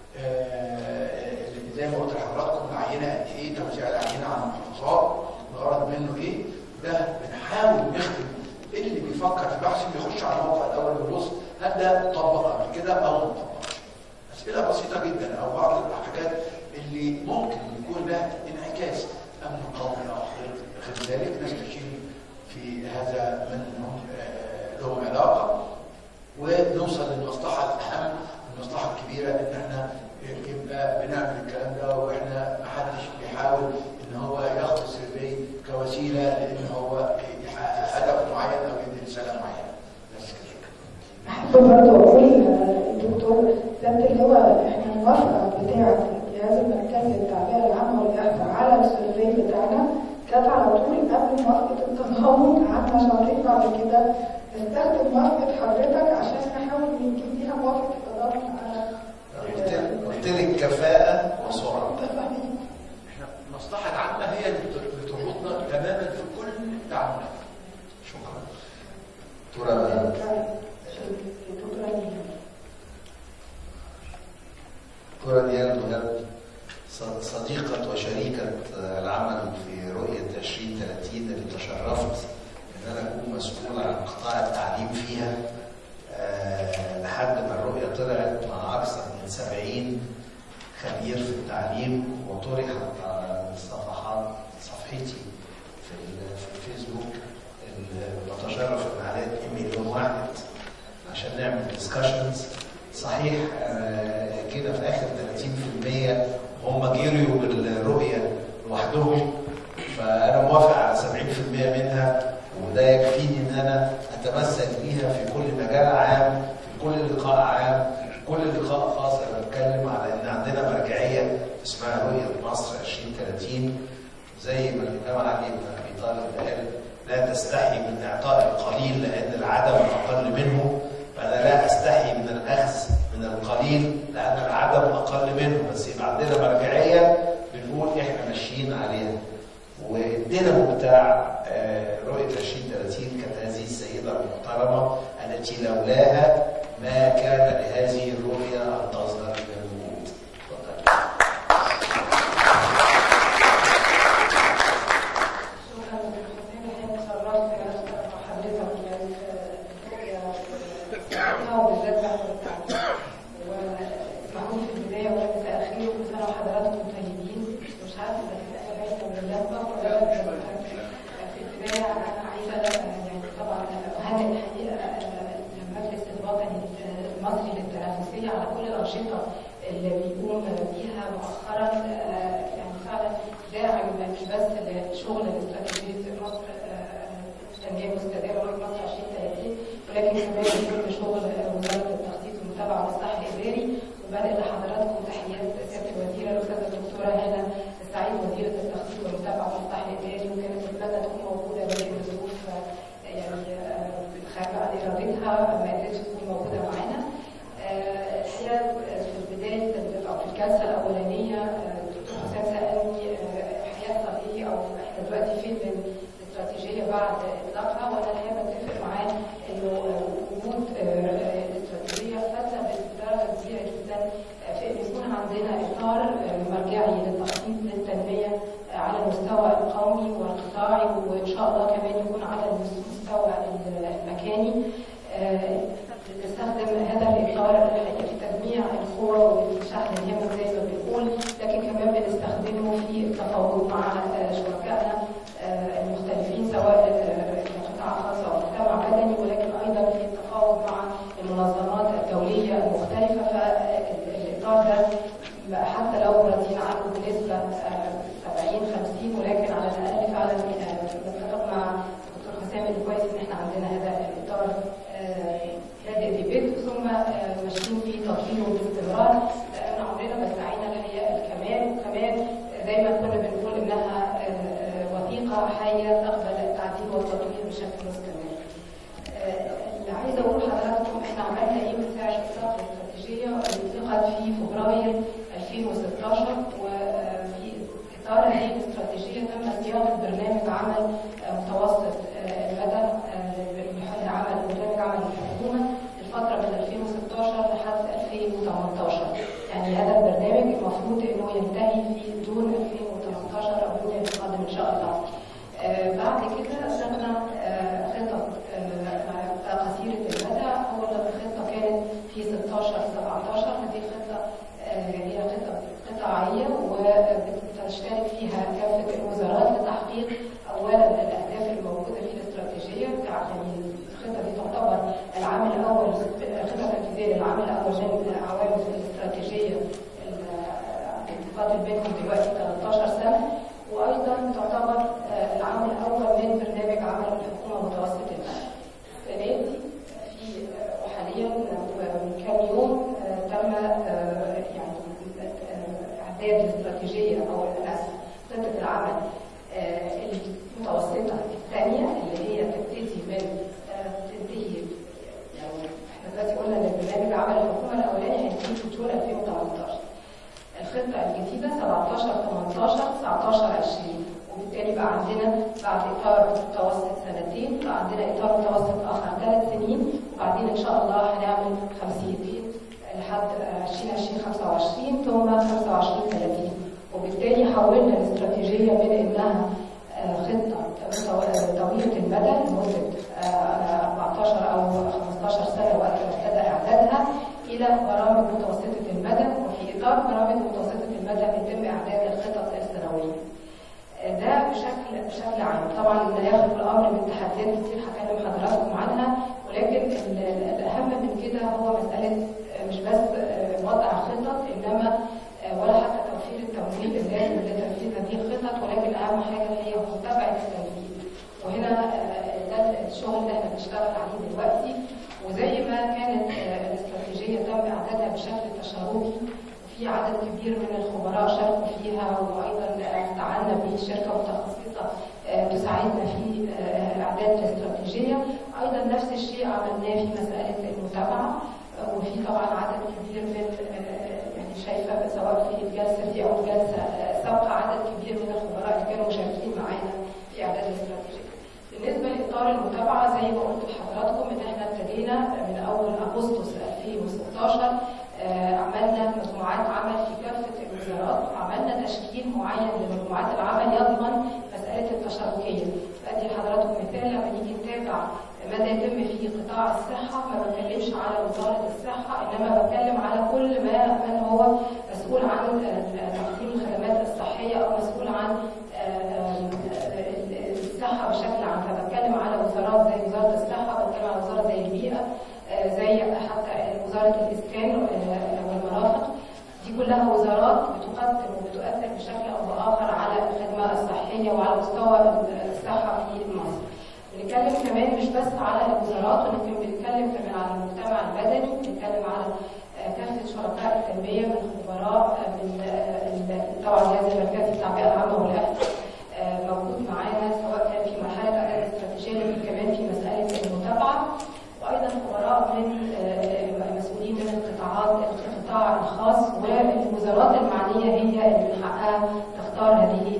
آه، زي ما قلت لحضراتكم العينه قد ايه توزيع العينه على المحافظات الغرض منه ايه ده بنحاول نخدم اللي بيفكر في بحث بيخش على الموقع الاول ويبص هل ده طبق قبل كده او ما طبقش اسئله بسيطه جدا او بعض الحاجات اللي ممكن يكون لها انعكاس امن قومي او غير ذلك نستشير في هذا من هم آه، لهم علاقه ونوصل للمصلحه الاهم المصلحه الكبيره ان احنا يبقى بنعمل الكلام ده واحنا ما حدش بيحاول ان هو ياخد السيرفي كوسيله لان هو يحقق هدف معين او يدي رساله معينه بس كده احب برضه اقول للدكتور ذات اللي هو احنا الموافقه بتاعه الجهاز المركزي للتعبئه العامه والاحصاء على السيرفي بتاعنا كانت على طول قبل موافقه التضامن قعدنا شهرين بعد كده نستخدم موافقه حضرتك عشان نحاول نجيب بيها موافقه التضامن على قلت قلت لك كفاءه وسرعه احنا المصلحه العامه هي اللي بت- بتربطنا تماما في كل التعاملات شكرا دكتوره دكتوره ديان بجد ص- صديقة وشريكة العمل في رؤية 2030 اللي تشرفت إن أنا أكون مسؤول عن قطاع التعليم فيها آه، لحد ما الرؤية طلعت مع أكثر من 70 خبير في التعليم وطرحت على صفحات صفحتي في ال- في الفيسبوك اللي بتشرف إن عليها 2 مليون واحد عشان نعمل ديسكشنز صحيح آه، كده في اخر 30% هم جريوا بالرؤيه لوحدهم فانا موافق على 70% منها وده يكفيني ان انا اتمسك بيها في كل مجال عام في كل لقاء عام في كل لقاء خاص انا بتكلم على ان عندنا مرجعيه اسمها رؤيه مصر 2030 زي ما الامام علي بن ابي طالب قال لا تستحي من إعطاء القليل لأن العدم أقل منه فأنا لا أستحي من الأخذ من القليل لأن العدم أقل منه بس يبقى عندنا مرجعية بنقول إحنا ماشيين عليها والدينامو بتاع آه، رؤية 2030 كانت هذه السيدة المحترمة التي لولاها ما كان لهذه الرؤية أن تصدر من الوجود. شكرا للحسين الحين تشرفت مع حضرتك الرؤية وبالذات بعد التعليم واسمحوا لي في البداية ولا تأخير كل سنة وحضراتكم طيبين مش عارفة إذا كانت أنا باينة ولا لا ولا لا في البداية أنا عايزة يعني طبعا أهنئ الحقيقة المجلس الوطني المصري للتنافسية على كل الأنشطة اللي بيقوم بيها مؤخرا يعني فعلا داعم مش بس لشغل استراتيجية مصر التنمية المستدامة مصر 2030 ولكن كمان بيكون لشغل وزارة التخطيط والمتابعة والإصلاح الإداري وبدأ لحضراتكم تحيات سيادة الوزيرة الأستاذة الدكتورة هنا السعيد وزيرة التخطيط والمتابعة والإصلاح الإداري وكانت تتمنى تكون موجودة لكن الظروف يعني خارجة عن إرادتها ما قدرتش تكون موجودة معانا. آه، الحقيقة في بداية أو في الجلسة الأولانية آه، دكتور حسام سألني آه، هيحصل إيه أو إحنا دلوقتي فين من الاستراتيجية بعد إطلاقها وأنا الحقيقة بتفق معاه إنه آه، وجود آه، الاستراتيجية فاتة بدرجة كبيرة جدا آه، في إن يكون عندنا إطار آه، مرجعي للتخطيط للتنمية آه، على المستوى القومي والقطاعي وإن شاء الله كمان يكون على المستوى المكاني آه، نستخدم هذا الإطار الحقيقي في تجميع القوى والشحن الهمم زي ما بنقول لكن كمان بنستخدمه في التفاوض مع آه، شركائنا آه، المختلفين سواء آه، قطاع خاص أو مجتمع مدني ولكن أيضا في التفاوض مع المنظمات الدولية المختلفة فالإطار ده بقى حتى لو راضيين عنه بنسبة آه، 70 50 ولكن على الأقل فعلا آه، نتفق مع دكتور حسام إن كويس إن إحنا عندنا هذا الإطار آه، بادئ ببدء ثم آه، ماشيين في تطويره باستمرار لأن عمرنا ما سعينا الحقيقة الكمال وكمان زي ما كنا بنقول إنها آه، آه، وثيقة حية تقبل التعديل والتطوير بشكل مستمر. آه، اللي عايزة أقول لحضراتكم إحنا عملنا إيه من ساعة إطلاق الاستراتيجية أطلقت في فبراير 2016 وفي إطار هذه الاستراتيجية تم صياغة برنامج عمل آه، متوسط آه، المدى آه، بحل عمل برنامج عمل الحكومة الفترة من 2016 لحد 2018 يعني هذا البرنامج المفروض إنه ينتهي في جون 2018 أو جون القادم إن شاء الله. آه، بعد كده أخذنا آه، خطط آه، قصيرة المدى أول خطة كانت في 16 17 هذه الخطة آه، هي خطة قطاعية وبتشترك فيها كافة الوزارات لتحقيق أولا الأهداف الموجودة في الاستراتيجية يعني الخطة دي تعتبر العام الأول خطة تنفيذية للعام الأول من عوامل الاستراتيجية الانتقاد بينهم دلوقتي 13 سنة وأيضا تعتبر آه، العام الأول من برنامج عمل الحكومة متوسط المدى. السنة دي في آه، وحاليا آه، من كام يوم آه، تم آه، يعني آه، إعداد الاستراتيجية أو الأسف خطة العمل آه، المتوسطة الثانية اللي هي تبتدي من آه، تنتهي يعني احنا دلوقتي قلنا ان برنامج عمل الحكومة الأولاني هينتهي في جون 2018 الخطة الجديدة 17 18 19 20 وبالتالي بقى عندنا بعد إطار متوسط سنتين بقى عندنا إطار متوسط آخر ثلاث سنين وبعدين إن شاء الله هنعمل خمسيتين لحد 2020 25 ثم 25 30 وبالتالي حولنا الاستراتيجية من إنها آه، خطة طويلة المدى لمدة آه، 14 أو 15 سنة وقت ما ابتدى إعدادها إلى برامج متوسطة المدى وفي إطار برامج متوسطة المدى بيتم إعداد الخطط السنوية. آه، ده بشكل بشكل عام طبعا لا يخلو الامر من تحديات كتير هكلم حضراتكم عنها ولكن ال- ال- الاهم من كده هو مساله آه، مش بس آه، وضع خطط انما آه، ولا حتى توفير التمويل اللازم لتنفيذ هذه الخطط ولكن اهم حاجه هي متابعه التنفيذ وهنا آه، ده الشغل اللي احنا بنشتغل عليه دلوقتي وزي ما كانت آه، الاستراتيجيه تم اعدادها بشكل تشاركي في عدد كبير من الخبراء شاركوا فيها وايضا استعنا بشركه متخصصه آه، تساعدنا في آه، الاعداد الاستراتيجيه ايضا نفس الشيء عملناه في مساله المتابعه آه، وفي طبعا عدد كبير من آه، يعني شايفه سواء في الجلسه دي او الجلسه آه، سابقه عدد كبير من الخبراء اللي كانوا مشاركين معانا في اعداد الاستراتيجيه. بالنسبه لاطار المتابعه زي ما قلت لحضراتكم ان احنا ابتدينا من اول اغسطس 2016 آه، عملنا مجموعات عمل في كافه الوزارات وعملنا تشكيل معين لمجموعات العمل يضمن مساله التشاركيه. ادي لحضراتكم مثال لما نيجي نتابع ماذا يتم في قطاع الصحه ما بتكلمش على وزاره الصحه انما بتكلم على كل ما من هو مسؤول عن آه، تقديم الخدمات الصحيه او مسؤول عن آه، آه، الصحه بشكل عام فبتكلم على وزارات زي وزاره الصحه بتكلم على وزاره زي البيئه آه، زي حتى وزاره الاسكان آه، والمرافق دي كلها وزارات بتقدم وبتؤثر بشكل او باخر على الخدمه الصحيه وعلى مستوى الصحه في مصر. بنتكلم كمان مش بس على الوزارات ولكن بنتكلم كمان على المجتمع المدني بنتكلم على آه، كافه شركاء التنميه من خبراء آه، من آه، ال- طبعا الجهاز المركزي التعبئه العامه والاحصاء آه، موجود معانا سواء كان في مرحله اعداد استراتيجيه لكن كمان في مساله المتابعه وايضا خبراء من آه، مسؤولين من القطاعات القطاع الخاص والوزارات المعنيه هي اللي من حقها تختار هذه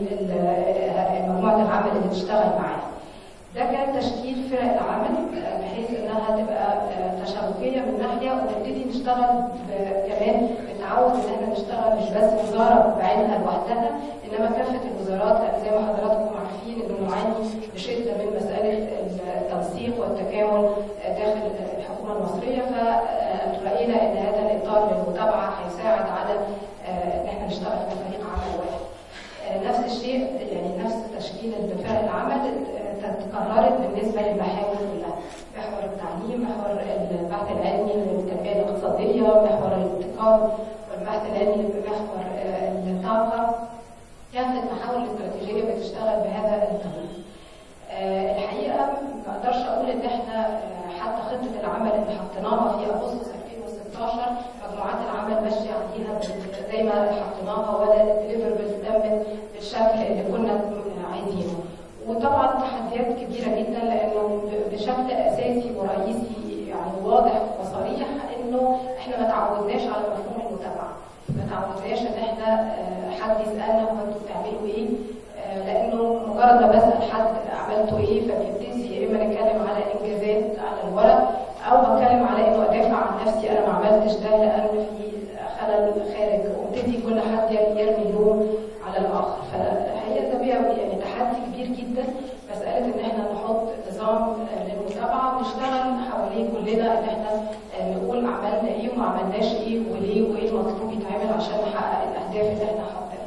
ال- مجموعه العمل اللي بتشتغل معاها. ده كان تشكيل فرق العمل آه، بحيث انها تبقى آه، تشاركيه من ناحيه ونبتدي نشتغل ب- كمان نتعود ان احنا نشتغل مش بس وزاره بعينها لوحدها انما كافه الوزارات لان زي ما حضراتكم عارفين انه نعاني بشده من مساله التنسيق والتكامل آه، داخل الحكومه المصريه فرأينا ان هذا الاطار للمتابعه هيساعد على آه، ان احنا نشتغل كفريق عمل واحد. آه، نفس الشيء يعني نفس تشكيل فرق العمل آه، تكررت بالنسبه للمحاور كلها محور التعليم محور البحث العلمي والتنميه الاقتصاديه محور الابتكار والبحث العلمي محور آه، الطاقه كافه المحاور الاستراتيجيه بتشتغل بهذا التنظيم آه، الحقيقه ما اقدرش اقول ان احنا آه، حتى خطه العمل اللي حطيناها في اغسطس 2016 مجموعات العمل ماشيه عليها بال- زي ما حطيناها ولا الدليفربلز تمت بالشكل اللي كنا عايزينه. وطبعا تحديات كبيره جدا لانه ب- بشكل اساسي ورئيسي يعني واضح وصريح انه احنا ما تعودناش على مفهوم المتابعه. ما تعودناش ان احنا آه، حد يسالنا هو انتوا بتعملوا ايه؟ آه، لانه مجرد ما بسال حد عملتوا ايه فبيبتدي يا اما نتكلم على انجازات على الورق او بتكلم على انه ادافع عن نفسي انا ما عملتش ده لان في خلل خارج وابتدي كل حد يرمي اللوم على الاخر فهي ده بيبقى يعني تحدي كبير جدا مساله ان احنا نحط نظام آه، للمتابعه ونشتغل حواليه كلنا ان احنا آه، نقول عملنا ايه وما عملناش ايه وليه وايه المطلوب يتعمل عشان نحقق الاهداف اللي احنا حاطينها.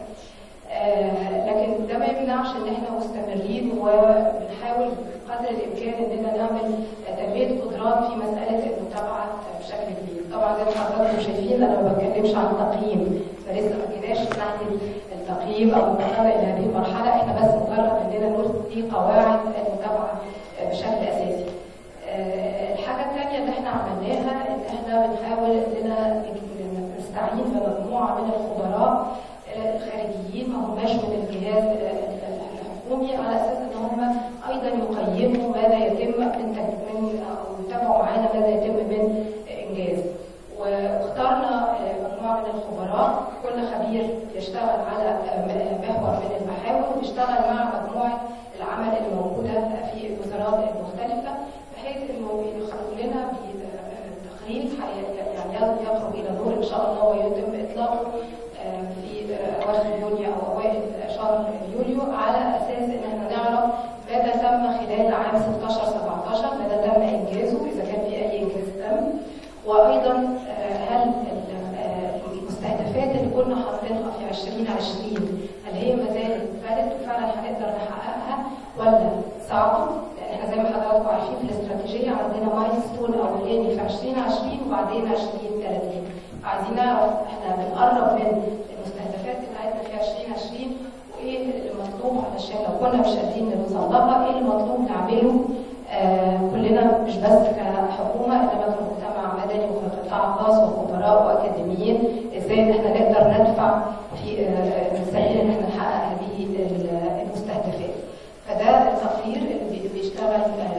آه، لكن ده ما يمنعش ان احنا مستمرين وبنحاول بقدر الامكان اننا نعمل تنميه قدرات في مساله المتابعه بشكل كبير. طبعا زي ما حضراتكم شايفين انا ما بتكلمش عن تقييم فلسه ما جيناش ناحيه التقييم او الانتقال الى هذه المرحله احنا بس مجرد اننا نلقي قواعد المتابعه بشكل اساسي. آه، الحاجه الثانيه اللي احنا عملناها ان احنا بنحاول اننا نستعين بمجموعه من الخبراء آه، الخارجيين ما هماش من الجهاز آه، الحكومي على اساس ان هم ايضا يقيموا ماذا يتم من تك- من او يتابعوا معانا ماذا يتم من انجاز. واخترنا آه، مجموعه من الخبراء كل خبير يشتغل على آه، م- محور من المحاور ويشتغل مع مجموعه العمل اللي موجوده في الوزارات المختلفه بحيث انه يخرج لنا بتقرير يعني يخرج الى النور ان شاء الله ويتم اطلاقه آه، في آه، اواخر يونيو او اوائل شهر يوليو على اساس ان احنا نعرف ماذا تم خلال عام 16 17 ماذا تم انجازه اذا كان في اي انجاز تم وايضا آه، هل ال- آه، المستهدفات اللي كنا حاطينها في 2020 هل هي ما زالت فالت وفعلا هنقدر نحققها ولا صعبه؟ لان احنا زي ما حضراتكم عارفين في الاستراتيجيه عندنا مايلستون اولاني في 2020 وبعدين 2030 عايزين نعرف احنا بنقرب من المستهدفات بتاعتنا في 2020 وايه المطلوب علشان لو كنا مش قادرين نوصل لها ايه المطلوب نعمله آه كلنا مش بس كحكومه انما كمجتمع مدني وكقطاع خاص وخبراء واكاديميين ازاي ان احنا نقدر ندفع في آه، سبيل ان احنا نحقق هذه ال- المستهدفات. فده التقرير اللي بي- بيشتغل آه،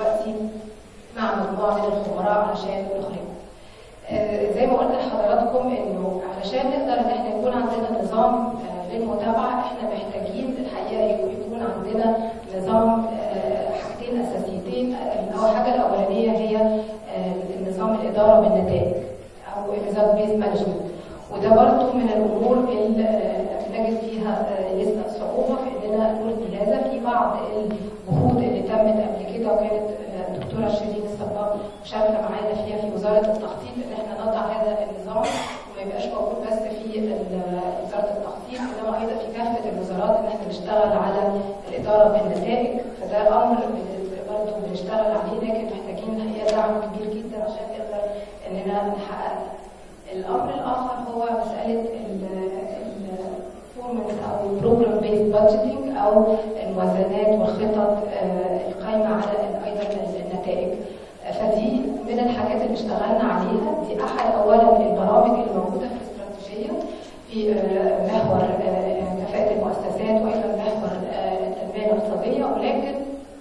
دلوقتي مع مجموعه من الخبراء علشان نخرجه. آه، زي ما قلت لحضراتكم انه علشان نقدر ان احنا يكون عندنا نظام آه، للمتابعه احنا محتاجين الحقيقه يكون عندنا نظام آه، حاجتين اساسيتين آه، اول حاجه الاولانيه هي آه، نظام الاداره بالنتائج او الريزلت بيز مانجمنت وده برضه من الامور اللي آه، بنجد فيها آه، لسه صعوبه في اننا نقول بهذا في بعض الجهود اللي تمت قبل كده وكانت آه، الدكتوره شيرين الصباغ مشاركه معانا فيها في وزاره التخطيط ان احنا نضع هذا النظام وما يبقاش موجود بس في ال- وزاره التخطيط انما ايضا في كافه الوزارات ان احنا نشتغل على الاداره بالنتائج فده امر برضه بنشتغل عليه لكن محتاجين الحقيقه دعم كبير جدا عشان نقدر اننا نحققه. الامر الاخر هو مساله الفورمنس او البروجرام بيست بادجيتنج او الموازنات والخطط آه، القايمه على ايضا النتائج آه، فدي من الحاجات اللي اشتغلنا عليها دي احد اولا البرامج الموجوده في الاستراتيجيه في آه، محور آه، كفاءه المؤسسات وايضا محور آه، التنميه الاقتصاديه ولكن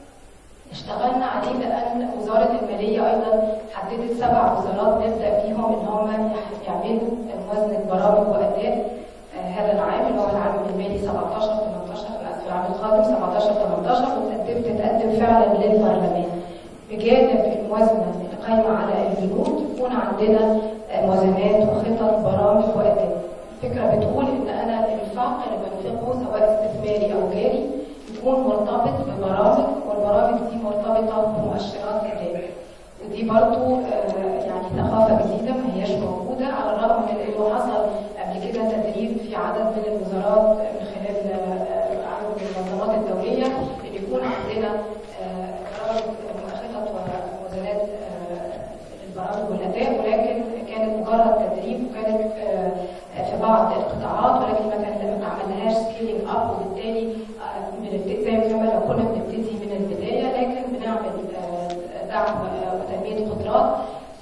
اشتغلنا عليه لان وزاره الماليه ايضا حددت سبع وزارات نبدا فيهم ان هم يعملوا موازنه برامج واداء آه، هذا العام اللي هو العام المالي 17 18 انا اسف العام القادم 17 18 وتقدمت تقدم فعلا للبرلمان بجانب الموازنه القايمه على البنود يكون عندنا آه، موازنات وخطط برامج واداء الفكره بتقول ان انا الانفاق اللي بنفقه سواء استثماري او جاري يكون مرتبط ببرامج والبرامج دي مرتبطه بمؤشرات اداء ودي برضو آه، يعني ثقافه جديده ما هياش موجوده على الرغم من انه حصل قبل كده تدريب في عدد من الوزارات من خلال آه، عدد من المنظمات الدوليه ان يكون عندنا آه، برامج خطط وموازنات آه، البرامج والاداء ولكن كانت مجرد تدريب وكانت آه، في بعض القطاعات ولكن ما كان ما عملناهاش سكيلينج اب وبالتالي آه، من البداية- زي كما لو كنا بنبتدي من البدايه لكن بنعمل آه، دعم آه، وتنميه قدرات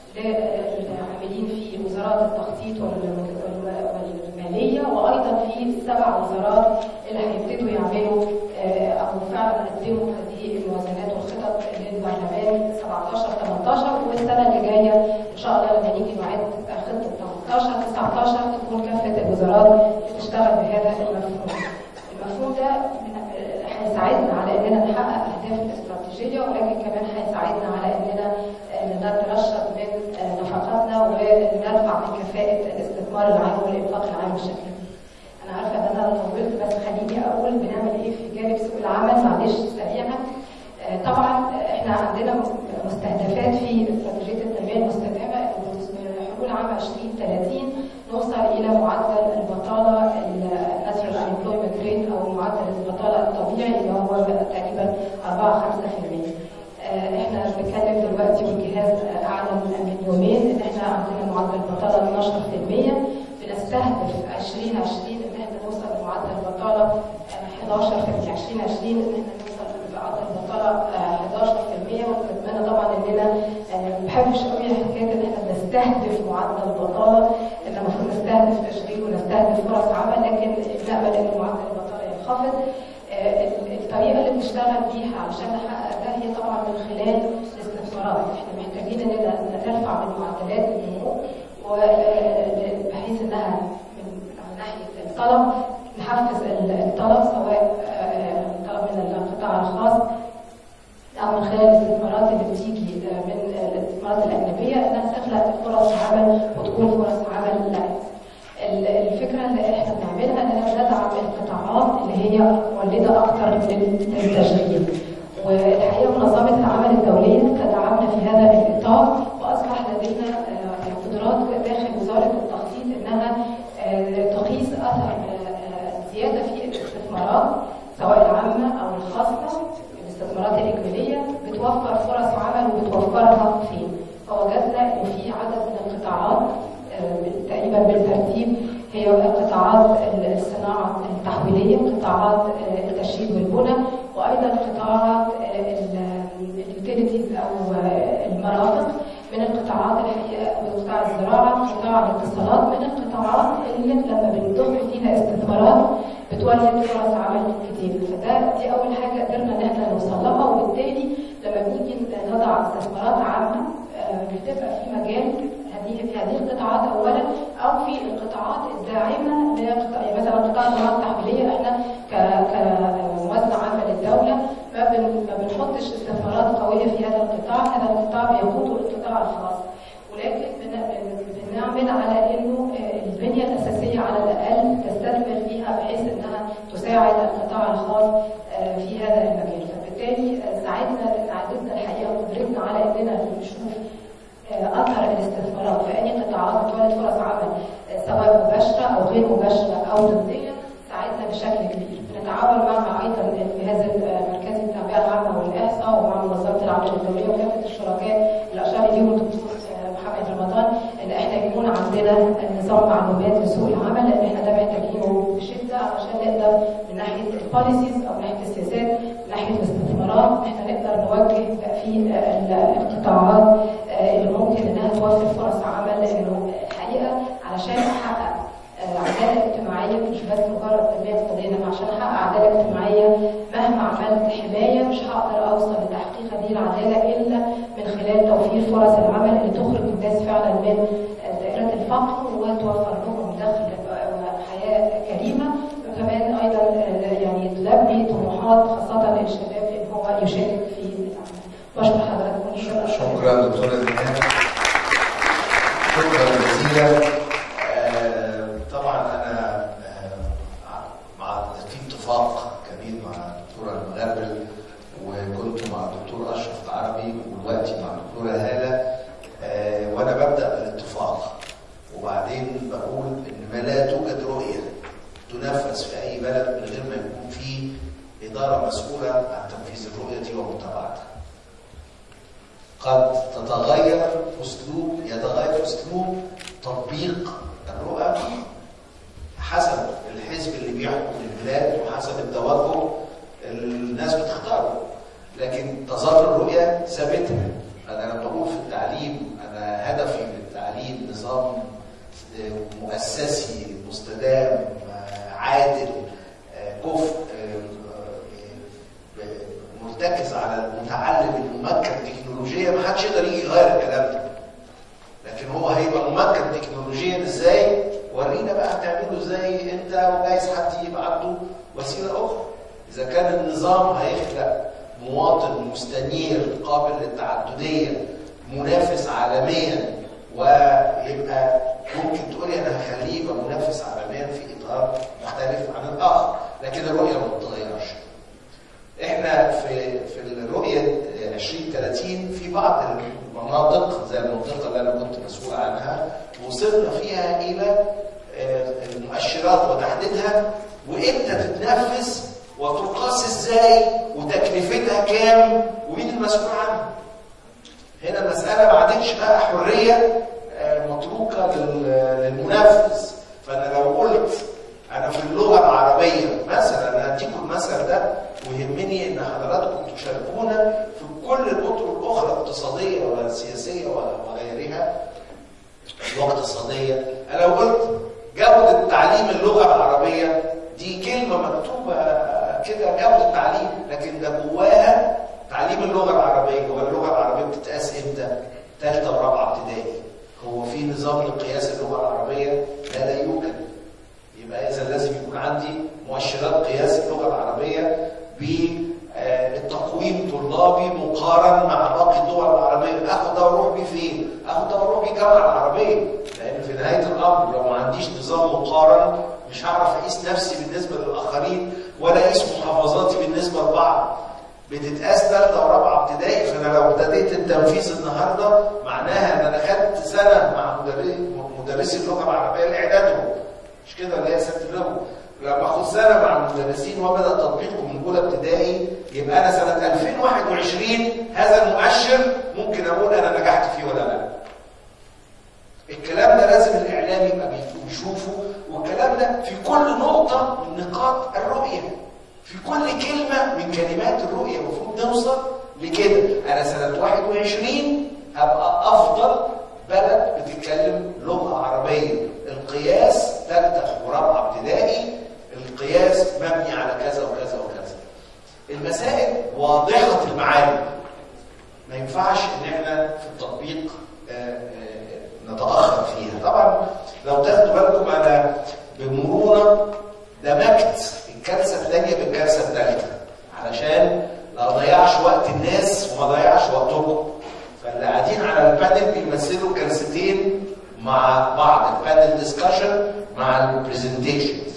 للعاملين في وزارات التخطيط وال- وال- والماليه وايضا في السبع وزارات اللي هيبتدوا يعملوا آه، او فعلا يقدموا هذه الموازنات والخطط للبرلمان 17 18 والسنه اللي جايه ان شاء الله لما نيجي نعد خطه 18 19 تكون كافه الوزارات تشتغل بهذا المفهوم. المفهوم ده من- هيساعدنا على اننا نحقق اهداف الاستراتيجيه ولكن كمان هيساعدنا على اننا آه، نترشد من آه، نفقاتنا ونرفع من كفاءه الاستثمار العام والانفاق العام بشكل كبير. انا عارفه ان انا طولت بس خليني اقول بنعمل ايه في جانب سوق العمل معلش سريعا آه، طبعا احنا عندنا مستهدفات في استراتيجيه التنميه المستدامه بحلول عام 2030 نوصل الى معدل البطاله الناتشرال انبلويمنت ريت او معدل البطاله الطبيعي اللي هو تقريبا 4 5%. آه، احنا بنتكلم دلوقتي والجهاز آه، اعلن من يومين ان احنا عندنا معدل بطاله 12% بنستهدف 2020 ان احنا نوصل لمعدل بطاله آه، 11 في 2020 ان احنا نوصل لمعدل بطاله آه، 11% ونتمنى طبعا اننا آه، ما بحبش قوي حكايه ان احنا نستهدف معدل بطاله ان المفروض نستهدف تشغيل ونستهدف فرص عمل لكن نامل ان معدل البطاله ينخفض آه، الطريقه اللي بنشتغل بيها علشان نحقق ده هي طبعا من خلال الاستثمارات احنا محتاجين اننا نرفع من معدلات النمو بحيث انها من ناحيه الطلب نحفز الطلب سواء آه، طلب من القطاع الخاص او من خلال الاستثمارات اللي بتيجي آه، من الاستثمارات الاجنبيه انها تخلق فرص عمل وتكون فرص عمل لا ال- الفكره اللي احنا بنعملها اننا ندعم القطاعات اللي هي مولده اكثر للتشغيل والحقيقه منظمه العمل الدوليه تدعمنا في هذا الاطار واصبح لدينا آه، قدرات داخل وزاره التخطيط انها آه، تقيس اثر آه، آه، زياده في الاستثمارات سواء العامه او الخاصه الاستثمارات الاجماليه بتوفر فرص عمل وبتوفرها فين؟ فوجدنا ان في عدد من القطاعات آه، تقريبا بالترتيب هي قطاعات الصناعه التحويليه، قطاعات آه، التشييد والبنى، وايضا قطاعات اليوتيليتيز او آه، المرافق من القطاعات الحقيقه قطاع الزراعه، قطاع الاتصالات من القطاعات اللي لما بنضم فيها استثمارات بتولد فرص عمل كتير، فده دي اول حاجه قدرنا ان احنا نوصل لها وبالتالي لما بنيجي نضع استثمارات عامه آه، بتبقى في مجال هذه في هذه القطاعات اولا او في القطاعات الداعمه لقطاع يعني مثلا قطاع الزراعه التحويليه احنا ك- كموازنه عامه للدوله ما بن ما بنحطش استثمارات قويه في هذا القطاع، هذا القطاع بيقوده القطاع الخاص ولكن بن- بن- بنعمل على انه آه، البنيه الاساسيه على الاقل تستثمر فيها بحيث انها تساعد القطاع الخاص آه، في هذا المجال، فبالتالي آه، ساعدنا ساعدتنا الحقيقه قدرتنا على اننا نشوف آه، اثر الاستثمارات في اي قطاعات بتولد فرص عمل آه، سواء مباشره او غير مباشره او ضمنيه ساعدنا بشكل كبير. بنتعاون مع ايضا جهاز مركزي التعبئه العامه والاحصاء ومع منظمه العمل الدوليه وكافه الشركاء اللي اشار اليهم الدكتور آه، محمد رمضان ان احنا يكون عندنا نظام معلومات لسوق العمل لان احنا ده محتاجينه بشده علشان نقدر من ناحيه البوليسيز او من ناحيه السياسات من ناحيه الاستثمارات ان احنا نقدر نوجه في آه، القطاعات آه، اللي ممكن انها توفر فرص عمل لانه الحقيقه علشان احقق آه، عداله اجتماعيه مش بس مجرد تنميه اقتصاديه انما عشان احقق عداله اجتماعيه مهما عملت حمايه مش هقدر اوصل لتحقيق هذه العداله الا من خلال توفير فرص العمل اللي تخرج الناس فعلا من آه، دائره الفقر وتوفر لهم دخل وحياه كريمه وكمان ايضا آه، يعني تلبي طموحات خاصه للشباب ان هو يشارك في العمل. بشكر حضراتكم شكرا دكتورة زينب شكرا جزيلا آه، طبعا انا آه، مع في اتفاق كبير مع الدكتوره المغربل وكنت مع الدكتور اشرف العربي ودلوقتي مع الدكتوره هاله آه، وانا ببدا بالاتفاق وبعدين بقول ان ما لا توجد رؤيه تنفذ في اي بلد من غير ما يكون في اداره مسؤوله عن تنفيذ الرؤيه دي ومتابعتها. قد تتغير اسلوب يتغير اسلوب تطبيق الرؤى حسب الحزب اللي بيحكم البلاد وحسب التوجه الناس بتختاره لكن تظل الرؤيه ثابته انا لما بقول في التعليم انا هدفي من التعليم نظام مؤسسي مستدام عادل كفء مرتكز على المتعلم الممكن تكنولوجيا ما حدش يقدر يجي يغير الكلام ده لكن هو هيبقى ممكن تكنولوجيا ازاي ورينا بقى هتعمله ازاي انت وجايز حد يبقى عنده وسيله اخرى اذا كان النظام هيخلق مواطن مستنير قابل للتعدديه منافس عالميا ويبقى ممكن تقولي انا هخليه يبقى منافس عالميا في اطار مختلف عن الاخر لكن الرؤيه ما بتتغيرش احنا في في الرؤيه 2030 في بعض المناطق زي المنطقه اللي انا كنت مسؤول عنها وصلنا فيها الى المؤشرات وتحديدها وامتى تتنفذ وتقاس ازاي وتكلفتها كام ومين المسؤول عنها هنا المساله ما عادتش بقى حريه متروكه للمنفذ فانا لو قلت انا في اللغه العربيه مثلا انا هديكم المثل ده ويهمني ان حضراتكم تشاركونا في كل الاطر الاخرى الاقتصاديه والسياسيه وغيرها واقتصاديه انا لو قلت جوده تعليم اللغه العربيه دي كلمه مكتوبه كده جوده تعليم لكن ده جواها تعليم اللغه العربيه هو اللغه العربيه بتتقاس امتى؟ ثالثه ورابعه ابتدائي هو في نظام لقياس اللغه العربيه؟ لا لا يوجد يبقى اذا لازم يكون عندي مؤشرات قياس اللغه العربيه بالتقويم طلابي مقارن مع باقي الدول العربيه اخد ده واروح بيه فين؟ اخد ده واروح بيه الجامعه العربيه لان في نهايه الامر لو ما عنديش نظام مقارن مش هعرف اقيس نفسي بالنسبه للاخرين ولا اقيس محافظاتي بالنسبه لبعض بتتقاس ثالثه ورابعه ابتدائي فانا لو ابتديت التنفيذ النهارده معناها ان انا خدت سنه مع مدرسي اللغه العربيه لاعدادهم مش كده اللي هي ست اللغه لما اخد سنه مع المدرسين وبدا تطبيقه من اولى ابتدائي يبقى انا سنه 2021 هذا المؤشر ممكن اقول انا نجحت فيه ولا لا. الكلام ده لازم الاعلام يبقى بيشوفه والكلام ده في كل نقطه من نقاط الرؤيه. في كل كلمه من كلمات الرؤيه المفروض نوصل لكده انا سنه 21 هبقى افضل بلد بتتكلم لغه عربيه القياس ثالثه ورابعه ابتدائي القياس مبني على كذا وكذا وكذا المسائل واضحه المعالم آه، آه، نتاخر فيها طبعا لو تاخدوا بالكم انا بمرونه دمجت الكارثه الثانيه بالكارثه الثالثه علشان لا اضيعش وقت الناس وما اضيعش وقتكم فاللي قاعدين على البانل بيمثلوا كارثتين مع بعض البانل ديسكشن مع البرزنتيشنز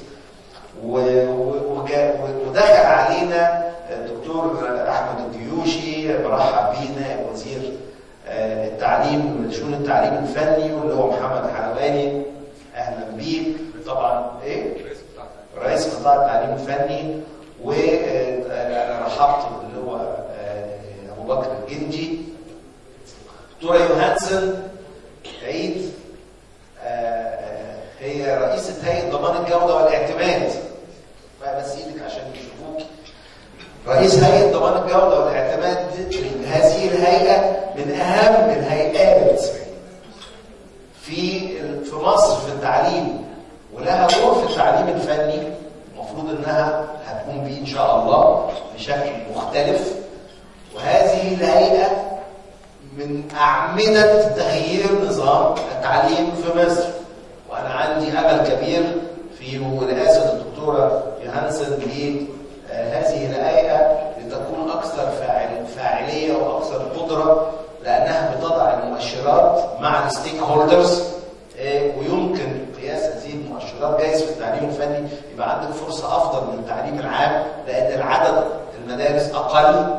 ودخل علينا الدكتور احمد الجيوشي برحب بيه نائب وزير آه، التعليم شؤون التعليم الفني واللي هو محمد حلواني اهلا بيك طبعا ايه رئيس قطاع التعليم الفني وانا رحبت باللي هو آه، ابو بكر الجندي دكتوره يوهانسن عيد آه، آه، هي رئيسة هيئة ضمان الجودة والاعتماد بس ايدك عشان يشوفوك رئيس هيئة ضمان الجودة والاعتماد هذه الهيئة من أهم الهيئات في في مصر في التعليم ولها دور في التعليم الفني المفروض انها هتقوم بيه ان شاء الله بشكل مختلف وهذه الهيئة من أعمدة تغيير نظام التعليم في مصر وأنا عندي أمل كبير في رئاسة الدكتورة يوهانسن لهذه الهيئة لتكون أكثر فاعل فاعلية وأكثر قدرة لأنها بتضع المؤشرات مع الستيك هولدرز ويمكن قياس هذه المؤشرات جايز في التعليم الفني يبقى عندك فرصة أفضل من التعليم العام لأن العدد المدارس أقل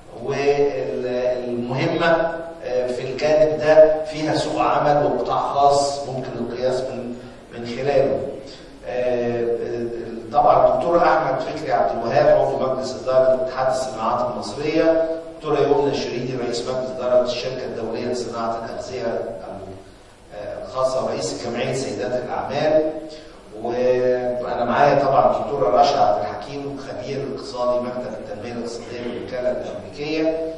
والمهمة في الجانب ده فيها سوق عمل وقطاع خاص ممكن القياس من من خلاله. طبعا الدكتور احمد فكري عبد الوهاب عضو مجلس اداره اتحاد الصناعات المصريه، دكتوره يمنى الشريدي رئيس مجلس اداره الشركه الدوليه لصناعه الاغذيه الخاصه ورئيس جمعيه سيدات الاعمال وانا معايا طبعا الدكتوره رشا عبد الحكيم خبير اقتصادي مكتب التنميه الاقتصاديه للوكاله الامريكيه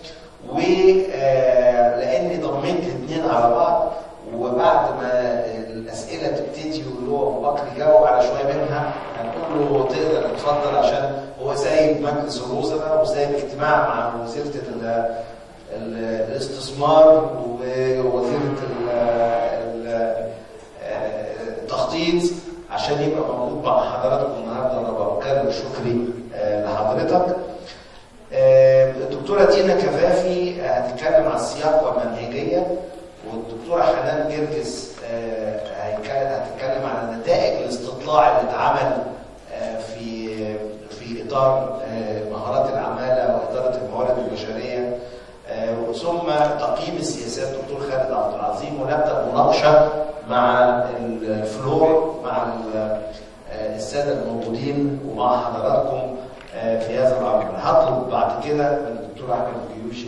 ولاني ضمنت الاثنين على بعض وبعد ما الاسئله تبتدي واللي هو ابو بكر يجاوب على شويه منها هنقول له تقدر تتفضل عشان هو سايب مجلس الوزراء وسايب اجتماع مع وزيره ال- ال- الاستثمار ووزيره ال- ال- التخطيط عشان يبقى موجود مع حضراتكم النهارده وانا بكرر شكري آه، لحضرتك. آه، الدكتوره دينا كفافي هتتكلم عن السياق والمنهجيه والدكتوره حنان جرجس آه، هيتكلم- هتتكلم عن نتائج الاستطلاع اللي اتعمل آه، في في اطار آه، مهارات العماله واداره الموارد البشريه آه، ثم تقييم السياسات دكتور خالد عبد العظيم ونبدا مناقشه مع الفلور مع ال- آه، الساده الموجودين ومع حضراتكم آه، في هذا الامر هطلب بعد كده من الدكتور احمد الجيوشي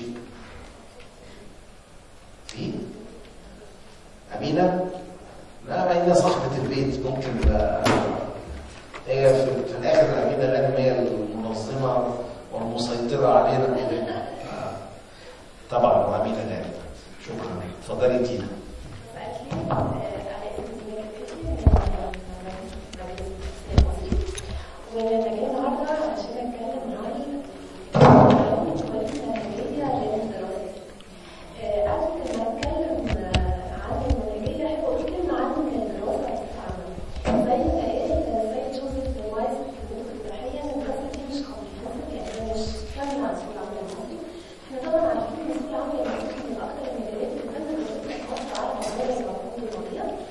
في امينه لا امينه صاحبه البيت ممكن آه، هي في, في الاخر امينه غانم هي المنظمه والمسيطره علينا كلنا آه، طبعا وامينه غانم شكرا اتفضلي دينا وانا جايه النهارده عشان اتكلم عن المنهجيه للدراسات. قبل ما اتكلم عن المنهجيه احب اقول كلمه عن الدراسه بصفه عامه. زي ما قال السيد جوزيف وايز في الدكتور الصحيه ان الدراسه دي مش comprehensive يعني هي مش كامله عن سوق العمل المصري. احنا طبعا عارفين ان سوق العمل المصري من اكثر المجالات اللي تم دراستها في مصر على مدار العقود الماضيه.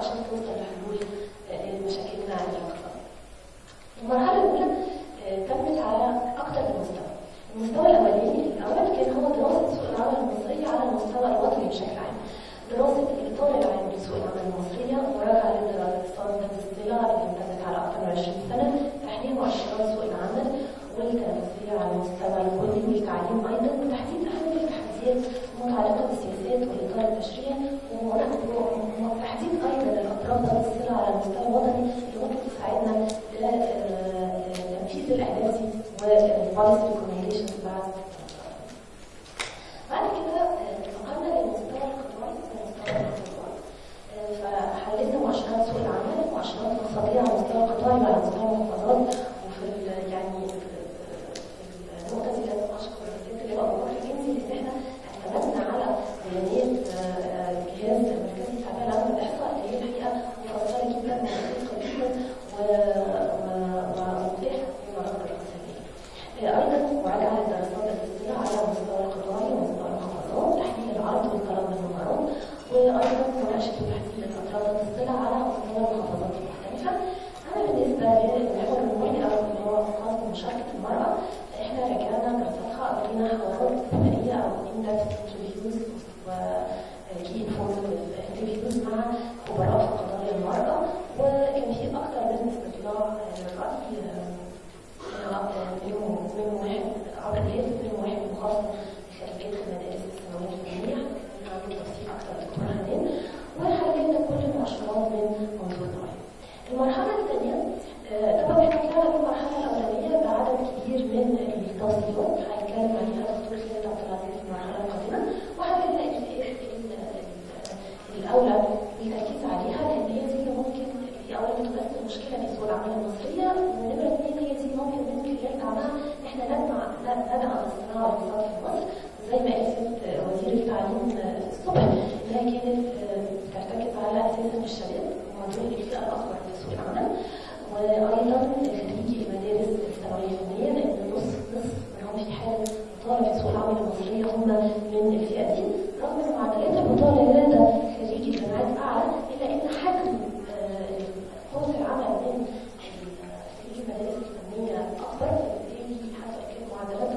عشان توصل لحلول آه، لمشاكلنا الاقتصاديه. المرحله الاولى آه، تمت على اكثر من مستوى. المستوى الاولاني الاول كان هو دراسه سوق العمل المصري على المستوى الوطني بشكل عام. دراسه الاطار العام لسوق العمل المصريه مراجعه للدراسات الاستطلاع اللي امتدت على اكثر من 20 سنه، تحليل مؤشرات سوق العمل والتنافسيه على المستوى الكلي والتعليم ايضا وتحديد اهم التحديات المتعلقه بالسياسات والاطار التشريعي وتحديد ايضا الاطراف ذات الصله على المستوى الوطني اللي ممكن تساعدنا لتنفيذ الاهداف دي والبوليسي ريكومنديشنز بعد بعد كده آه، انتقلنا للمستوى القطاعي والمستوى القطاعي فحللنا مؤشرات سوق العمل مؤشرات اقتصاديه على المستوى القطاعي وعلى مستوى المحافظات وفي ال- يعني في النقطه دي لازم اشكر الست اللي هو ابو بكر الجنسي لان احنا اعتمدنا على بيانات آه، آه، جهاز مركزي التعبئه العامه للاحصاء اللي هي الحقيقه مفصله جدا ودقيقه جدا و- و- ومتاحه في المراقب الاقتصاديه. آه، ايضا مراجعه للدراسات الاستطلاع على مستوى القطاعي ومستوى المحافظات تحليل العرض والطلب بالمهارات وايضا مناقشه وتحديد الاطراف الاستطلاع على مستوى المحافظات المختلفه. اما بالنسبه للمحور المهم او اللي هو خاص بمشاركه المراه احنا رجعنا دراساتها قرينا حوارات ثنائيه او ان انترفيوز و كي انفورماتيف انترفيوز مع خبراء في قضايا المراه وكان في اكثر من استطلاع آه، راي آه، منهم منهم واحد عبر الهاتف منهم واحد مخصص لخريجات المدارس الثانويه الفنيه عنده تفصيل اكثر دكتور حنان وحللنا كل المؤشرات من منظور نوعي. المرحله الثانيه آه، طبعا احنا طلعنا في المرحله الاولانيه بعدد كبير من التوصيات هنتكلم عليها دكتور خالد عبد العزيز في المرحله القادمه وحللنا ال- ال- ال- الاولى بالتركيز عليها لان هي دي اللي ممكن هي اولا بتمثل مشكله في سوق العمل المصريه ونمره اثنين هي دي ممكن من خلال دعمها احنا ندعم ندعم الصناعه والاقتصاد في مصر زي ما قالت آه، وزير التعليم آه، الصبح انها كانت آه، بترتكز على اساسا الشباب وهم دول الفئه الاكبر في سوق العمل وايضا خريجي المدارس الثانويه الفنيه لان نص نصف منهم في حاله بطاله في سوق العمل المصريه هم من الفئه دي رغم ان معدلات البطاله لدى خريجي الجامعات اعلى الا ان حجم آه، فرص العمل من خريجي المدارس الفنيه اكبر